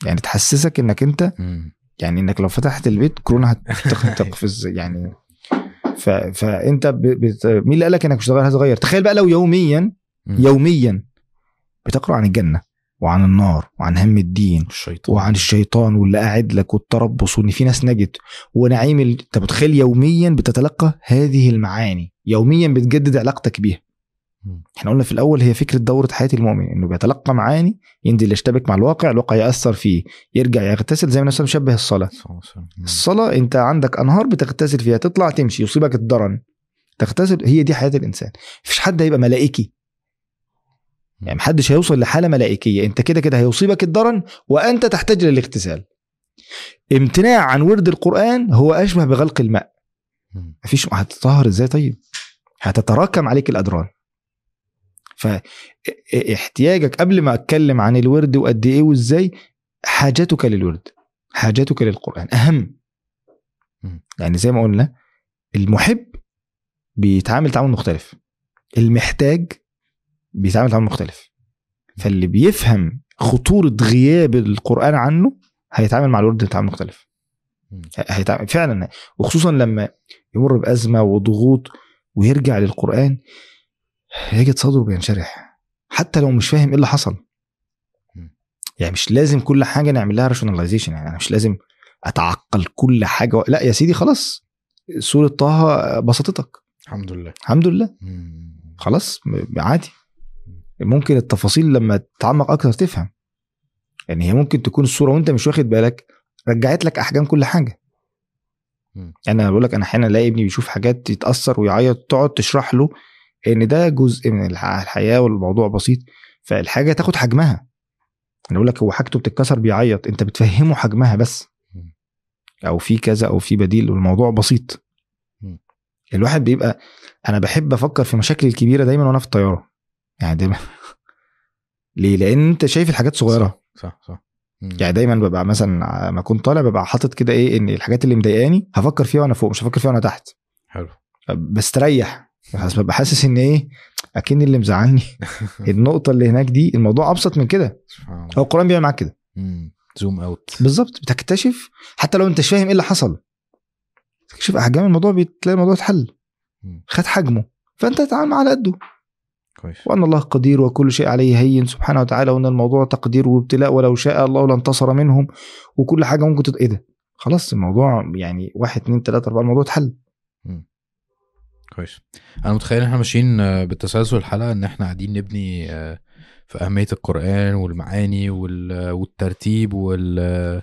يعني تحسسك انك انت مم. يعني انك لو فتحت البيت كورونا هتق- هتقفز يعني ف... فانت ب... بت... مين اللي قال لك انك مش هتغير هتغير تخيل بقى لو يوميا مم. يوميا بتقرا عن الجنه وعن النار وعن هم الدين الشيطان وعن الشيطان واللي قاعد لك والتربص وان في ناس نجت ونعيم ال... انت متخيل يوميا بتتلقى هذه المعاني يوميا بتجدد علاقتك بيها مم. احنا قلنا في الاول هي فكره دوره حياه المؤمن انه بيتلقى معاني ينزل يشتبك مع الواقع الواقع ياثر فيه يرجع يغتسل زي ما الناس مشبه الصلاه صلى الله عليه وسلم. مم. الصلاه انت عندك انهار بتغتسل فيها تطلع تمشي يصيبك الضرن تغتسل هي دي حياه الانسان مفيش حد هيبقى ملائكي يعني محدش هيوصل لحاله ملائكيه انت كده كده هيصيبك الضرن وانت تحتاج للاغتسال امتناع عن ورد القران هو اشبه بغلق الماء مم. مفيش هتتطهر ازاي طيب هتتراكم عليك الادران فاحتياجك قبل ما اتكلم عن الورد وقد ايه وازاي حاجتك للورد حاجتك للقران اهم مم. يعني زي ما قلنا المحب بيتعامل تعامل مختلف المحتاج بيتعامل تعامل مختلف فاللي بيفهم خطورة غياب القرآن عنه هيتعامل مع الورد بتعامل مختلف مم. هيتعامل فعلا وخصوصا لما يمر بأزمة وضغوط ويرجع للقرآن يجد صدره بينشرح حتى لو مش فاهم ايه اللي حصل مم. يعني مش لازم كل حاجة نعمل لها راشوناليزيشن يعني انا مش لازم اتعقل كل حاجة لا يا سيدي خلاص سورة طه بسطتك الحمد لله الحمد لله مم. خلاص م- عادي ممكن التفاصيل لما تتعمق اكتر تفهم يعني هي ممكن تكون الصوره وانت مش واخد بالك رجعت لك احجام كل حاجه مم. انا بقول لك انا احيانا الاقي ابني بيشوف حاجات يتاثر ويعيط تقعد تشرح له ان ده جزء من الح- الحياه والموضوع بسيط فالحاجه تاخد حجمها انا بقول لك هو حاجته بتتكسر بيعيط انت بتفهمه حجمها بس مم. او في كذا او في بديل والموضوع بسيط مم. الواحد بيبقى انا بحب افكر في مشاكل الكبيره دايما وانا في الطياره يعني دايما ليه لان انت شايف الحاجات صغيره صح صح مم. يعني دايما ببقى مثلا ما كنت طالع ببقى حاطط كده ايه ان الحاجات اللي مضايقاني هفكر فيها وانا فوق مش هفكر فيها وانا تحت حلو بستريح بس ببقى حاسس ان ايه اكن اللي مزعلني النقطه اللي هناك دي الموضوع ابسط من كده سبحان الله هو القران بيعمل معاك كده مم. زوم اوت بالظبط بتكتشف حتى لو انت مش فاهم ايه اللي حصل تكتشف احجام الموضوع بتلاقي الموضوع اتحل مم. خد حجمه فانت تتعامل معاه على قده كويس وان الله قدير وكل شيء عليه هين سبحانه وتعالى وان الموضوع تقدير وابتلاء ولو شاء الله لانتصر منهم وكل حاجه ممكن تت... ايه ده خلاص الموضوع يعني واحد اتنين تلاته اربعه الموضوع اتحل كويس انا متخيل ان احنا ماشيين آه، بالتسلسل الحلقه ان احنا قاعدين نبني آه، في اهميه القران والمعاني وال- والترتيب وال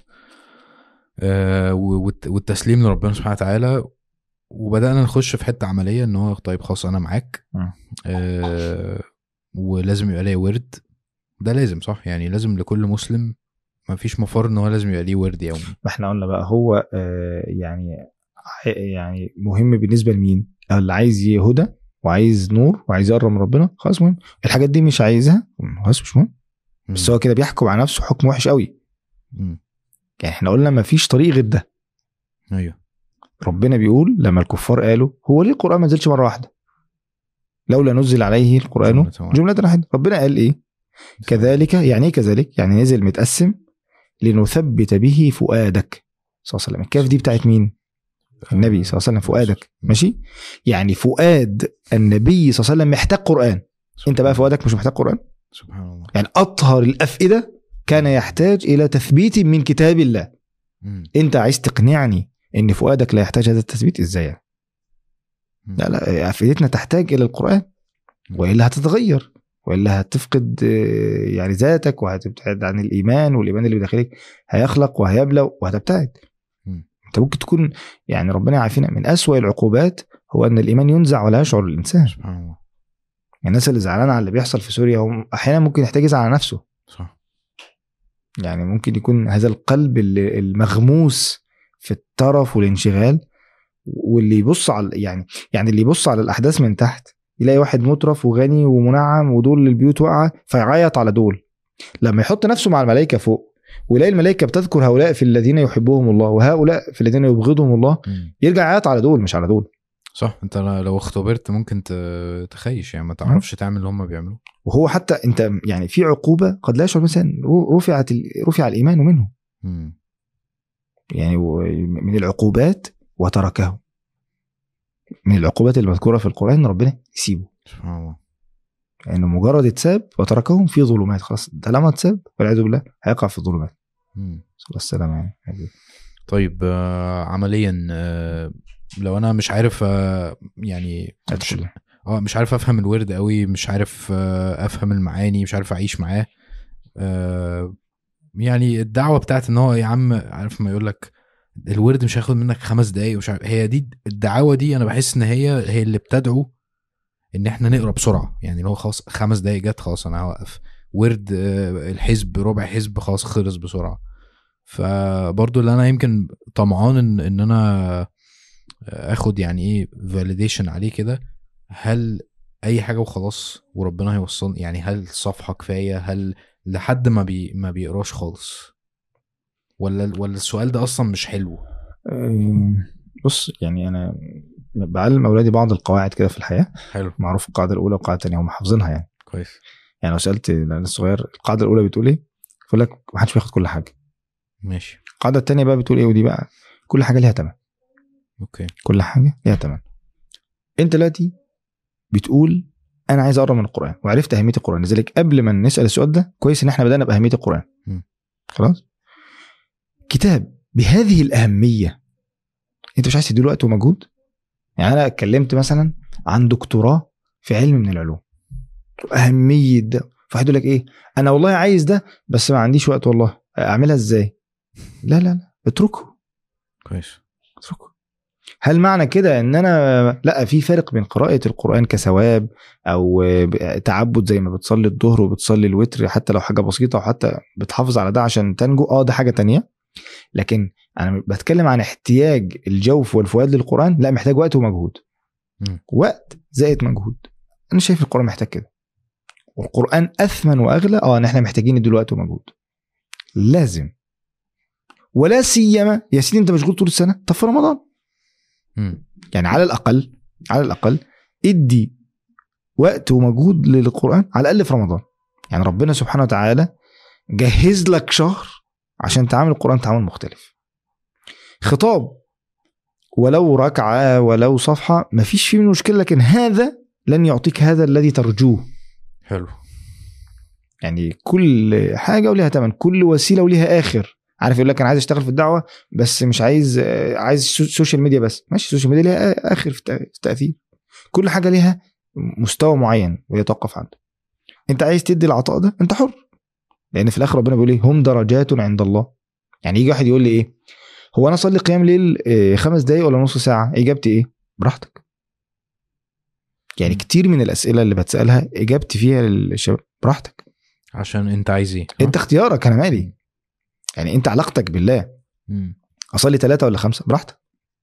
آه، والت- والتسليم لربنا سبحانه وتعالى وبدانا نخش في حته عمليه ان هو طيب خلاص انا معاك مم. آه، ولازم يبقى ليا ورد ده لازم صح يعني لازم لكل مسلم ما فيش مفر ان هو لازم يبقى ليه ورد يومي ما احنا قلنا بقى هو آه يعني ع- يعني مهم بالنسبه لمين اللي عايز هدى وعايز نور وعايز يقرب من ربنا خلاص مهم الحاجات دي مش عايزها خلاص مش مهم بس هو كده بيحكم على نفسه حكم وحش قوي مم. يعني احنا قلنا ما فيش طريق غير ده ايوه ربنا بيقول لما الكفار قالوا هو ليه القران ما نزلش مره واحده لولا نزل عليه القران جملة واحدة. جمله واحده ربنا قال ايه كذلك يعني ايه كذلك يعني نزل متقسم لنثبت به فؤادك صلى الله عليه وسلم الكاف دي بتاعت مين النبي صلى الله عليه وسلم فؤادك ماشي يعني فؤاد النبي صلى الله عليه وسلم محتاج قران انت بقى فؤادك مش محتاج قران سبحان الله يعني اطهر الافئده كان يحتاج الى تثبيت من كتاب الله مم. انت عايز تقنعني ان فؤادك لا يحتاج هذا التثبيت ازاي يعني؟ مم. لا لا افئدتنا تحتاج الى القران والا هتتغير والا هتفقد آه، يعني ذاتك وهتبتعد عن الايمان والايمان اللي بداخلك هيخلق وهيبلى وهتبتعد مم. انت ممكن تكون يعني ربنا يعافينا من أسوأ العقوبات هو ان الايمان ينزع ولا يشعر الانسان سبحان الله يعني الناس اللي زعلانه على اللي بيحصل في سوريا هم احيانا ممكن يحتاج يزعل على نفسه صح يعني ممكن يكون هذا القلب اللي- المغموس في الترف والانشغال واللي يبص على يعني يعني اللي يبص على الاحداث من تحت يلاقي واحد مترف وغني ومنعم ودول البيوت واقعه فيعيط على دول لما يحط نفسه مع الملائكه فوق ويلاقي الملائكه بتذكر هؤلاء في الذين يحبهم الله وهؤلاء في الذين يبغضهم الله مم. يرجع يعيط على دول مش على دول صح انت لو اختبرت ممكن ت- تخيش يعني ما تعرفش تعمل اللي هم بيعملوه وهو حتى انت يعني في عقوبه قد لا يشعر الانسان رفعت ال- رفع الايمان منه مم. يعني و- من العقوبات وتركه من العقوبات المذكوره في القران ربنا يسيبه سبحان الله لانه مجرد اتساب وتركهم في ظلمات خلاص طالما اتساب والعياذ بالله هيقع في الظلمات مم. صلى الله السلامه يعني طيب آه، عمليا آه، لو انا مش عارف آه، يعني مش, ادخل اه مش عارف افهم الورد قوي مش عارف آه، افهم المعاني مش عارف اعيش معاه آه، يعني الدعوه بتاعت ان هو يا عم عارف ما يقول لك الورد مش هياخد منك خمس دقايق ومش عارف هي دي الدعوه دي انا بحس ان هي هي اللي بتدعو ان احنا نقرا بسرعه يعني اللي هو خلاص خمس دقايق جت خلاص انا هوقف ورد آه، الحزب ربع حزب خلاص خلص بسرعه فبرضو اللي انا يمكن طمعان ان ان انا اخد يعني ايه فاليديشن عليه كده هل اي حاجه وخلاص وربنا هيوصل يعني هل صفحه كفايه هل لحد ما بي ما بيقراش خالص ولا ولا السؤال ده اصلا مش حلو أم، بص يعني انا بعلم اولادي بعض القواعد كده في الحياه حلو معروف القاعده الاولى والقاعده الثانيه هم حافظينها يعني كويس يعني لو سالت العيال الصغير القاعده الاولى بتقول ايه؟ يقول لك ما حدش بياخد كل حاجه ماشي القاعده الثانيه بقى بتقول ايه ودي بقى كل حاجه ليها ثمن اوكي كل حاجه ليها ثمن انت دلوقتي بتقول انا عايز اقرا من القران وعرفت اهميه القران لذلك قبل ما نسال السؤال ده كويس ان احنا بدانا باهميه القران م. خلاص كتاب بهذه الاهميه انت مش عايز تديله وقت ومجهود يعني انا اتكلمت مثلا عن دكتوراه في علم من العلوم اهميه ده فواحد يقول لك ايه انا والله عايز ده بس ما عنديش وقت والله اعملها ازاي لا لا لا اتركه كويس اتركه هل معنى كده ان انا لا في فرق بين قراءة القرآن كثواب او تعبد زي ما بتصلي الظهر وبتصلي الوتر حتى لو حاجة بسيطة وحتى بتحافظ على ده عشان تنجو اه ده حاجة تانية لكن انا بتكلم عن احتياج الجوف والفؤاد للقرآن لا محتاج وقت ومجهود مم. وقت زائد مجهود انا شايف القرآن محتاج كده والقرآن اثمن واغلى اه ان احنا محتاجين نديله وقت ومجهود لازم ولا سيما يا سيدي انت مشغول طول السنة طب في رمضان مم. يعني على الاقل على الاقل ادي وقت ومجهود للقران على الاقل في رمضان يعني ربنا سبحانه وتعالى جهز لك شهر عشان تعامل القران تعامل مختلف خطاب ولو ركعه ولو صفحه مفيش فيه من مشكله لكن هذا لن يعطيك هذا الذي ترجوه حلو يعني كل حاجه وليها ثمن كل وسيله وليها اخر عارف يقول لك انا عايز اشتغل في الدعوه بس مش عايز آه، عايز سو- سوشيال ميديا بس ماشي السوشيال ميديا ليها آ- اخر في التأ- في التاثير كل حاجه ليها مستوى معين ويتوقف عنده انت عايز تدي العطاء ده انت حر لان في الاخر ربنا بيقول ايه هم درجات عند الله يعني يجي واحد يقول لي ايه هو انا اصلي قيام ليل آه، خمس دقايق ولا نص ساعه اجابتي ايه براحتك يعني كتير من الاسئله اللي بتسالها اجابتي فيها للشباب براحتك عشان انت عايز ايه انت اختيارك انا مالي يعني انت علاقتك بالله مم. اصلي ثلاثة ولا خمسة براحتك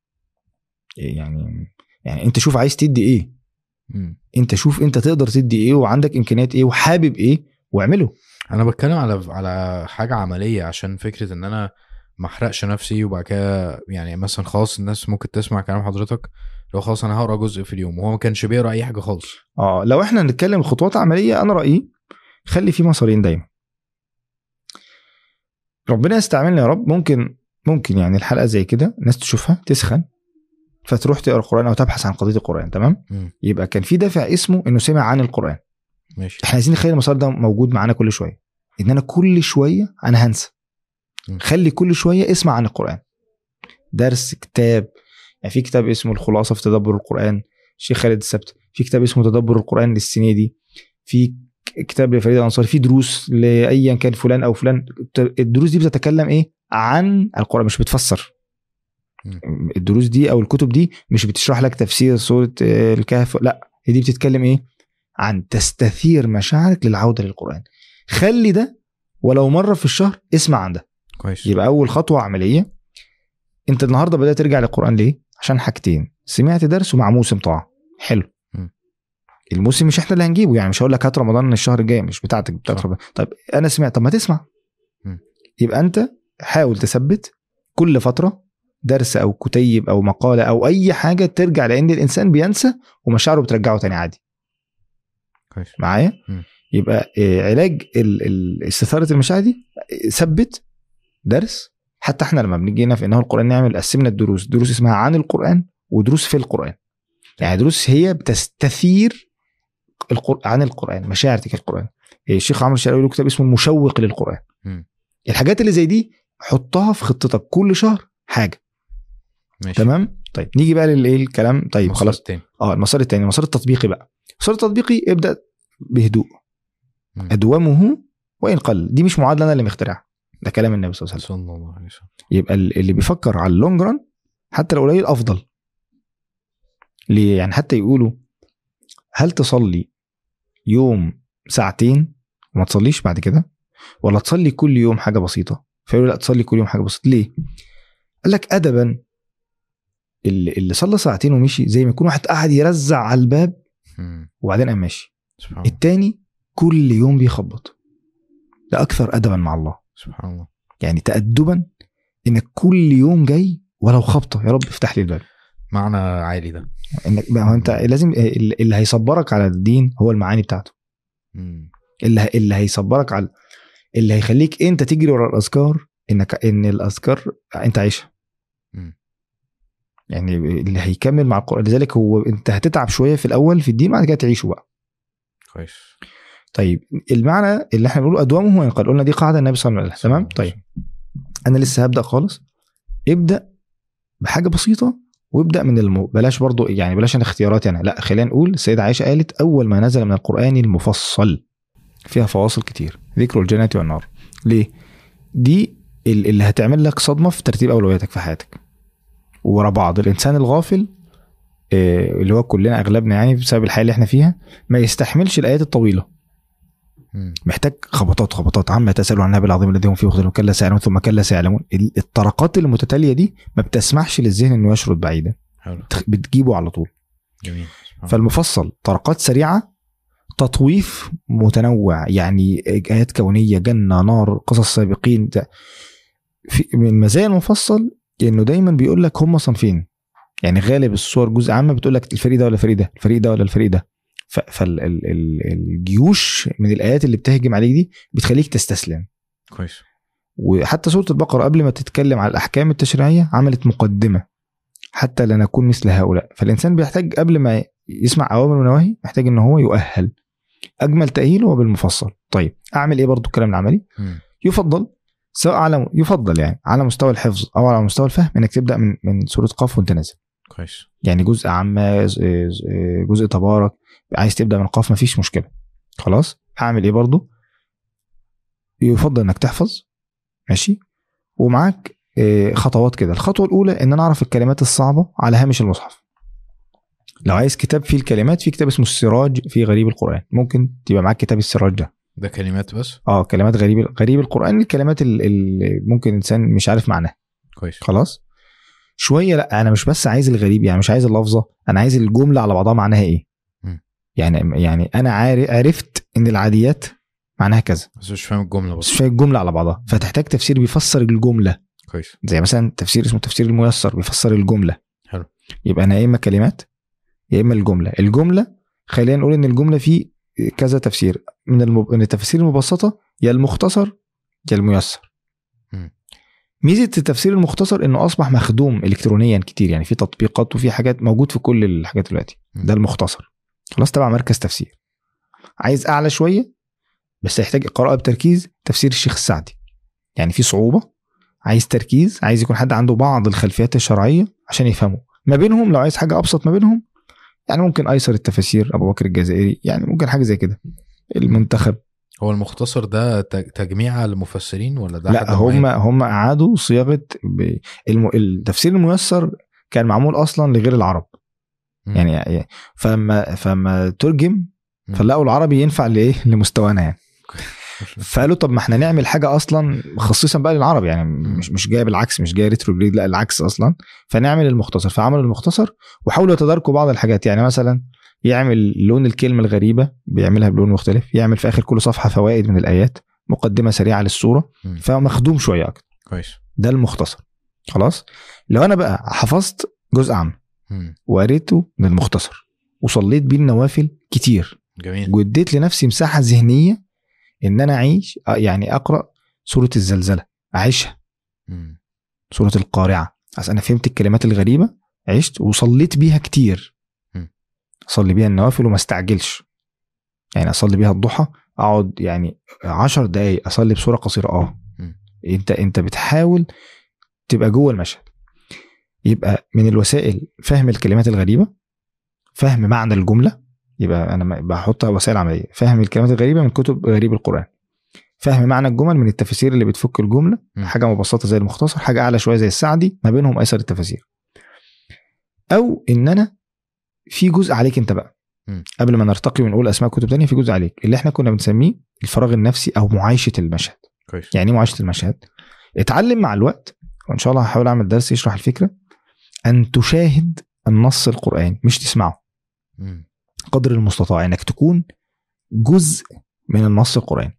إيه يعني يعني انت شوف عايز تدي ايه مم. انت شوف انت تقدر تدي ايه وعندك امكانيات ايه وحابب ايه واعمله انا بتكلم على على حاجه عمليه عشان فكره ان انا ما احرقش نفسي وبعد كده يعني مثلا خلاص الناس ممكن تسمع كلام حضرتك لو خلاص انا هقرا جزء في اليوم وهو ما كانش بيقرا اي حاجه خالص اه لو احنا نتكلم خطوات عمليه انا رايي خلي في مسارين دايما ربنا يستعملنا يا رب ممكن ممكن يعني الحلقه زي كده الناس تشوفها تسخن فتروح تقرا القران او تبحث عن قضيه القران تمام مم. يبقى كان في دافع اسمه انه سمع عن القران ماشي احنا عايزين نخلي المسار ده موجود معانا كل شويه ان انا كل شويه انا هنسى م. خلي كل شويه اسمع عن القران درس كتاب يعني في كتاب اسمه الخلاصه في تدبر القران الشيخ خالد السبت في كتاب اسمه تدبر القران للسنه دي في ك- كتاب لفريد الانصاري في دروس لايا كان فلان او فلان الدروس دي بتتكلم ايه عن القران مش بتفسر م. الدروس دي او الكتب دي مش بتشرح لك تفسير سوره آه، الكهف لا هي دي بتتكلم ايه عن تستثير مشاعرك للعوده للقران خلي ده ولو مره في الشهر اسمع عن ده كويس يبقى اول خطوه عمليه انت النهارده بدات ترجع للقران ليه عشان حاجتين سمعت درس ومع موسم طاعه حلو م. الموسم مش احنا اللي هنجيبه يعني مش هقول لك هات رمضان الشهر الجاي مش بتاعتك بتاعت صح. رمضان طيب انا سمعت طب ما تسمع م. يبقى انت حاول تثبت كل فتره درس او كتيب او مقاله او اي حاجه ترجع لان الانسان بينسى ومشاعره بترجعه تاني عادي كويس معايا مم. يبقى آه، علاج ال- ال- استثاره المشاعر دي آه، ثبت درس حتى احنا لما بنيجي هنا في انه القران نعمل قسمنا الدروس دروس اسمها عن القران ودروس في القران يعني دروس هي بتستثير القر... عن القران مشاعر تجاه القران الشيخ عمرو الشرقاوي له كتاب اسمه المشوق للقران مم. الحاجات اللي زي دي حطها في خطتك كل شهر حاجه ماشي تمام طيب نيجي بقى للايه الكلام طيب المسار خلاص التاني اه المسار الثاني المسار التطبيقي بقى المسار التطبيقي ابدا بهدوء مم. ادومه وان قل دي مش معادله انا اللي مخترعها ده كلام النبي صلى الله عليه وسلم صلى الله عليه وسلم يبقى ال- اللي بيفكر على اللونج ران حتى لو قليل افضل ليه يعني حتى يقولوا هل تصلي يوم ساعتين وما تصليش بعد كده ولا تصلي كل يوم حاجه بسيطه فيقولوا لا تصلي كل يوم حاجه بسيطه ليه قال لك ادبا اللي, اللي صلى ساعتين ومشي زي ما يكون واحد قاعد يرزع على الباب مم. وبعدين قام ماشي سبحان الله التاني كل يوم بيخبط ده اكثر ادبا مع الله سبحان الله يعني تأدبا انك كل يوم جاي ولو خبطه يا رب افتح لي الباب معنى عالي ده انك ما هو انت لازم اللي هيصبرك على الدين هو المعاني بتاعته مم. اللي اللي هيصبرك على اللي هيخليك انت تجري ورا الاذكار انك ان الاذكار انت عايشها مم. يعني اللي هيكمل مع القران لذلك هو انت هتتعب شويه في الاول في الدين بعد كده تعيشه بقى كويس طيب المعنى اللي احنا بنقوله ادومه وينقل قلنا دي قاعده النبي صلى الله عليه وسلم تمام طيب انا لسه هبدا خالص ابدا بحاجه بسيطه وابدا من الم... بلاش برضو يعني بلاش الاختيارات يعني لا خلينا نقول السيده عائشه قالت اول ما نزل من القران المفصل فيها فواصل كتير ذكر الجنه والنار ليه دي ال- اللي هتعمل لك صدمه في ترتيب اولوياتك في حياتك ورا بعض الانسان الغافل آه، اللي هو كلنا اغلبنا يعني بسبب الحياه اللي احنا فيها ما يستحملش الايات الطويله مم. محتاج خبطات خبطات عما تسالوا عن النبي العظيم الذي هم فيه مختلفون كلا سيعلمون ثم كلا سيعلمون ال- الطرقات المتتاليه دي ما بتسمحش للذهن انه يشرد بعيدا حلو تخ- بتجيبه على طول جميل سبحان الله. فالمفصل طرقات سريعه تطويف متنوع يعني ايات كونيه جنه نار قصص سابقين ده. في من مزايا المفصل انه دايما بيقول لك هم صنفين يعني غالب الصور جزء عامه بتقول لك الفريق ده ولا الفريق ده الفريق ده ولا الفريق ده فالجيوش من الايات اللي بتهجم عليك دي بتخليك تستسلم كويس وحتى سوره البقره قبل ما تتكلم على الاحكام التشريعيه عملت مقدمه حتى لا نكون مثل هؤلاء فالانسان بيحتاج قبل ما يسمع اوامر ونواهي محتاج ان هو يؤهل اجمل تاهيل هو بالمفصل طيب اعمل ايه برضو الكلام العملي مم. يفضل سواء على يفضل يعني على مستوى الحفظ او على مستوى الفهم انك تبدا من من سوره قاف وانت نازل كويس يعني جزء عامة جزء تبارك عايز تبدا من قاف مفيش مشكله خلاص هعمل ايه برضو يفضل انك تحفظ ماشي ومعاك آه، خطوات كده الخطوه الاولى ان انا اعرف الكلمات الصعبه على هامش المصحف لو عايز كتاب فيه الكلمات في كتاب اسمه السراج في غريب القران ممكن تبقى معاك كتاب السراج ده ده كلمات بس اه كلمات غريب غريب القران الكلمات اللي ممكن الانسان مش عارف معناها كويس خلاص شويه لا انا مش بس عايز الغريب يعني مش عايز اللفظه انا عايز الجمله على بعضها معناها ايه مم. يعني يعني انا عارف عرفت ان العاديات معناها كذا بس مش فاهم الجمله بس بس مش فاهم الجمله على بعضها فتحتاج تفسير بيفسر الجمله كويس زي مثلا تفسير اسمه تفسير الميسر بيفسر الجمله حلو. يبقى انا يا اما كلمات يا اما الجمله الجمله خلينا نقول ان الجمله في كذا تفسير من المب... من التفاسير المبسطه يا المختصر يا الميسر مم. ميزه التفسير المختصر انه اصبح مخدوم الكترونيا كتير يعني في تطبيقات وفي حاجات موجود في كل الحاجات دلوقتي مم. ده المختصر خلاص تبع مركز تفسير عايز اعلى شويه بس يحتاج قراءه بتركيز تفسير الشيخ السعدي يعني في صعوبه عايز تركيز عايز يكون حد عنده بعض الخلفيات الشرعيه عشان يفهمه ما بينهم لو عايز حاجه ابسط ما بينهم يعني ممكن ايسر التفاسير ابو بكر الجزائري يعني ممكن حاجه زي كده المنتخب هو المختصر ده تج- تجميعة لمفسرين ولا ده لا حاجة هم معينة؟ هم اعادوا صياغه ب... الم... التفسير الميسر كان معمول اصلا لغير العرب مم. يعني فلما فلما ترجم مم. فلقوا العربي ينفع لايه لمستوانا يعني فقالوا طب ما احنا نعمل حاجه اصلا خصيصا بقى للعرب يعني مش مش جايه بالعكس مش جايه ريتروجريد لا العكس اصلا فنعمل المختصر فعملوا المختصر وحاولوا يتداركوا بعض الحاجات يعني مثلا يعمل لون الكلمه الغريبه بيعملها بلون مختلف يعمل في اخر كل صفحه فوائد من الايات مقدمه سريعه للصوره مم. فمخدوم شويه اكتر كويس ده المختصر خلاص لو انا بقى حفظت جزء عام مم. وقريته من المختصر وصليت بيه النوافل كتير جميل واديت لنفسي مساحه ذهنيه ان انا اعيش آه، يعني اقرا سوره الزلزله اعيشها مم. سوره القارعه أصل انا فهمت الكلمات الغريبه عشت وصليت بيها كتير مم. اصلي بيها النوافل وما استعجلش يعني اصلي بيها الضحى اقعد يعني عشر دقايق اصلي بصوره قصيره اه مم. انت انت بتحاول تبقى جوه المشهد يبقى من الوسائل فهم الكلمات الغريبه فهم معنى الجمله يبقى انا ما- بحطها وسائل عمليه فهم الكلمات الغريبه من كتب غريب القران فهم معنى الجمل من التفاسير اللي بتفك الجمله مم. حاجه مبسطه زي المختصر حاجه اعلى شويه زي السعدي ما بينهم ايسر التفاسير او ان انا في جزء عليك انت بقى مم. قبل ما نرتقي ونقول اسماء كتب تانية في جزء عليك اللي احنا كنا بنسميه الفراغ النفسي او معايشه المشهد كويس يعني ايه معايشه المشهد اتعلم مع الوقت وان شاء الله هحاول اعمل درس يشرح الفكره ان تشاهد النص القراني مش تسمعه مم. قدر المستطاع انك تكون جزء من النص القراني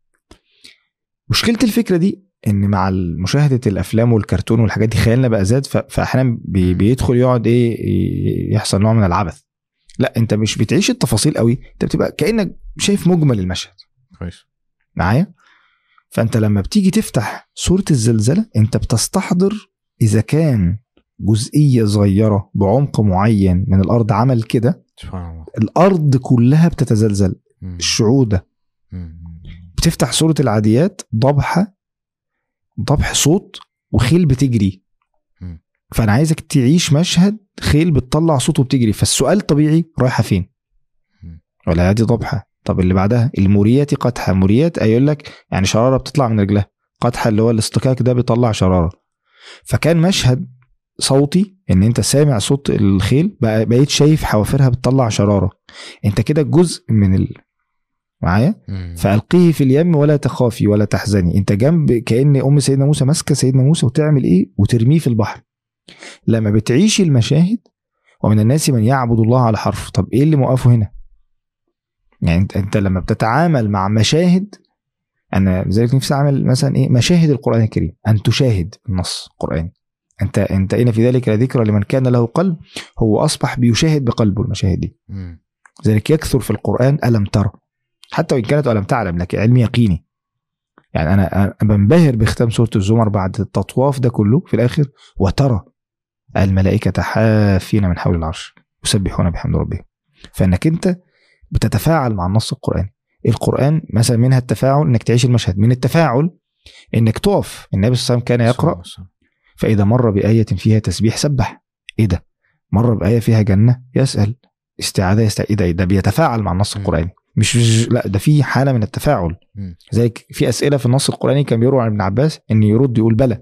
مشكله الفكره دي ان مع مشاهده الافلام والكرتون والحاجات دي خيالنا بقى زاد ف- فاحيانا بي- بيدخل يقعد ايه ي- يحصل نوع من العبث لا انت مش بتعيش التفاصيل قوي انت بتبقى كانك شايف مجمل المشهد كويس معايا فانت لما بتيجي تفتح سوره الزلزله انت بتستحضر اذا كان جزئيه صغيره بعمق معين من الارض عمل كده سبحان الله الارض كلها بتتزلزل مم. الشعوع ده مم. بتفتح سوره العاديات ضبحه ضبح صوت وخيل بتجري مم. فانا عايزك تعيش مشهد خيل بتطلع صوت وبتجري فالسؤال طبيعي رايحه فين مم. ولا هذه ضبحه طب اللي بعدها الموريات قدحه موريات يقول لك يعني شراره بتطلع من رجلها قدحه اللي هو الاصطكاك ده بيطلع شراره فكان مشهد صوتي ان انت سامع صوت الخيل بقى بقيت شايف حوافرها بتطلع شراره انت كده جزء من ال... معايا مم. فألقيه في اليم ولا تخافي ولا تحزني انت جنب كأن ام سيدنا موسى ماسكه سيدنا موسى وتعمل ايه وترميه في البحر لما بتعيش المشاهد ومن الناس من يعبد الله على حرف طب ايه اللي موقفه هنا يعني انت, انت لما بتتعامل مع مشاهد انا لذلك نفسي اعمل مثلا ايه مشاهد القران الكريم ان تشاهد النص القراني انت انت ان في ذلك لذكرى لمن كان له قلب هو اصبح بيشاهد بقلبه المشاهد دي مم. ذلك يكثر في القرآن ألم ترى حتى وإن كانت ألم تعلم لكن علم يقيني يعني أنا أنا بنبهر بختام سورة الزمر بعد التطواف ده كله في الآخر وترى الملائكة حافين من حول العرش يسبحون بحمد ربهم فإنك أنت بتتفاعل مع النص القرآني القرآن مثلا منها التفاعل إنك تعيش المشهد من التفاعل إنك تقف النبي صلى الله عليه وسلم كان يقرأ صلى الله فإذا مر بآية فيها تسبيح سبح إيه ده؟ مر بآية فيها جنة يسأل استعاذة يستعيذ إيه ده؟ ده بيتفاعل مع النص مم. القرآني مش مش- لا ده في حالة من التفاعل مم. زي في أسئلة في النص القرآني كان بيروى عن ابن عباس إن يرد يقول بلى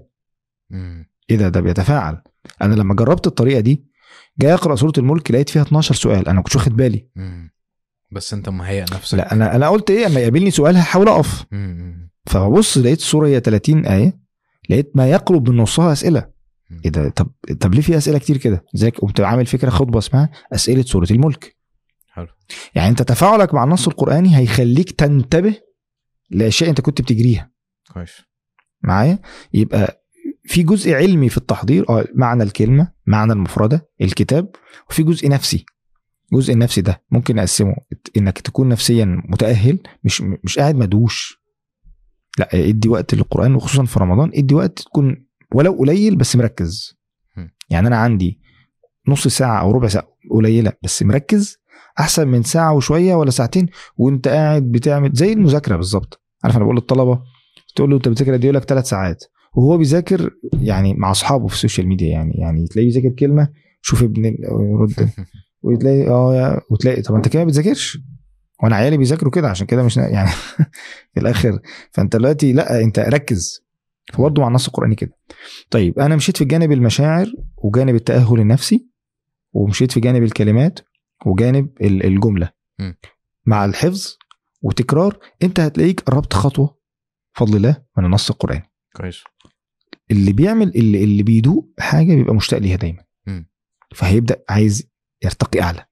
مم. إيه ده ده بيتفاعل أنا لما جربت الطريقة دي جاي أقرأ سورة الملك لقيت فيها 12 سؤال أنا ما كنتش واخد بالي مم. بس انت مهيئ نفسك لا أنا أنا قلت إيه أما يقابلني سؤال هحاول أقف مم. فببص لقيت السورة هي 30 آية لقيت ما يقرب من نصها أسئلة مم. ايه ده طب طب ليه في اسئله كتير كده زيك قمت عامل فكره خطبه اسمها اسئله سوره الملك حلو يعني انت تفاعلك مع النص القراني هيخليك تنتبه لاشياء انت كنت بتجريها كويس معايا يبقى في جزء علمي في التحضير اه معنى الكلمه معنى المفرده الكتاب وفي جزء نفسي الجزء النفسي ده ممكن نقسمه انك تكون نفسيا متاهل مش مش قاعد مدوش لا ادي وقت للقران وخصوصا في رمضان ادي وقت تكون ولو قليل بس مركز م. يعني انا عندي نص ساعه او ربع ساعه قليله بس مركز احسن من ساعه وشويه ولا ساعتين وانت قاعد بتعمل زي المذاكره بالظبط عارف انا بقول للطلبه تقول له انت بتذاكر قد ايه يقول لك ثلاث ساعات وهو بيذاكر يعني مع اصحابه في السوشيال ميديا يعني يعني تلاقيه بيذاكر كلمه شوف ابن ال- يرد وتلاقي اه يا- وتلاقي طب انت كده ما بتذاكرش وانا عيالي بيذاكروا كده عشان كده مش نا- يعني في الاخر فانت دلوقتي لا انت ركز فبرضه مع النص القراني كده طيب انا مشيت في جانب المشاعر وجانب التاهل النفسي ومشيت في جانب الكلمات وجانب ال- الجمله م. مع الحفظ وتكرار انت هتلاقيك قربت خطوه بفضل الله من النص القراني كويس اللي بيعمل اللي, اللي بيدوق حاجه بيبقى مشتاق ليها دايما مم. فهيبدا عايز يرتقي اعلى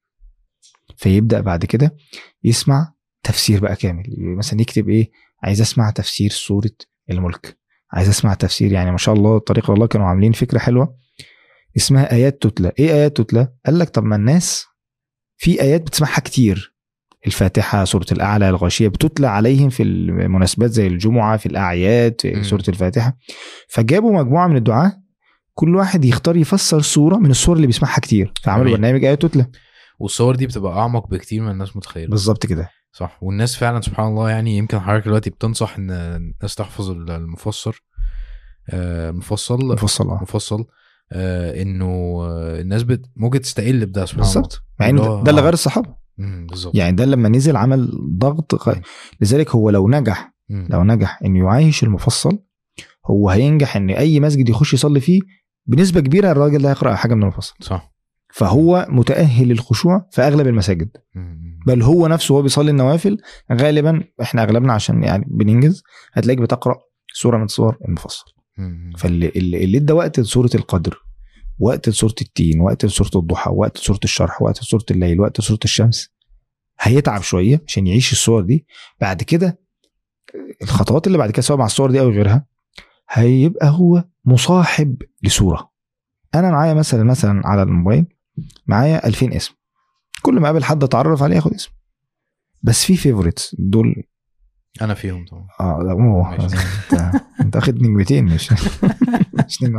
فيبدا بعد كده يسمع تفسير بقى كامل مثلا يكتب ايه عايز اسمع تفسير سوره الملك عايز اسمع تفسير يعني ما شاء الله طريق الله كانوا عاملين فكره حلوه اسمها ايات تتلى ايه ايات تتلى قال لك طب ما الناس في ايات بتسمعها كتير الفاتحه سوره الاعلى الغاشيه بتتلى عليهم في المناسبات زي الجمعه في الاعياد مم. في سوره الفاتحه فجابوا مجموعه من الدعاه كل واحد يختار يفسر سوره من السور اللي بيسمعها كتير فعملوا جميل. برنامج ايات تتلى والصور دي بتبقى اعمق بكتير من الناس متخيله بالظبط كده صح والناس فعلا سبحان الله يعني يمكن حضرتك دلوقتي بتنصح ان الناس تحفظ المفسر آه، مفصل مفصل اه مفصل آه، انه آه، الناس بت... ممكن تستقل بده سبحان الله بالظبط مع ان اللي هو- ده اللي آه. غير الصحابه مم، بالظبط يعني ده لما نزل عمل ضغط غ... لذلك هو لو نجح مم. لو نجح انه يعايش المفصل هو هينجح ان اي مسجد يخش يصلي فيه بنسبه كبيره الراجل ده هيقرا حاجه من المفصل صح فهو متاهل للخشوع في اغلب المساجد مم. بل هو نفسه وهو بيصلي النوافل غالبا احنا اغلبنا عشان يعني بننجز هتلاقيك بتقرا سوره من سور المفصل مم. فاللي اللي اللي ادى وقت لسوره القدر وقت لسوره التين وقت لسوره الضحى وقت لسوره الشرح وقت لسوره الليل وقت لسوره الشمس هيتعب شويه عشان يعيش الصور دي بعد كده الخطوات اللي بعد كده سواء مع الصور دي او غيرها هيبقى هو مصاحب لصوره انا معايا مثلا مثلا على الموبايل معايا 2000 اسم كل ما اقابل حد اتعرف عليه اخد اسم بس في فيفوريتس دول انا فيهم طبعا اه لا مو ماشي. انت انت اخد نجمتين مش مش نجمه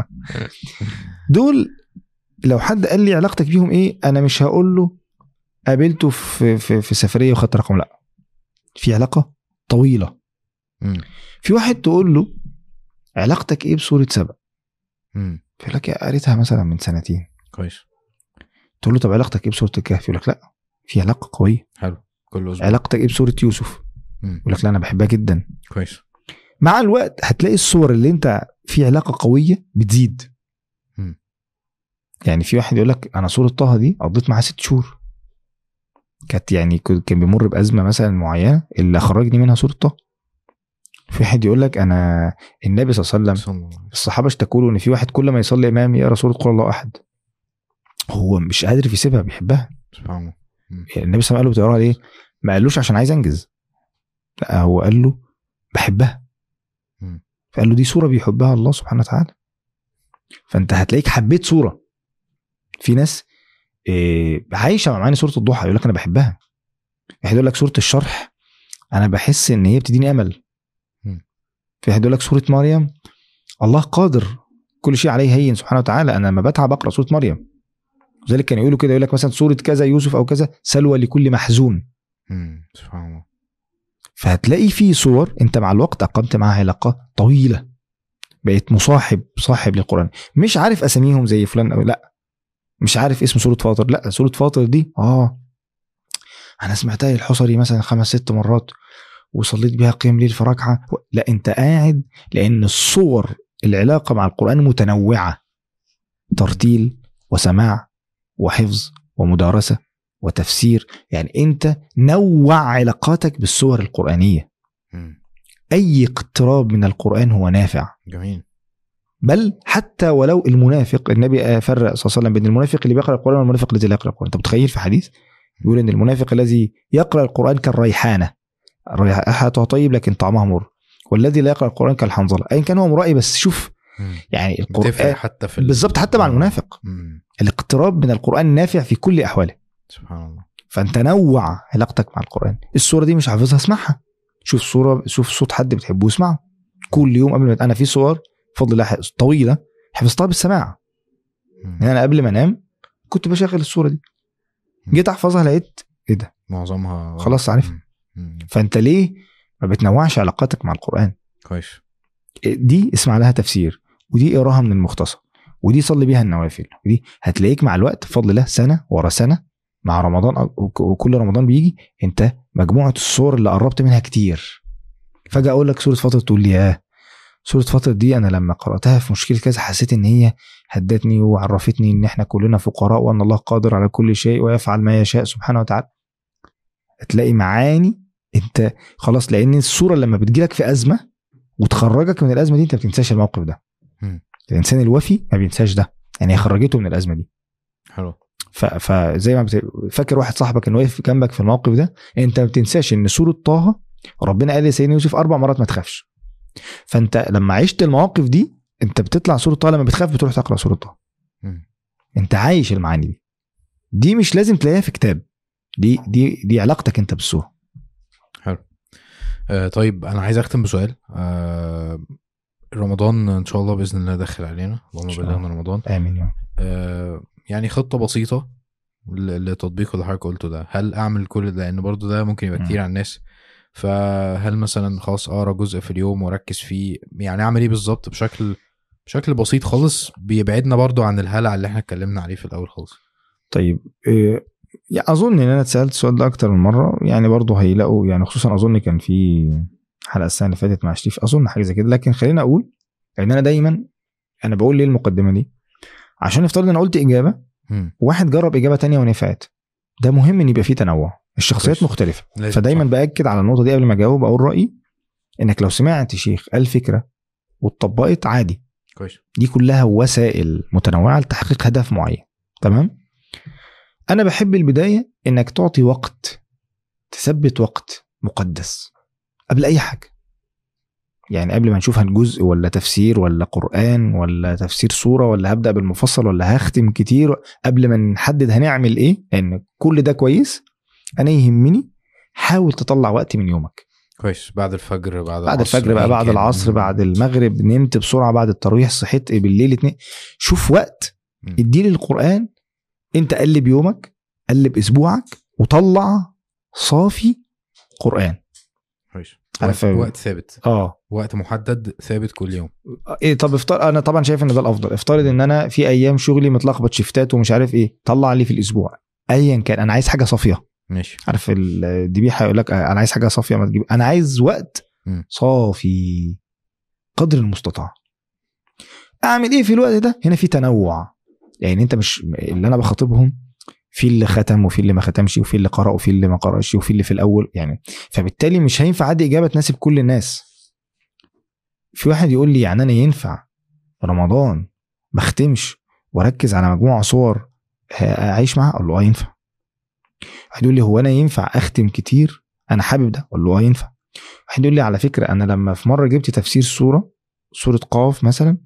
دول لو حد قال لي علاقتك بيهم ايه انا مش هقول له قابلته في في, في سفريه وخدت رقم لا في علاقه طويله مم. في واحد تقول له علاقتك ايه بسوره سبأ مم. يقول لك يا قريتها مثلا من سنتين كويس تقول له طب علاقتك ايه بسوره الكهف يقول لك لا في علاقه قويه حلو كل اسبوع علاقتك ايه بسوره يوسف مم. يقول لك لا انا بحبها جدا كويس مع الوقت هتلاقي الصور اللي انت في علاقه قويه بتزيد مم. يعني في واحد يقول لك انا صوره طه دي قضيت معاها ست شهور كانت يعني كنت- كان بيمر بازمه مثلا معينه اللي خرجني منها صوره طه في واحد يقول لك انا النبي صلى الله عليه وسلم صلى الله عليه وسلم. الصحابه اشتكوا له ان في واحد كل ما يصلي امام يقرا سوره قل الله احد هو مش قادر يسيبها بيحبها سبحان الله يعني النبي صلى الله عليه وسلم قال له بتقراها ليه؟ ما قالوش عشان عايز انجز لا هو قال له بحبها مم. فقال له دي صوره بيحبها الله سبحانه وتعالى فانت هتلاقيك حبيت صوره في ناس إيه عايشه مع معاني سوره الضحى يقول لك انا بحبها واحد يقول لك سوره الشرح انا بحس ان هي بتديني امل مم. في واحد يقول لك سوره مريم الله قادر كل شيء عليه هين سبحانه وتعالى انا لما بتعب اقرا سوره مريم لذلك كانوا يقولوا كده يقول لك مثلا سوره كذا يوسف او كذا سلوى لكل محزون مم. سبحان الله فهتلاقي في صور انت مع الوقت اقمت معاها علاقه طويله بقيت مصاحب صاحب للقران مش عارف اساميهم زي فلان او لا مش عارف اسم سوره فاطر لا سوره فاطر دي اه انا سمعتها الحصري مثلا خمس ست مرات وصليت بيها قيام ليل في ركعه لا انت قاعد لان الصور العلاقه مع القران متنوعه ترتيل وسماع وحفظ ومدارسه وتفسير يعني انت نوع علاقاتك بالسور القرانيه مم. اي اقتراب من القران هو نافع جميل بل حتى ولو المنافق النبي فرق صلى الله عليه وسلم بين المنافق اللي بيقرا القران والمنافق الذي لا يقرا القران انت متخيل في حديث بيقول ان المنافق الذي يقرا القران كالريحانه ريحتها طيب لكن طعمها مر والذي لا يقرا القران كالحنظله ايا كان هو مرائي بس شوف مم. يعني بتفرق القران حتى في ال- بالظبط حتى مع المنافق مم. الاقتراب من القران نافع في كل احواله سبحان الله فانت نوع علاقتك مع القران الصوره دي مش حافظها اسمعها شوف صوره شوف صوت حد بتحبه اسمعه كل يوم قبل ما انا في صور بفضل الله طويله حفظتها بالسماع مم. يعني انا قبل ما انام كنت بشغل الصوره دي جيت احفظها لقيت ايه ده معظمها خلاص عارف. مم. مم. فانت ليه ما بتنوعش علاقاتك مع القران كويس دي اسمع لها تفسير ودي اقراها من المختصر ودي صلي بيها النوافل ودي هتلاقيك مع الوقت بفضل الله سنه ورا سنه مع رمضان أو- وك- وكل رمضان بيجي انت مجموعه الصور اللي قربت منها كتير فجاه اقول لك سوره فاطر تقول لي ياه سوره فاطر دي انا لما قراتها في مشكله كذا حسيت ان هي هدتني وعرفتني ان احنا كلنا فقراء وان الله قادر على كل شيء ويفعل ما يشاء سبحانه وتعالى تلاقي معاني انت خلاص لان الصوره لما بتجيلك في ازمه وتخرجك من الازمه دي انت ما بتنساش الموقف ده مم. الانسان الوفي ما بينساش ده يعني هي خرجته من الازمه دي حلو ف- فزي ما بت... فاكر واحد صاحبك انه واقف جنبك في الموقف ده انت ما بتنساش ان سوره طه ربنا قال لسيدنا يوسف اربع مرات ما تخافش فانت لما عشت المواقف دي انت بتطلع سوره طه لما بتخاف بتروح تقرا سوره طه مم. انت عايش المعاني دي دي مش لازم تلاقيها في كتاب دي دي دي علاقتك انت بالسوره آه طيب انا عايز اختم بسؤال آه رمضان ان شاء الله باذن الله داخل علينا اللهم إن شاء بلغنا الله. رمضان امين يا رب. آه يعني خطه بسيطه ل- لتطبيق اللي حضرتك قلته ده هل اعمل كل ده لان برضو ده ممكن يبقى مم. كتير على الناس فهل مثلا خلاص اقرا جزء في اليوم واركز فيه يعني اعمل ايه بالظبط بشكل بشكل بسيط خالص بيبعدنا برضو عن الهلع اللي احنا اتكلمنا عليه في الاول خالص طيب إيه يعني اظن ان انا اتسالت السؤال ده اكتر من مره يعني برضه هيلاقوا يعني خصوصا اظن كان في حلقه السنه اللي فاتت مع شريف اظن حاجه زي كده لكن خليني اقول ان انا دايما انا بقول ليه المقدمه دي عشان افترض ان انا قلت اجابه مم. وواحد جرب اجابه تانية ونفعت ده مهم ان يبقى فيه تنوع الشخصيات كويس. مختلفه لازم، فدايما صح. باكد على النقطه دي قبل ما اجاوب اقول رايي انك لو سمعت شيخ قال فكره واتطبقت عادي كويس دي كلها وسائل متنوعه لتحقيق هدف معين تمام انا بحب البدايه انك تعطي وقت تثبت وقت مقدس قبل اي حاجه يعني قبل ما نشوف هنجزء ولا تفسير ولا قران ولا تفسير سوره ولا هبدا بالمفصل ولا هختم كتير قبل ما نحدد هنعمل ايه لان كل ده كويس انا يهمني حاول تطلع وقت من يومك كويس بعد الفجر بعد بعد العصر، الفجر بقى أيا بعد كان. العصر مم. بعد المغرب نمت بسرعه بعد التراويح صحيت بالليل اتنين شوف وقت مم. اديه للقران انت قلب يومك قلب اسبوعك وطلع صافي قران كويس أنا وقت, فاهم. وقت ثابت اه وقت محدد ثابت كل يوم ايه طب افترض انا طبعا شايف ان ده الافضل افترض ان انا في ايام شغلي متلخبط شيفتات ومش عارف ايه طلع لي في الاسبوع ايا كان انا عايز حاجه صافيه ماشي عارف الدبيحه يقول لك انا عايز حاجه صافيه ما تجيب انا عايز وقت مم. صافي قدر المستطاع اعمل ايه في الوقت ده هنا في تنوع يعني انت مش اللي انا بخاطبهم في اللي ختم وفي اللي ما ختمش وفي اللي قرأ وفي اللي ما قرأش وفي اللي في الاول يعني فبالتالي مش هينفع عادي اجابه تناسب كل الناس في واحد يقول لي يعني انا ينفع رمضان ما اختمش واركز على مجموعه صور اعيش معاها اقول له اه ينفع واحد يقول لي هو انا ينفع اختم كتير انا حابب ده اقول له اه ينفع واحد يقول لي على فكره انا لما في مره جبت تفسير سوره سوره قاف مثلا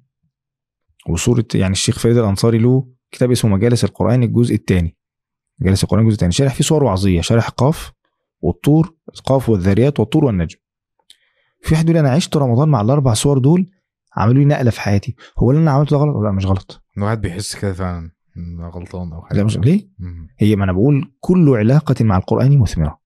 وسوره يعني الشيخ فريد الانصاري له كتاب اسمه مجالس القران الجزء الثاني مجالس القران الجزء الثاني شارح فيه صور وعظيه شارح قاف والطور قاف والذاريات والطور والنجم في واحد يقول لي انا عشت رمضان مع الاربع صور دول عملوا لي نقله في حياتي هو اللي انا عملته ده غلط ولا لا مش غلط الواحد بيحس كده فعلا إنه غلطان او حاجه لا مش ليه مم. هي ما انا بقول كل علاقه مع القران مثمره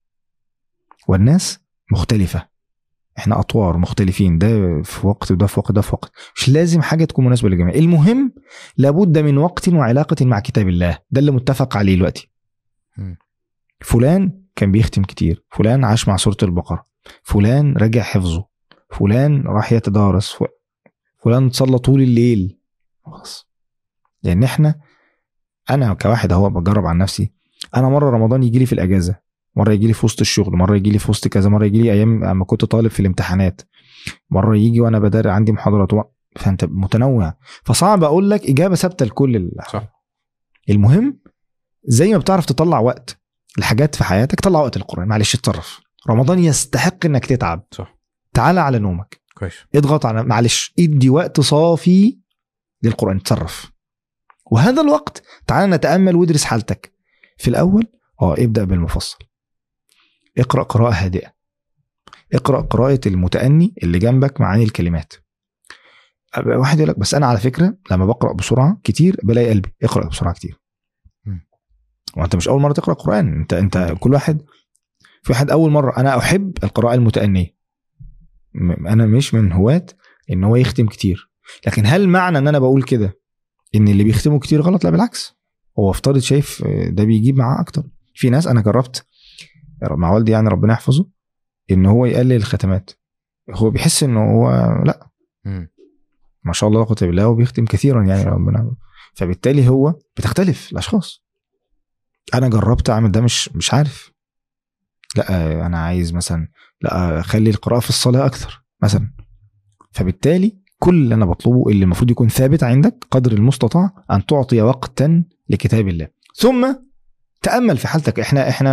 والناس مختلفه احنا اطوار مختلفين ده في وقت وده في وقت ده في وقت مش لازم حاجه تكون مناسبه للجميع المهم لابد من وقت وعلاقه مع كتاب الله ده اللي متفق عليه دلوقتي مم. فلان كان بيختم كتير فلان عاش مع سوره البقره فلان رجع حفظه فلان راح يتدارس ف- فلان صلى طول الليل خلاص لان احنا انا كواحد اهو بجرب عن نفسي انا مره رمضان يجي لي في الاجازه مره يجي لي في وسط الشغل مره يجي لي في وسط كذا مره يجي لي ايام اما كنت طالب في الامتحانات مره يجي وانا بدار عندي محاضرات و... فانت متنوع فصعب اقول لك اجابه ثابته لكل ال... صح المهم زي ما بتعرف تطلع وقت لحاجات في حياتك طلع وقت القران معلش اتصرف رمضان يستحق انك تتعب صح تعالى على نومك كويس اضغط على معلش ادي وقت صافي للقران تصرف وهذا الوقت تعالى نتامل وادرس حالتك في الاول اه ابدا بالمفصل اقرا قراءه هادئه اقرا قراءه المتاني اللي جنبك معاني الكلمات أبقى واحد يقول لك بس انا على فكره لما بقرا بسرعه كتير بلاقي قلبي اقرا بسرعه كتير مم. وانت مش اول مره تقرا قران انت انت كل واحد في واحد اول مره انا احب القراءه المتانيه م- انا مش من هواة ان هو يختم كتير لكن هل معنى ان انا بقول كده ان اللي بيختموا كتير غلط لا بالعكس هو افترض شايف آه، ده بيجيب معاه اكتر في ناس انا جربت مع والدي يعني ربنا يحفظه ان هو يقلل الختمات هو بيحس انه هو لا مم. ما شاء الله لا قوه الا بالله وبيختم كثيرا يعني شاء الله. ربنا فبالتالي هو بتختلف الاشخاص انا جربت اعمل ده مش مش عارف لا انا عايز مثلا لا اخلي القراءه في الصلاه اكثر مثلا فبالتالي كل اللي انا بطلبه اللي المفروض يكون ثابت عندك قدر المستطاع ان تعطي وقتا لكتاب الله ثم تامل في حالتك احنا احنا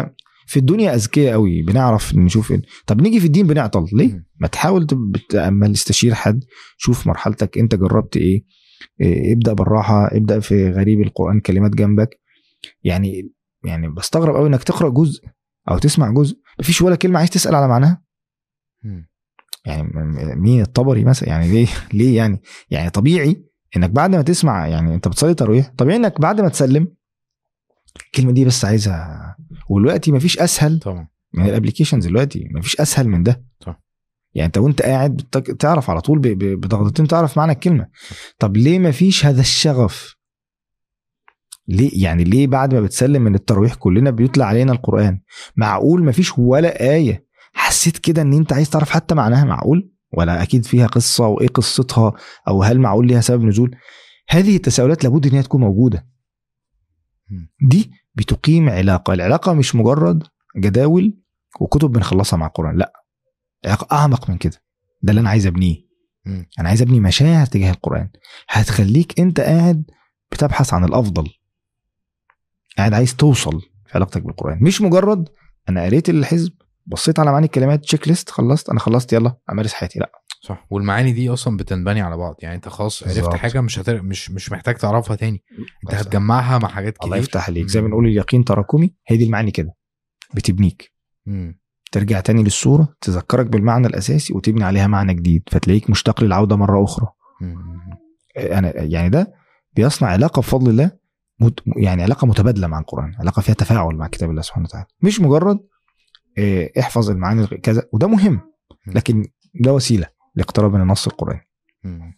في الدنيا اذكياء قوي بنعرف نشوف إيه. طب نيجي في الدين بنعطل ليه مم. ما تحاول تب- تأمل استشير حد شوف مرحلتك انت جربت ايه إيه، ابدا بالراحه ابدا في غريب القران كلمات جنبك يعني يعني بستغرب قوي انك تقرا جزء او تسمع جزء مفيش ولا كلمه عايز تسال على معناها مم. يعني م- م- مين الطبري مثلا يعني ليه ليه يعني يعني طبيعي انك بعد ما تسمع يعني انت بتصلي تراويح طبيعي انك بعد ما تسلم الكلمه دي بس عايزها ودلوقتي مفيش اسهل طبعا من الابلكيشنز دلوقتي مفيش اسهل من ده صح. يعني انت وانت قاعد بتك... تعرف على طول ب... ب... بضغطتين تعرف معنى الكلمه طب ليه مفيش هذا الشغف ليه يعني ليه بعد ما بتسلم من التراويح كلنا بيطلع علينا القران معقول مفيش ولا ايه حسيت كده ان انت عايز تعرف حتى معناها معقول ولا اكيد فيها قصه وايه قصتها او هل معقول ليها سبب نزول هذه التساؤلات لابد ان هي تكون موجوده مم. دي بتقيم علاقه العلاقه مش مجرد جداول وكتب بنخلصها مع القران لا علاقه اعمق من كده ده اللي انا عايز ابنيه مم. انا عايز ابني مشاعر تجاه القران هتخليك انت قاعد بتبحث عن الافضل قاعد عايز توصل في علاقتك بالقران مش مجرد انا قريت الحزب بصيت على معاني الكلمات تشيك ليست خلصت انا خلصت يلا امارس حياتي لا صح والمعاني دي اصلا بتنبني على بعض يعني انت خلاص عرفت بالظبط. حاجه مش هتر... مش مش محتاج تعرفها تاني انت بس- هتجمعها مع حاجات كتير الله يفتح عليك زي ما بنقول اليقين تراكمي هي دي المعاني كده بتبنيك مم. ترجع تاني للصوره تذكرك بالمعنى الاساسي وتبني عليها معنى جديد فتلاقيك مشتاق للعوده مره اخرى مم. انا يعني ده بيصنع علاقه بفضل الله مت يعني علاقه متبادله مع القران علاقه فيها تفاعل مع كتاب الله سبحانه وتعالى مش مجرد آه، احفظ المعاني الغ- كذا وده مهم لكن ده وسيله لاقتراب من النص القراني مم.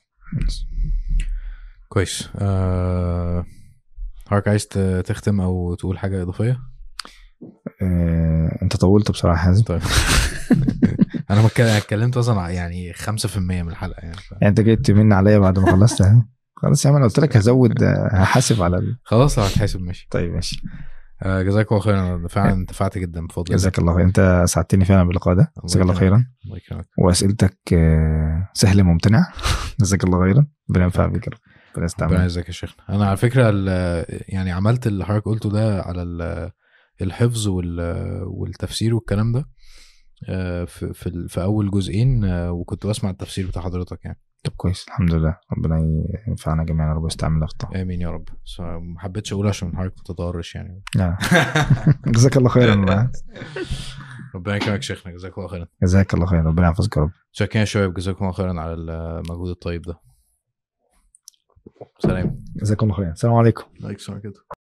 كويس آه... حضرتك عايز ت- تختم او تقول حاجه اضافيه آه، انت طولت بصراحه يا حازم طيب انا ما اتكلم- اتكلمت مثلا ع- يعني 5% من الحلقه يعني ف... يعني انت جاي تمن عليا بعد ما خلصت ها؟ خلاص يا عم انا قلت لك هزود آه، هحاسب على ال... خلاص لو هتحاسب ماشي طيب ماشي آه جزاك الله خير انا فعلا انتفعت جدا بفضل الله. جزاك الله خير انت ساعدتني فعلا باللقاء ده جزاك الله يكرمك. خيرا الله يكرمك واسئلتك آه، سهله ممتنعه جزاك الله خيرا ربنا ينفع بيك يا رب ربنا ربنا يستعمل يعزك يا شيخنا انا على فكره ال- يعني عملت اللي حضرتك قلته ده على ال- الحفظ وال- والتفسير والكلام ده آه، في في, ال- في اول جزئين آه، وكنت بسمع التفسير بتاع حضرتك يعني طب كويس الحمد لله ربنا ينفعنا جميعا يا رب ويستعمل الاخطاء امين يا رب بس ما حبيتش اقول عشان حضرتك تتضرش يعني لا. جزاك الله خيرا ربنا يكرمك يا شيخنا جزاك الله خيرا جزاك الله خيرا ربنا يحفظك يا رب شكرا يا شباب جزاكم الله خيرا على المجهود الطيب ده سلام جزاكم الله خيرا السلام عليكم لايك كده